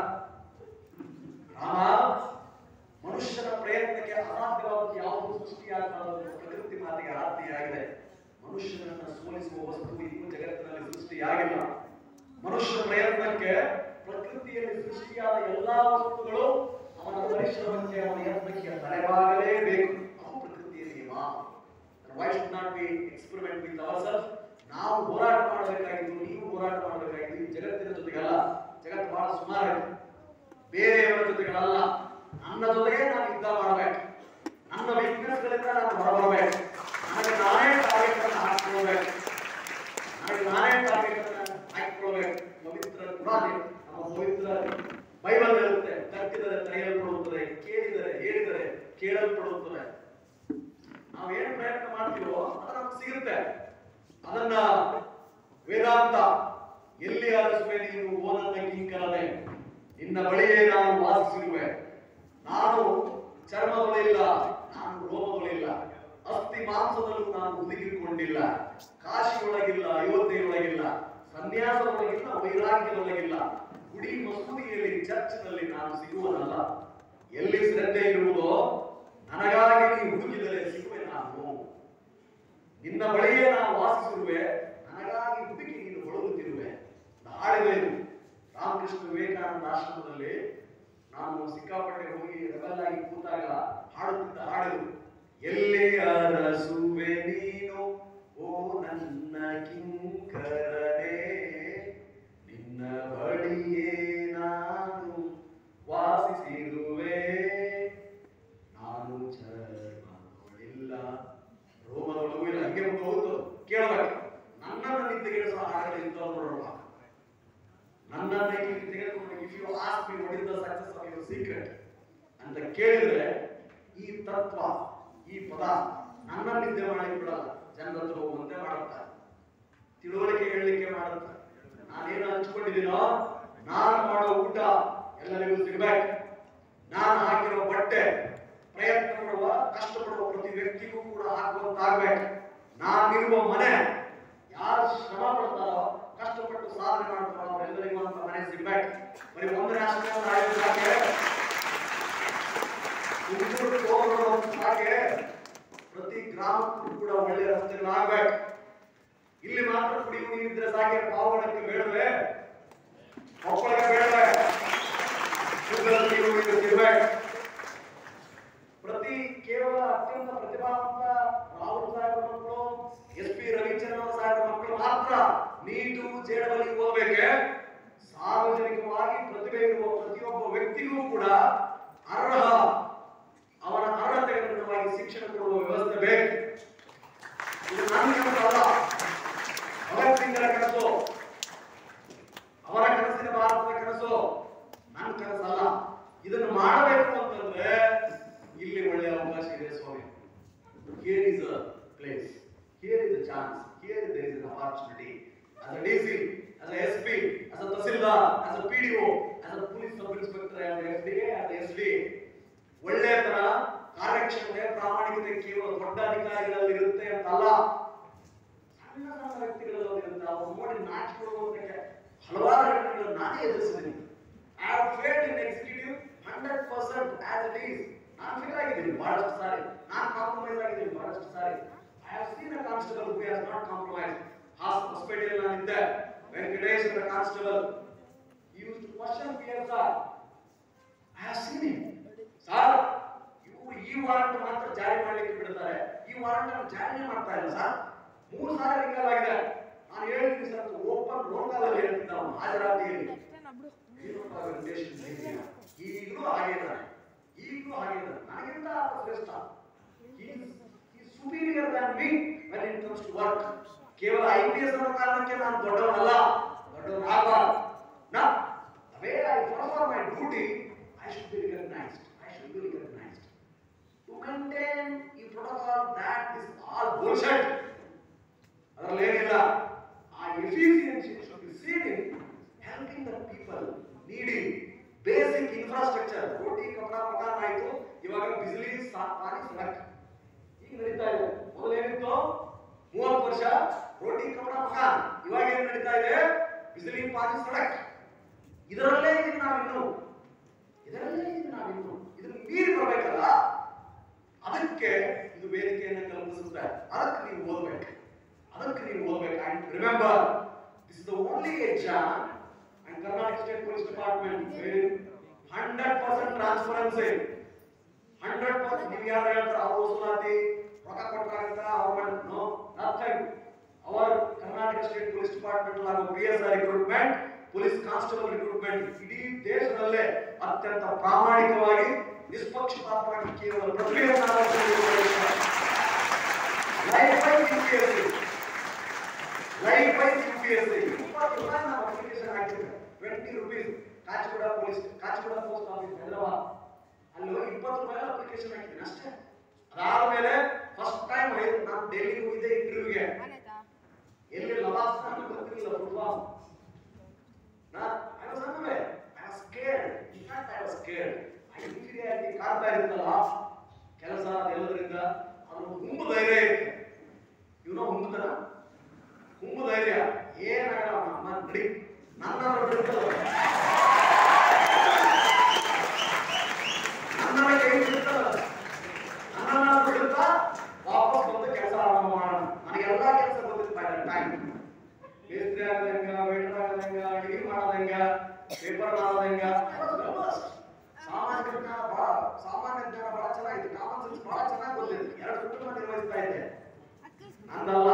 ರಾಮ ಮನುಷ್ಯನ ಪ್ರಯತ್ನಕ್ಕೆ ಅಸಾಧ್ಯವಾದ ಯಾವುದು ಸೃಷ್ಟಿಯಾಗಬಾರದು ಪ್ರಕೃತಿ ಮಾತಿಗೆ ಆರಾಧನೆಯಾಗಿದೆ ಮನುಷ್ಯನನ್ನ ಸೋಲಿಸುವ ವಸ್ತು ಇನ್ನೂ ಜಗತ್ತಿನಲ್ಲಿ ಸೃಷ್ಟಿಯಾಗಿಲ್ಲ ಮನುಷ್ಯ ಪ್ರಯತ್ನಕ್ಕೆ ಪ್ರಕೃತಿಯಲ್ಲಿ ಸೃಷ್ಟಿಯಾದ ಎಲ್ಲಾ ವಸ್ತುಗಳು ಅವನ ಪರಿಶ್ರಮಕ್ಕೆ ಅವನ ಯತ್ನಕ್ಕೆ ತಲೆಬಾಗಲೇಬೇಕು ಅದು ಪ್ರಕೃತಿಯ ನಿಯಮ why should not be experiment with ourself ನಾವು ಹೋರಾಟ ಮಾಡಬೇಕಾಗಿತ್ತು ನೀವು ಹೋರಾಟ ಮಾಡಬೇಕಾಗಿತ್ತು ಈ ಜಗತ್ತಿನ ಜೊತೆಗಲ್ಲ ಜಗತ್ತು ಬಹಳ ಸುಮಾರಾಗಿದೆ ಬೇರೆಯವರ ಜೊತೆಗಳಲ್ಲ ನನ್ನ ಜೊತೆಗೆ ನಾನು ಯುದ್ಧ ಮಾಡಬೇಕು ನನ್ನ ವೀಕ್ನೆಸ್ ಗಳಿಂದ ನಾನು ಹೊರಬರಬೇಕು ನನಗೆ ನಾನೇ ಟಾರ್ಗೆಟ್ ಅನ್ನು ಹಾಕಿಕೊಳ್ಬೇಕು ನನಗೆ ನಾನೇ ಟಾರ್ಗೆಟ್ ಅನ್ನು ಹಾಕಿಕೊಳ್ಬೇಕು ಪವಿತ್ರ ಪುರಾಣಿ ನಮ್ಮ ಪವಿತ್ರ ಬೈಬಲ್ ಹೇಳುತ್ತೆ ತಟ್ಟಿದರೆ ತೆರೆಯಲ್ಪಡುತ್ತದೆ ಕೇಳಿದರೆ ಹೇಳಿದರೆ ಕೇಳಲ್ಪಡುತ್ತದೆ ನಾವೇನು ಪ್ರಯತ್ನ ಮಾಡ್ತೀವೋ ಅದು ನಮ್ಗೆ ಸಿಗುತ್ತೆ ಅದನ್ನ ವೇದಾಂತ ಎಲ್ಲಿ ಆಲಿಸುವೆ ನೀನು ಓನನ್ನ ಕಿಂಕರನೆ ನಿನ್ನ ಬಳಿಯೇ ನಾನು ವಾಸಿಸಿರುವೆ ನಾನು ಚರ್ಮಗಳಿಲ್ಲ ನಾನು ರೋಮಗಳಿಲ್ಲ ಅಸ್ಥಿ ಮಾಂಸದಲ್ಲೂ ನಾನು ಹುದುಗಿಕೊಂಡಿಲ್ಲ ಕಾಶಿಯೊಳಗಿಲ್ಲ ಅಯೋಧ್ಯೆಯೊಳಗಿಲ್ಲ ಸನ್ಯಾಸದೊಳಗಿಲ್ಲ ವೈರಾಗ್ಯದೊಳಗಿಲ್ಲ ಗುಡಿ ಮಸೂದಿಯಲ್ಲಿ ಚರ್ಚ್ನಲ್ಲಿ ನಾನು ಸಿಗುವನಲ್ಲ ಎಲ್ಲಿ ಶ್ರದ್ಧೆ ಇರುವುದೋ ನನಗಾಗಿ ನೀ ಹುಡುಕಿದರೆ ಸಿಗುವೆ ನಾನು ನಿನ್ನ ಬಳಿಯೇ ನಾನು ವಾಸಿಸಿರುವೆ ನನಗಾಗಿ ಹುಡುಕಿ ನೀನು ಹೊಳುತ್ತಿರುವೆ ಹಾಡಿದೆನು ರಾಮಕೃಷ್ಣ ವಿವೇಕಾನಂದ ಆಶ್ರಮದಲ್ಲಿ ನಾನು ಸಿಕ್ಕಾಪಟ್ಟೆ ಹೋಗಿ ರೆಬಲ್ ಆಗಿ ಕೂತಾಗ ಹಾಡುತ್ತಿದ್ದ ಹಾಡು ಎಲ್ಲಿ ಅರಸುವೆ ನೀನು ಓ ನನ್ನ ಕಿಂಕರನೇ ನಿನ್ನ ಬಳಿಯೇ ನಾನು ವಾಸಿಸಿರುವೆ ನಾನು ಚರ್ಮಗಳಿಲ್ಲ ರೋಮದೊಳಗೂ ಇಲ್ಲ ಹಂಗೆ ಮುಂದೆ ಹೋಗುತ್ತು ಕೇಳಬೇಕು ನನ್ನನ್ನು ನಿದ್ದೆಗೆಡಿಸೋ ಹಾಡುಗಳು ಇಂಥವ್ರು ನೋಡೋಣ ನನ್ನನ್ನ ಇಲ್ಲಿ ತೆಗೆದುಕೊಂಡು if you ask me what is the success of your secret ಅಂತ ಕೇಳಿದ್ರೆ ಈ ತತ್ವ ಈ ಪದ ನನ್ನ ನಿದ್ದೆ ಮಾಡಿ ಬಿಡಲ್ಲ ಜನರ ಹತ್ರ ಹೋಗುವಂತೆ ಮಾಡುತ್ತಾರೆ ತಿಳುವಳಿಕೆ ಹೇಳಲಿಕ್ಕೆ ಮಾಡುತ್ತಾರೆ ನಾನೇನು ಹಂಚ್ಕೊಂಡಿದ್ದೀನೋ ನಾನು ಮಾಡೋ ಊಟ ಎಲ್ಲರಿಗೂ ಸಿಗ್ಬೇಕು ನಾನು ಹಾಕಿರೋ ಬಟ್ಟೆ ಪ್ರಯತ್ನ ಪಡುವ ಕಷ್ಟಪಡುವ ಪ್ರತಿ ವ್ಯಕ್ತಿಗೂ ಕೂಡ ಹಾಕುವಂತಾಗ್ಬೇಕು ನಾನಿರುವ ಮನೆ ಯಾರು ಶ್ರಮ ಪಡ್ತಾರೋ ಕಷ್ಟಪಟ್ಟು ಸಾಧನೆ ಮಾಡ್ತಾರೋ ಅವರೆಲ್ಲರಿಗೂ ಅಂತ ಮನೆ ಸಿಗ್ಬೇಕು ಬರೀ ಒಂದನೇ ಆಶ್ರಮ ಆಯೋಜನೆ ತುಮಕೂರು ಕೋಲಾರ ಹಾಗೆ ಪ್ರತಿ ಗ್ರಾಮಕ್ಕೂ ಕೂಡ ಒಳ್ಳೆ ರಸ್ತೆಗಳಾಗ್ಬೇಕು ಇಲ್ಲಿ ಮಾತ್ರ ಕುಡಿಯುವ ನೀರಿದ್ರೆ ಸಾಕೆ ಪಾವಗಡಕ್ಕೆ ಬೇಡವೆ ಕೊಪ್ಪಳಕ್ಕೆ ಬೇಡವೆ ಶುದ್ಧದಲ್ಲಿ ನೀರು ಇರ್ಬೇಕು ಪ್ರತಿ ಕೇವಲ ಅತ್ಯಂತ ಪ್ರತಿಭಾವಂತ ರಾಹುಲ್ ಸಾಹೇಬ್ ಮಕ್ಕಳು ಎಸ್ ಪಿ ರವಿಚಂದ್ರನ್ ಸಾಹೇಬ್ ಮಕ್ಕಳು ಮಾತ್ರ ನೀಟು ಜೇಡವಲ್ಲಿ ಓದಬೇಕೆ ಸಾರ್ವಜನಿಕವಾಗಿ ಪ್ರತಿಭೆ ಇರುವ ಪ್ರತಿಯೊಬ್ಬ ವ್ಯಕ್ತಿಗೂ ಕೂಡ ಅರ್ಹ ಅವನ ಅರ್ಹತೆಗೆ ಅನುಗುಣವಾಗಿ ಶಿಕ್ಷಣ ಕೊಡುವ ವ್ಯವಸ್ಥೆ ಬೇಕು ಇದು ನನ್ನ ಕೆಲಸ ಅಲ್ಲ ಭಗತ್ ಸಿಂಗರ ಕನಸು ಅವರ ಕನಸಿನ ಭಾರತದ ಕನಸು ನನ್ನ ಕನಸಲ್ಲ ಇದನ್ನು ಮಾಡಬೇಕು ಅಂತಂದ್ರೆ ಇಲ್ಲಿ ಒಳ್ಳೆ ಅವಕಾಶ ಇದೆ ಸ್ವಾಮಿ here is a place here is a chance here there is an opportunity as a DC, as a SP, as a Tahsildar, as a PDO, as a police sub inspector, as a FDA, as a SD. ಒಳ್ಳೆತನ ಕಾರ್ಯಕ್ಷಮತೆ ಪ್ರಾಮಾಣಿಕತೆ ಕೇವಲ ದೊಡ್ಡ ಅಧಿಕಾರಿಗಳಲ್ಲಿ ಇರುತ್ತೆ ಅಂತಲ್ಲ ಸಣ್ಣ ಸಣ್ಣ ವ್ಯಕ್ತಿಗಳಲ್ಲಿ ಇರುತ್ತೆ ಅವ್ರು ನೋಡಿ ನಾಚಿಕೊಳ್ಳುವುದಕ್ಕೆ ಹಲವಾರು ಘಟನೆಗಳನ್ನು ನಾನೇ ಎದುರಿಸಿದ್ದೀನಿ I have failed in executive hundred percent as it is ನಾನು ಫೇಲ್ ಆಗಿದ್ದೀನಿ ಬಹಳಷ್ಟು ಸಾರಿ ನಾನು ಕಾಂಪ್ರಮೈಸ್ ಆಗಿದ್ದೀನಿ ಬಹಳಷ್ಟು ಸಾರಿ I have seen a constable who has not compromise hospital ನಾನಿದ್ದೆ Venkatesh constable use to question P S R I have seen him sir ಇವರು ಈ ವಾರಂಟ್ ಮಾತ್ರ ಜಾರಿ ಮಾಡ್ಲಿಕ್ಕೆ ಬಿಡ್ತಾರೆ ಈ ವಾರಂಟ್ ಅನ್ನು ಜಾರಿನೇ ಮಾಡ್ತಾ ಇಲ್ಲ ಸರ್ ಮೂರು ಸಾರಿ ರಿಕಲ್ ಆಗಿದೆ ನಾನು ಹೇಳ್ತೀನಿ ಸರ್ ಓಪನ್ ಲೋಕಲಲ್ಲಿ ಹೇಳ್ತೀನಿ ನಾವು ಹಾಜರಾತಿಯಲ್ಲಿ ವೀರಪ್ಪ ವೆಂಕಟೇಶ್ ಧೈರ್ಯ. ಈಗಲೂ ಹಾಗೆ ಇದ್ದಾನೆ ಈಗಲೂ ಹಾಗೆ ಇದ್ದಾನೆ ನನಗಿಂತ ಆತ ಶ್ರೇಷ್ಠ superior than me when it comes to work ಕೇವಲ ಐ ಪಿ ಎಸ್ ಅನ್ನೋ ಕಾರಣಕ್ಕೆ ನಾನು ದೊಡ್ಡವನಲ್ಲ ದೊಡ್ಡವನಾಗಬಾರ್ದು ನಾ way I perform my duty maintain ಈ protocol that is all bullshit. ಅದರಲ್ಲಿ ಏನಿಲ್ಲ ಆ efficiency should be seen in helping the people needy basic infrastructure ರೋಟಿ ಕಪಡ ಮಕಾನ್ ಆಯ್ತು ಇವಾಗ ಬಿಸಿಲಿ ಪಾನಿ ಸಡಕ್ ಈಗ ನಡೀತಾ ಇದೆ ಮೊದಲು ಏನಿತ್ತು ಮೂವತ್ತು ವರ್ಷ ರೋಟಿ ಕಪಡ ಮಕಾನ್ ಇವಾಗ ಏನ್ ನಡೀತಾ ಇದೆ ಬಿಸಿಲಿ ಪಾನಿ ಸಡಕ್ ಇದರಲ್ಲೇ ಇದೀವಿ ನಾವಿನ್ನು ಇದರಲ್ಲೇ ಇದೀವಿ ನಾವಿನ್ನು ಇದನ್ನ ಮೀರಿ ಬರ್ಬೇಕಲ್ಲ ಅದಕ್ಕೆ ಇದು ವೇದಿಕೆಯನ್ನು ಕಲ್ಪಿಸುತ್ತೆ ಅದಕ್ಕೆ ನೀವು ಓದ್ಬೇಕು ಅದಕ್ಕೆ ನೀವು ಓದ್ಬೇಕು and remember this is the only exam and Karnataka state police department hundred percent transparency hundred percent ನೀವು ಯಾರು ಹೇಳ್ತಾರೆ ಅವ್ರು ವಸೂಲಾತಿ ರೊಕ್ಕ ಕೊಟ್ಟಾಗತ್ತ ಅವ್ರ no nothing our Karnataka state police department ಹಾಗೂ P S I recruitment police constable recruitment ಇಡೀ ದೇಶದಲ್ಲೇ ಅತ್ಯಂತ ಪ್ರಾಮಾಣಿಕವಾಗಿ ನಿಷ್ಪಕ್ಷಪಾತವಾಗಿ ಕೇವಲ ಪ್ರಕ್ರಿಯೆಯನ್ನು life by UPSC life by UPSC ಇಪ್ಪತ್ತು ರೂಪಾಯಿ ನಾವು ಅಪ್ಲಿಕೇಶನ್ ಹಾಕಿದ್ರೆ twenty rupees Kachiguda police Kachiguda post office Hyderabad ಅಲ್ಲಿ ಹೋಗಿ ಇಪ್ಪತ್ತು ರೂಪಾಯಿ ಅಪ್ಲಿಕೇಶನ್ ಹಾಕಿದ್ದೀನಿ ಅಷ್ಟೇ ಅದಾದ್ಮೇಲೆ ಫಸ್ಟ್ ಟೈಮ್ ನಾನು ಡೆಲ್ಲಿಗೆ ಹೋಗಿದ್ದೆ ಇಂಟರ್ವ್ಯೂಗೆ ಎಲ್ಲಿ ಲಬಾಸ್ ಅಂತ ಗೊತ್ತಿರಲಿಲ್ಲ ಫುಲ್ ಫಾರ್ಮ್ ನಾ I was unaware I was scared in fact I was scared I inferiority ಕಾಡ್ತಾ ಇರುತ್ತಲ್ಲ ಕೆಲಸ ಅದೆಲ್ಲದರಿಂದ ಅದು ಹುಂಬು ಧೈರ್ಯ ಇತ್ತು ಇವನು ಹುಂಬುತನ ಹುಂಬು ಧೈರ್ಯ ಏನಾಗಲ್ಲ ನಮ್ಮ ನಡಿ ನನ್ನ ಬಿಡುತ್ತಲ್ಲ ನನ್ನ ಕೈ ಬಿಡುತ್ತಲ್ಲ ನನ್ನನ್ನ ಬಿಡುತ್ತಾ ವಾಪಸ್ ಬಂದು ಕೆಲಸ ಆರಂಭ ಮಾಡೋಣ ನನಗೆಲ್ಲ ಕೆಲಸ ಗೊತ್ತಿತ್ತು ಬೈ ಟೈಮ್ ಮೇಸ್ತ್ರಿ ಆಗದಂಗ ವೇಟರ್ ಆಗದಂಗ ಅಡಿಗೆ ಮಾಡದಂಗ ಪೇಪರ್ ಮಾಡದಂಗ ಸಾಮಾಜಿಕ ಜ್ಞಾನ ಬಹಳ ಸಾಮಾನ್ಯ ಜ್ಞಾನ ಬಹಳ ಚೆನ್ನಾಗಿತ್ತು ಕಾಮನ್ ಸೆನ್ಸ್ ಬಹಳ ಚೆನ್ನಾಗಿ ಗೊತ್ತಿತ್ತು ಎರಡು ಕುಟುಂಬ ನಿರ್ವಹಿಸ್ತಾ ಇದ್ದೆ ನಂದಲ್ಲ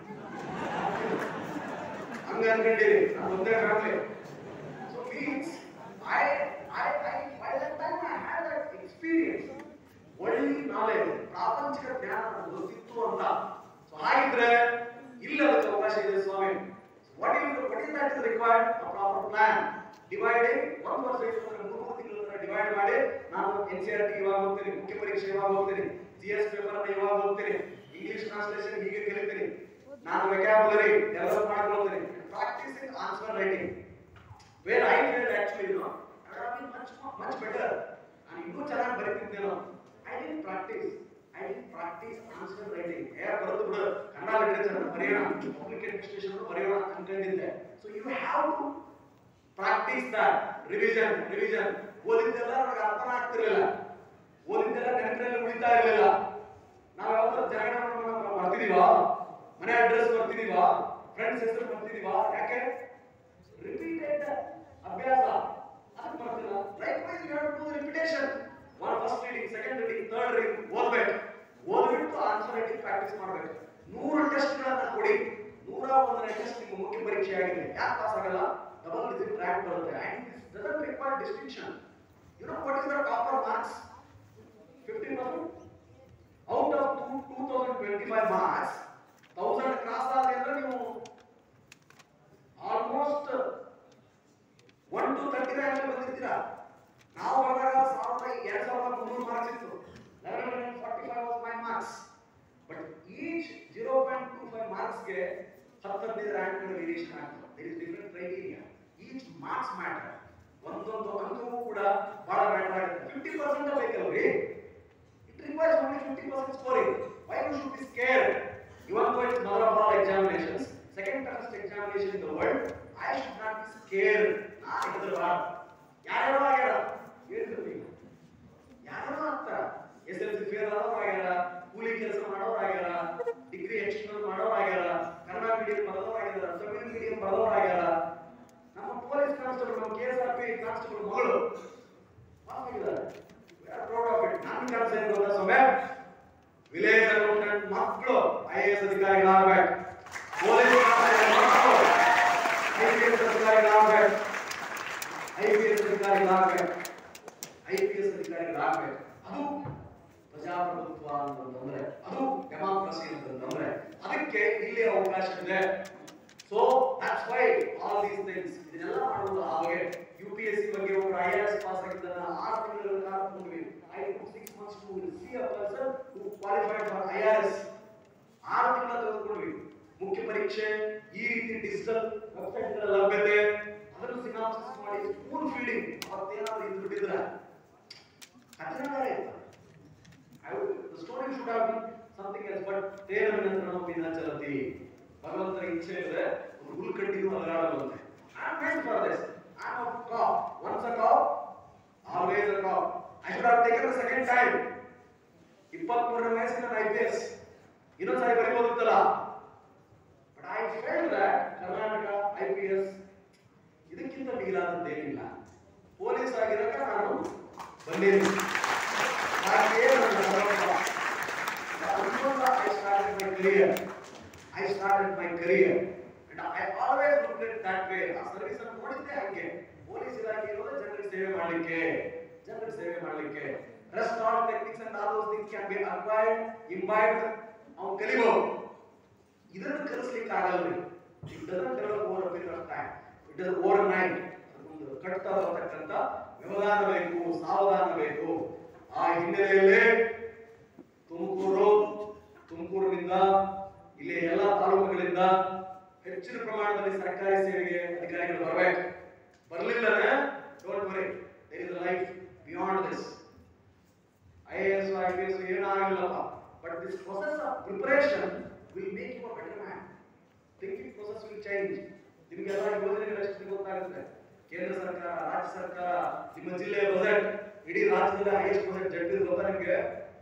ಹಂಗ ಅನ್ಕೊಂಡಿರಿ ನಾನು ಒಂದೇ family so means I I I by that time I had that experience ಒಳ್ಳೆ ನಾಲೆಜ್ ಪ್ರಾಪಂಚಿಕ ಜ್ಞಾನ ನನಗೆ ಗೊತ್ತಿತ್ತು ಅಂತ ಸೊ ಹಾಗಿದ್ರೆ ಇಲ್ಲಿ ಅದಕ್ಕೆ ಅವಕಾಶ ಇದೆ ಸ್ವಾಮಿ what is what is that is required a proper plan dividing ಒಂದು ವರ್ಷ ಇರ್ತದೆ ಮೂರು ತಿಂಗಳ ಡಿವೈಡ್ ಮಾಡಿ ನಾನು ಎನ್ ಸಿ ಆರ್ ಟಿ ಇವಾಗ ಹೋಗ್ತೀನಿ ಮುಖ್ಯ ಪರೀಕ್ಷೆ ಇವಾಗ ಹೋಗ್ತೀನಿ ಜಿ ಎಸ್ ಪೇಪರ್ ಅನ್ನ ಇವಾಗ ಹೋಗ್ತೀನಿ ಇಂಗ್ಲಿಷ್ ಟ್ರಾನ್ಸ್ಲೇಷನ್ ಹೀಗೆ ಕಲಿತೀನಿ ನಾನು ವೆಕ್ಯಾಬುಲರಿ ಡೆವಲಪ್ ಮಾಡ್ಕೊಳ್ತೀನಿ practising answer writing where I feel actually you know I have been much much better ನಾನು ಇನ್ನೂ ಚೆನ್ನಾಗಿ ಬರೀತಿದ್ದೇನೋ I didn't practise I didn't practise answer writing ಏ ಬರೋದು ಬಿಡು ಕನ್ನಡ ಲಿಟರೇಚರ್ ಬರೆಯೋಣ ಪಬ್ಲಿಕ್ ಅಡ್ಮಿನಿಸ್ಟ್ರೇಷನ್ ಬರೆಯೋಣ ಅನ್ಕೊಂಡಿದ್ದೆ so you have to practise that revision revision ಓದಿದ್ದೆಲ್ಲ ನನಗೆ ಅರ್ಥನ ಆಗ್ತಿರ್ಲಿಲ್ಲ ಓದಿದ್ದೆಲ್ಲ ನೆನಪಿನಲ್ಲಿ ಉಳಿತಾ ಇರಲಿಲ್ಲ ನಾವು ಯಾವ್ದಾದ್ರು ಜನಗಣಮನ ಬರ್ತಿದೀವಾ ಮನೆ ಅಡ್ರೆಸ್ ಬರ್ತಿದೀವಾ ಫ್ರೆಂಡ್ಸ್ ಹೆಸರು ಬರ್ತಿದೀವಾ ಯಾಕೆ ರಿಪೀಟೆಡ್ ಅಭ್ಯಾಸ ಅದಕ್ಕೆ ಬರ್ತಿಲ್ಲ likewise you have to repetition one first reading second reading third reading ಓದ್ಬೇಕು ಓದ್ಬಿಟ್ಟು ಆನ್ಸರ್ ರೈಟಿಂಗ್ ಪ್ರಾಕ್ಟೀಸ್ ಮಾಡ್ಬೇಕು ನೂರು ಟೆಸ್ಟ್ಗಳನ್ನ ಕೊಡಿ ನೂರ ಒಂದನೇ ಟೆಸ್ಟ್ ನಿಮ್ಮ ಮುಖ್ಯ ಪರೀಕ್ಷೆ ಆಗಿದೆ ಯಾಕೆ ಪಾಸ್ ಆಗಲ್ಲ ಡಬಲ್ ಡಿಜಿಟ್ ರ್ಯಾಂಕ್ ಬರುತ್ತೆ and this doesn't require distinction you know what is the topper marks 15% out of 2025 marks 1000 cross ಆದ್ರೆ ಅಂದ್ರೆ ನೀವು almost one two thirty rank ಬಂದಿರ್ತೀರಾ ನಾವು ಬಂದಾಗ ಸಾವಿರದ ಎರಡ್ ಸಾವಿರದ ಮುನ್ನೂರು ಮಾರ್ಕ್ಸ್ ಇತ್ತು eleven hundred forty five was my marks but each zero point two five ಮಾರ್ಕ್ಸ್ಗೆ ಹತ್ತು ಹದಿನೈದು ರ್ಯಾಂಕ್ಗಳು ವೇರಿಯೇಷನ್ ಆಗ್ತದೆ there is different criteria each marks matter ಒಂದೊಂದು ಅಂಕವೂ ಕೂಡ ಬಹಳ ಮ್ಯಾಟರ್ ಆಗುತ್ತೆ ಫಿಫ್ಟಿ ಪರ್ಸೆಂಟ್ ಬೇಕಲ್ರಿ it requires only fifty percent scoring why you should be scare even though it's mother of all examinations second toughest examination in the world I should not be scared ನಾನು ಹೆದರಬಾರ್ದು ಯಾರ್ಯಾರೋ ಆಗ್ಯಾರ ಹೇಳಿದ್ರು ನೀವು ಯಾರ್ಯಾರೋ ಆಗ್ತಾರ S L C fail ಆದವ್ರು ಆಗ್ಯಾರ ಕೂಲಿ ಕೆಲಸ ಮಾಡೋರು ಆಗ್ಯಾರ ಡಿಗ್ರಿ ಎಕ್ಸ್ಟರ್ನಲ್ ಮಾಡೋರು ಆಗ್ಯಾರ ಕನ್ನಡ ಮೀಡಿಯಂ ಬರೋರು ಆಗ್ಯಾರ ತಮಿಳ್ ಮೀಡಿಯಂ ಬರೋರು ಆಗ್ಯಾರ ನಮ್ಮ ಪೊಲೀಸ್ ಕಾನ್ಸ್ಟೇಬಲ್ ನಮ್ಮ K S R P constable ಮಗಳು ಪಾಸ್ ಆಗಿದ್ದಾರೆ ಪ್ರೌಡ್ ಆಫ್ ಇಟ್ ನನ್ನ ಕೆಲಸ ಏನು ಗೊತ್ತಾ ಸೊಮ್ಮೆ ವಿಲೇಜ್ ಅಕೌಂಟೆಂಟ್ ಮಕ್ಕಳು ಐ ಎ ಎಸ್ ಅಧಿಕಾರಿಗಳಾಗಬೇಕು ಪೊಲೀಸ್ ಮಕ್ಕಳು ಐ ಪಿ ಎಸ್ ಅಧಿಕಾರಿಗಳಾಗಬೇಕು ಐ ಪಿ ಎಸ್ ಅಧಿಕಾರಿಗಳಾಗಬೇಕು ಐ ಪಿ ಎಸ್ ಅಧಿಕಾರಿಗಳಾಗಬೇಕು ಅದು ಪ್ರಜಾಪ್ರಭುತ್ವ ಅಂತಂದ್ರೆ ಅದು ಡೆಮಾಕ್ರಸಿ ಅಂತಂದ್ರೆ ಅದಕ್ಕೆ ಇಲ್ಲಿ ಅವಕಾಶ ಇದೆ so that's why all these things ಇದನ್ನೆಲ್ಲ ಮಾಡುವುದು ಹಾಗೆ ಯು ಪಿ ಎಸ್ ಸಿ ಬಗ್ಗೆ ಒಬ್ಬರು ಐ ಎ ಎಸ್ ಪಾಸ್ ಆಗಿದ್ದಾನೆ ಆರು ತಿಂಗಳ ಕಾಲ ಮುಗಿವಿ ಐದು six months to see a person who qualified for IRS. ಆರು ತಿಂಗಳ ತೆಗೆದುಕೊಂಡ್ವಿ ಮುಖ್ಯ ಪರೀಕ್ಷೆ ಈ ರೀತಿ ಡಿಜಿಟಲ್ ವೆಬ್ಸೈಟ್ಗಳ ಲಭ್ಯತೆ ಅದನ್ನು ಸಿನಾಪ್ಸಿಸ್ ಮಾಡಿ ಸ್ಪೂನ್ ಫೀಡಿಂಗ್ ಅವತ್ತೇನಾದ್ರು ಇದು ಬಿಟ್ಟಿದ್ರೆ ಕಠಿಣ ಬೇರೆ ಇತ್ತು I would, the story should have been something else, but ತೇರ ನಿಯಂತ್ರಣ ವಿನ ಚಲತಿ ಭಗವಂತನ ಇಚ್ಛೆ ಇದ್ರೆ ಒಂದು ಹುಲ್ ಕಟ್ಟಿಗೂ ಅಲಗಾಡಬಲ್ಲಂತೆ I am meant for this. I am a cop. Once a cop, always a cop. I should have taken the second time. ಇಪ್ಪತ್ಮೂರನೇ ವಯಸ್ಸಿನ I P S ಇನ್ನೊಂದ್ಸಾರಿ ಬರೀಬೋದಿತ್ತಲ್ಲ but I felt that Karnataka I P S ಇದಕ್ಕಿಂತ ಮಿಗಿಲಾದದ್ದೇನಿಲ್ಲ police ಆಗಿರಕ ನಾನು ಬಂದಿದ್ದೀನಿ ಹಾಗೆಯೇ ನನ್ನ ಪರಂಪರೆ. Until I started my career, I started my career, and I always looked at that way. ಆ ಸರ್ವಿಸ್ ಅನ್ನು ನೋಡಿದ್ದೆ ಹಂಗೆ ಪೊಲೀಸ್ ಇಲಾಖೆ ಇರೋದು ಜನರಿಗೆ ಸೇವೆ ಮಾಡಲಿಕ್ಕೆ ಜನರಿಗೆ ಸೇವೆ ಮಾಡಲಿಕ್ಕೆ rest all techniques and all those things can be acquired imbibed ಅವ್ನು ಕಲಿಬಹುದು ಇದನ್ನು ಕಲಿಸ್ಲಿಕ್ಕೆ ಆಗಲ್ರಿ it doesn't develop over a period of time it is overnight ಒಂದು ಕಟ್ತಾ ಬರತಕ್ಕಂತ ವ್ಯವಧಾನ ಬೇಕು ಸಾವಧಾನ ಬೇಕು ಆ ಹಿನ್ನೆಲೆಯಲ್ಲಿ ತುಮಕೂರು ತುಮಕೂರಿನಿಂದ ಇಲ್ಲಿ ಎಲ್ಲ ತಾಲೂಕುಗಳಿಂದ ಹೆಚ್ಚಿನ ಪ್ರಮಾಣದಲ್ಲಿ ಸರ್ಕಾರಿ ಸೇವೆಗೆ ಅಧಿಕಾರಿಗಳು ಬರಬೇಕು ಬರಲಿಲ್ಲ don't worry there is life beyond this I A S I P S ಏನಾಗಿಲ್ಲಪ್ಪ but this process of preparation will make you a better man thinking process will change ನಿಮಗೆಲ್ಲ ಯೋಜನೆಗಳು ಎಷ್ಟು ಗೊತ್ತಾಗುತ್ತೆ ಕೇಂದ್ರ ಸರ್ಕಾರ ರಾಜ್ಯ ಸರ್ಕಾರ ನಿಮ್ಮ ಜಿಲ್ಲೆಯ ಬಜೆಟ್ ಇಡೀ ರಾಜ್ಯದಲ್ಲಿ ಹೈಯೆಸ್ಟ್ ಬಜೆಟ್ ಜಡ್ಪಿ ಗೊತ್ತಾ ನಿಮಗೆ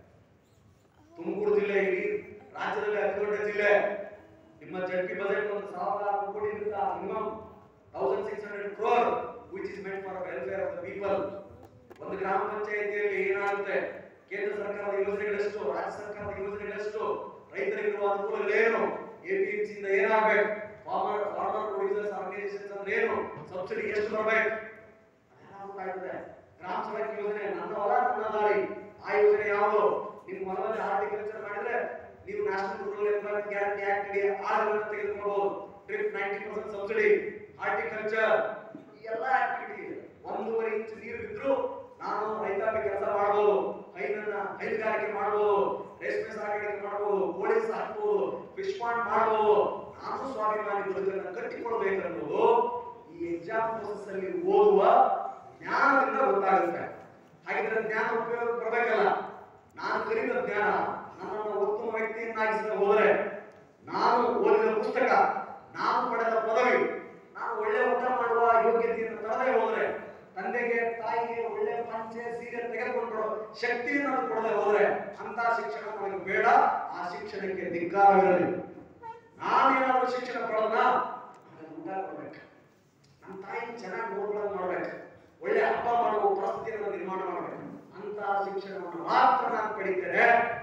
ತುಮಕೂರು ಜಿಲ್ಲೆ ಇಡೀ ರಾಜ್ಯದಲ್ಲಿ ಅತಿ ದೊಡ್ಡ ಜಿಲ್ಲೆ ನಿಮ್ಮ ಜಡ್ಪಿ ಬಜೆಟ್ ಒಂದು ಸಾವಿರದ ಆರು ಕೋಟಿ ಇರುತ್ತಾ minimum thousand six hundred crore which is meant for welfare of the people ಒಂದು ಗ್ರಾಮ ಪಂಚಾಯಿತಿಯಲ್ಲಿ ಏನಾಗುತ್ತೆ ಕೇಂದ್ರ ಸರ್ಕಾರದ ಯೋಜನೆಗಳೆಷ್ಟು ರಾಜ್ಯ ಸರ್ಕಾರದ ಯೋಜನೆಗಳೆಷ್ಟು ರೈತರಿಗಿರುವ ಅನುಕೂಲಗಳೇನು ಎಪಿಎಂಸಿ ಇಂದ ಏನಾಗಬೇಕು ಫಾರ್ಮರ್ ಫಾರ್ಮರ್ ಪ್ರೊಡ್ಯೂಸರ್ಸ್ ಆರ್ಗನೈಸೇಷನ್ಸ್ ಅಂದ್ರೆ ಏನು ಸಬ್ಸಿಡಿ ಎಷ್ಟು ಬರಬೇಕು ಅದೆಲ್ಲ ಗೊತ್ತಾಗ್ತದೆ ಗ್ರಾಮ ಸಡಕ್ ಯೋಜನೆ ನನ್ನ ಹೊಲ ನನ್ನ ದಾರಿ ಆ ಯೋಜನೆ ಯಾವುದು ನಿಮ್ಮ ಹೊಲದಲ್ಲಿ ಹಾರ್ಟಿಕಲ್ಚರ್ ಮಾಡಿದ್ರೆ ನೀವು national rural employment guarantee act ಗೆ ಆಳುಗಳನ್ನು ತೆಗೆದುಕೊಳ್ಳಬಹುದು drip ninety percent subsidy horticulture ಈ ಎಲ್ಲ ಆಕ್ಟಿವಿಟಿ ಒಂದೂವರೆ ಇಂಚು ನೀರು ಬಿದ್ರು ನಾನು ರೈತಾಪಿ ಕೆಲಸ ಮಾಡಬಹುದು ಹೈನನ್ನ ಹೈನುಗಾರಿಕೆ ಮಾಡಬಹುದು ರೇಷ್ಮೆ ಸಾಗಾಣಿಕೆ ಮಾಡಬಹುದು ಕೋಳಿ ಸಾಕಬಹುದು ಫಿಶ್ ಪಾಂಡ್ ಮಾಡಬಹುದು ನಾನು ಸ್ವಾಭಿಮಾನಿ ಬದುಕನ್ನು ಕಟ್ಟಿಕೊಳ್ಬೇಕನ್ನೋದು ಈ ಎಕ್ಸಾಮ್ ಪ್ರೋಸೆಸ್ ಅಲ್ಲಿ ಓದುವ ಜ್ಞಾನದಿಂದ ಗೊತ್ತಾಗುತ್ತೆ ಹಾಗಿದ್ರೆ ಜ್ಞಾನ ಉಪಯೋಗ ಬರಬೇಕಲ್ಲ ನಾನು ಕಲಿತ ಜ್ಞಾನ ನನ್ನನ್ನು ಉತ್ತಮ ವ್ಯಕ್ತಿಯನ್ನಾಗಿಸಿದ ಹೋದರೆ ನಾನು ಓದಿದ ಪುಸ್ತಕ ನಾನು ಪಡೆದ ಪದವಿ ನಾನು ಒಳ್ಳೆ ಊಟ ಮಾಡುವ ಯೋಗ್ಯತೆಯನ್ನು ತರದೇ ಹೋದ್ರೆ ತಂದೆಗೆ ತಾಯಿಗೆ ಒಳ್ಳೆ ಪಂಚೆ ಸೀರೆ ತೆಗೆದುಕೊಂಡು ಕೊಡೋ ಶಕ್ತಿಯನ್ನು ಅದು ಕೊಡದೆ ಹೋದ್ರೆ ಅಂತ ಶಿಕ್ಷಣ ನನಗೆ ಬೇಡ ಆ ಶಿಕ್ಷಣಕ್ಕೆ ಧಿಕ್ಕಾರವಿರಲಿ ನಾನೇನಾದ್ರೂ ಶಿಕ್ಷಣ ಪಡೆದ ನನಗೆ ಊಟ ಕೊಡ್ಬೇಕು ನಮ್ಮ ತಾಯಿ ಚೆನ್ನಾಗಿ ನೋಡ್ಕೊಳ್ಳೋದು ಮಾಡ್ಬೇಕು ಒಳ್ಳೆ ಹಬ್ಬ ಮಾಡುವ ಪರಿಸ್ಥಿತಿಯನ್ನು ನಿರ್ಮಾಣ ಮಾಡಬೇಕು ಅಂತ ಶಿಕ್ಷಣವನ್ನು ಮಾತ್ರ ನಾನು ಪಡಿತೇನೆ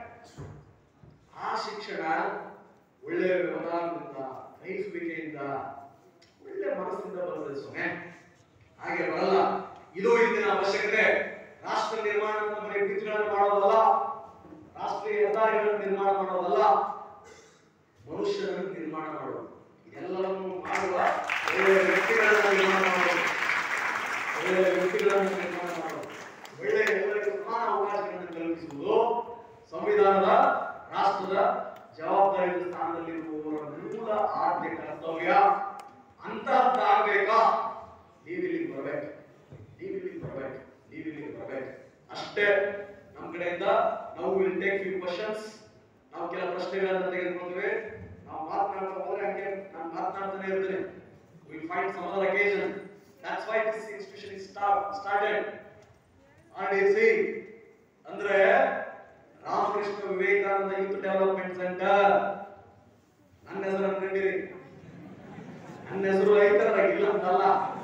ಆ ಶಿಕ್ಷಣ ಒಳ್ಳೆ ವ್ಯವಹಾರದಿಂದ ಗ್ರಹಿಸುವಿಕೆಯಿಂದ ಒಳ್ಳೆ ಮನಸ್ಸಿಂದ ಬರ್ತದೆ ಸೊನೆ ಹಾಗೆ ಬರಲ್ಲ ಇದು ಇಂದಿನ ಅವಶ್ಯಕತೆ ರಾಷ್ಟ್ರ ನಿರ್ಮಾಣವನ್ನು ಬರೀ ಬ್ರಿಡ್ಜ್ಗಳನ್ನು ಮಾಡೋದಲ್ಲ ರಾಷ್ಟ್ರೀಯ ಹೆದ್ದಾರಿಗಳನ್ನು ನಿರ್ಮಾಣ ಮಾಡೋದಲ್ಲ ಮನುಷ್ಯರನ್ನು ನಿರ್ಮಾಣ ಮಾಡೋದು ಇದೆಲ್ಲವನ್ನು ಮಾಡುವ ಒಳ್ಳೆಯ ವ್ಯಕ್ತಿಗಳನ್ನು ನಿರ್ಮಾಣ ಮಾಡೋದು ಒಳ್ಳೆಯ ವ್ಯಕ್ತಿಗಳನ್ನು ನಿರ್ಮಾಣ ಮಾಡೋದು ಒಳ್ಳೆಯ ಎಲ್ಲರಿಗೂ ಸಮಾನ ಅವಕಾಶಗಳನ್ನು ಕಲ್ಪಿಸುವುದು ಸಂವಿಧಾನದ ರಾಷ್ಟ್ರದ ಜವಾಬ್ದಾರಿಯ ಸ್ಥಾನದಲ್ಲಿರುವವರ ಮೂಲ ಆದ್ಯ ಕರ್ತವ್ಯ ಅಂತಹದ್ದಾಗಬೇಕಾ ನೀವಿಲ್ಲಿಗೆ ಬರ್ಬೇಕು ನೀವಿಲ್ಲಿಗೆ ಬರ್ಬೇಕು ನೀವಿಲ್ಲಿಗೆ ಬರ್ಬೇಕು ಅಷ್ಟೇ ನಮ್ಮ ಕಡೆಯಿಂದ ನಾವು ವಿಲ್ ಟೇಕ್ ಫ್ಯೂ ಕ್ವಶನ್ಸ್ ನಾವು ಕೆಲ ಪ್ರಶ್ನೆಗಳನ್ನು ತೆಗೆದುಕೊಳ್ತೇವೆ ನಾವು ಮಾತನಾಡ್ತಾ ಹೋದ್ರೆ ಹಂಗೆ ನಾನು ಮಾತನಾಡ್ತಾನೆ ಇರ್ತೇನೆ will find some other occasion that's why this institution is started RDC ಅಂದ್ರೆ Ramakrishna Vivekananda youth development centre ನನ್ನ ಹೆಸರು ಅನ್ಕೊಂಡಿರಿ ನನ್ನ ಹೆಸರು ರೈತರ ಇಲ್ಲ ಅಂತಲ್ಲ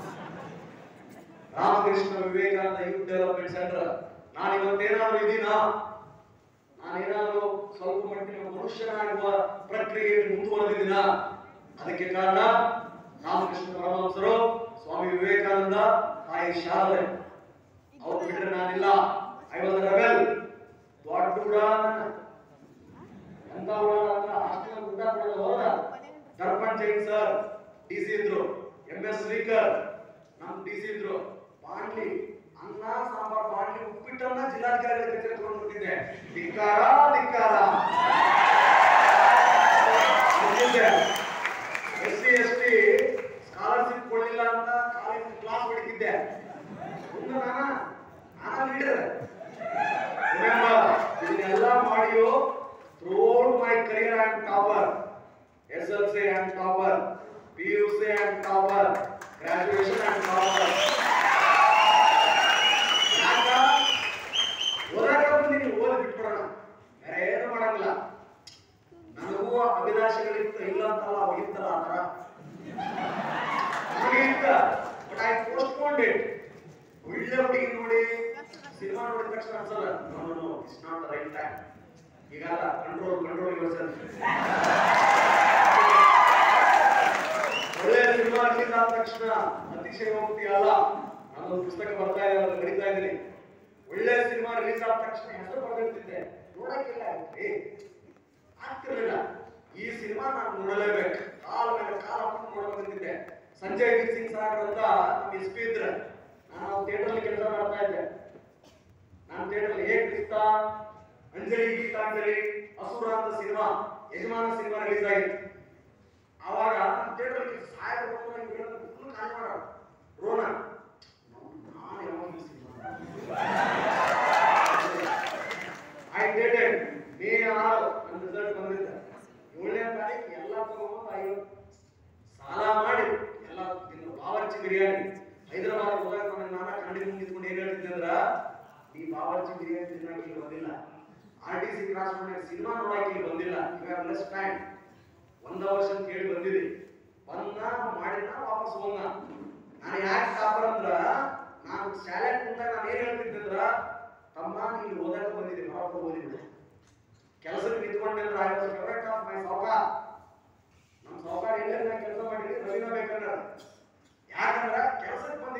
Ramakrishna Vivekananda youth development centre ನಾನು ಇವತ್ತೇನಾದ್ರೂ ಇದೀನಾ ನಾನೇನಾದ್ರೂ ಸ್ವಲ್ಪ ಮಟ್ಟಿನ ಮನುಷ್ಯನಾಗುವ ಪ್ರಕ್ರಿಯೆಯಲ್ಲಿ ಮುಂದುವರೆದಿದ್ದೀನ ಅದಕ್ಕೆ ಕಾರಣ ರಾಮಕೃಷ್ಣ ಪರಮಹಂಸರು ಸ್ವಾಮಿ ವಿವೇಕಾನಂದ ತಾಯಿ ಶಾರದೆ ಅವ್ರು ಬಿಟ್ರೆ ನಾನಿಲ್ಲ ಐ ವಾಸ್ ರೆಬೆಲ್ ದೊಡ್ಡ ಹುಡ ಎಂತ ಹುಡ ಅಂದ್ರೆ ಹಾಸ್ಟೆಲ್ ಊಟ ಕೊಡೋದು ಹೋದ Darpan Jain sir D C ಇದ್ರು ಎಂ ಎಸ್ ಶ್ರೀಕರ್ ನಮ್ ಡಿ ಸಿ ಇದ್ರು ಬಾಂಡ್ಲಿ ಅನ್ನ ಸಾಂಬಾರ್ ಬಾಂಡ್ಲಿ ಉಪ್ಪಿಟ್ಟನ್ನ ಜಿಲ್ಲಾಧಿಕಾರಿಗಳ ಕಚೇರಿ ತಗೊಂಡು ಬರ್ತಿದ್ದೆ ಧಿಕ್ಕಾರ ಧಿಕ್ಕಾರ S C S T scholarship ಕೊಡ್ಲಿಲ್ಲ ಅಂತ ಕಾಲೇಜ್ ಕ್ಲಾಸ್ ಹೊಡಿತಿದ್ದೆ ಒಂದು ನಾನ ನಾನ ಲೀಡರ್ ಇದನ್ನೆಲ್ಲ ಮಾಡಿಯೋ throughout my career and topper S L C and topper P U C and topper graduation and topper ಯಾಕ ಓದಾಕ ಬಂದೀನಿ ಓದಿ ಬಿಟ್ಬಿಡೋಣ ಬೇರೆ ಏನು ಮಾಡಂಗಿಲ್ಲ ನನಗೂ ಅಭಿಲಾಷೆಗಳಿತ್ತು ಇಲ್ಲ ಅಂತಲ್ಲ ಅವಾಗಿತ್ತಲ್ಲ ಆ ಥರ ನನಗೆ ಇತ್ತ ಬಟ್ ಐ ಪೋಸ್ಟ್ಪೋನ್ಡ್ ಇಟ್ ಒಳ್ಳೆ ಹುಡುಗಿ ನೋಡಿ ಸಿನಿಮಾ ನೋಡಿದ ತಕ್ಷಣ ಅನ್ಸಲ್ಲ no no no it's not the right time ಈಗಲ್ಲ ಕಂಟ್ರೋಲ್ ಕಂಟ್ರೋಲ್ ಯುವರ್ ಸೆಲ್ಫ್ ಒಳ್ಳೆ ಸಿನಿಮಾ ರಿಲೀಸ್ ಆದ ತಕ್ಷಣ ಅತಿಶಯೋಕ್ತಿ ಅಲ್ಲ ನಾನೊಂದು ಪುಸ್ತಕ ಬರ್ತಾ ಇದೆ ಅದನ್ನ ಬರಿತಾ ಇದ್ದೀನಿ ಒಳ್ಳೆ ಸಿನಿಮಾ ರಿಲೀಸ್ ಆದ ತಕ್ಷಣ ಹೆಸರು ಬರ್ದಿರ್ತಿದ್ದೆ ನೋಡಕ್ಕಿಲ್ಲ ಏ ಆಗ್ತಿರ್ಲಿಲ್ಲ ಈ ಸಿನಿಮಾ ನಾನು ನೋಡಲೇಬೇಕು ಕಾಲ ಮೇಲೆ ಕಾಲ ಹಾಕೊಂಡು ನೋಡಬೇಕಂತಿದ್ದೆ ಸಂಜಯ್ ವೀರ್ ಸಿಂಗ್ ಸಾಗರ್ ಅಂತ ನಮ್ಮ ಎಸ್ ಪಿ ಇದ್ರೆ ನಾನು ಥಿಯೇಟರ್ ಅಲ್ಲಿ ಕೆಲಸ ಮಾಡ್ತಾ ಇದ್ದೆ ನಾನು ಥಿಯೇಟರ್ ಅಲ್ಲಿ ಹೇಗ್ ಕ್ರಿಸ್ತಾ ಅಂಜಲಿ ಗೀತಾಂಜಲಿ ಅಸುರ ಅಂತ ಸಿನಿಮಾ ಯಜಮಾನ ಸಿನಿಮಾ ರಿಲೀಸ್ ಆಗಿತ್ತು ಆವಾಗ ಥಿಯೇಟರ್ ಅಲ್ಲಿ ಸಾಯರ್ ಫುಲ್ ಖಾಲಿ ಮಾಡ ರೋಣ ನಾನು ಯಾವಾಗ ಈ ಸಿನಿಮಾ ಐ ಡೇಟೆಡ್ ಮೇ ಆರು ನನ್ನ ರಿಸಲ್ಟ್ ಬಂದಿದ್ದೆ ಏಳನೇ ತಾರೀಕು ಎಲ್ಲ ತಗೊಂಡು ಐವತ್ತು ಸಾಲ ಮಾಡಿ ಎಲ್ಲ ತಿಂದು ಬಾವರ್ಚಿ ಬಿರಿಯಾನಿ ಹೈದರಾಬಾದ್ ಹೋದಾಗ ನನಗೆ ನಾನು ಕನ್ನಡಿ ಮುಂದೆ ನಿಂತ್ಕೊಂಡು ಏನ್ ಹೇಳ್ತಿದ್ದೆ ಅಂದ್ರ ಈ ಬಾವರ್ಚಿ ಬಿರಿಯಾನಿ ತಿನ್ನಕ್ಕೆ ಇಲ್ಲಿ ಬಂದಿಲ್ಲ ಆರ್ ಟಿ ಸಿ ಕ್ರಾಸ್ ಮಾಡಿ ಸಿನಿಮಾ ನೋಡಕ್ಕೆ ಇಲ್ಲಿ ಬಂದಿಲ್ಲ ಈಗ ಲೆಸ್ ಟೈಮ್ ಒಂದ ವರ್ಷ ಅಂತ ಹೇಳಿ ಬಂದಿದೆ ಬಂದ ಮಾಡಿದ ವಾಪಸ್ ಹೋಗ ನಾನು ಯಾಕೆ ಟಾಪರ್ ಅಂದ್ರ ನಾನು ಶಾಲೆ ಕುಂತಾಗ ನಾನು ಏನ್ ಹೇಳ್ತಿದ್ದೆ ಅಂದ್ರ ತಮ್ಮ ನೀನು ಓದಕ್ಕೆ ಬಂದಿದ್ದೆ ಹೊರಗೆ ಓದಿಬಿಡು ಕೆಲಸಕ್ಕೆ ನಿಂತ್ಕೊಂಡೆ ಅಂದ್ರೆ I was favourite of my ಸಾವುಕಾರ ನಮ್ಮ ಸಾವುಕಾರ ಎಲ್ಲೇ ನಾ ಕೆಲಸ ಮಾಡಿದ್ವಿ ರವಿನ ಬೇಕಂದ್ರ ಯಾಕಂದ್ರ ಕೆಲಸಕ್ಕೆ ಬಂದು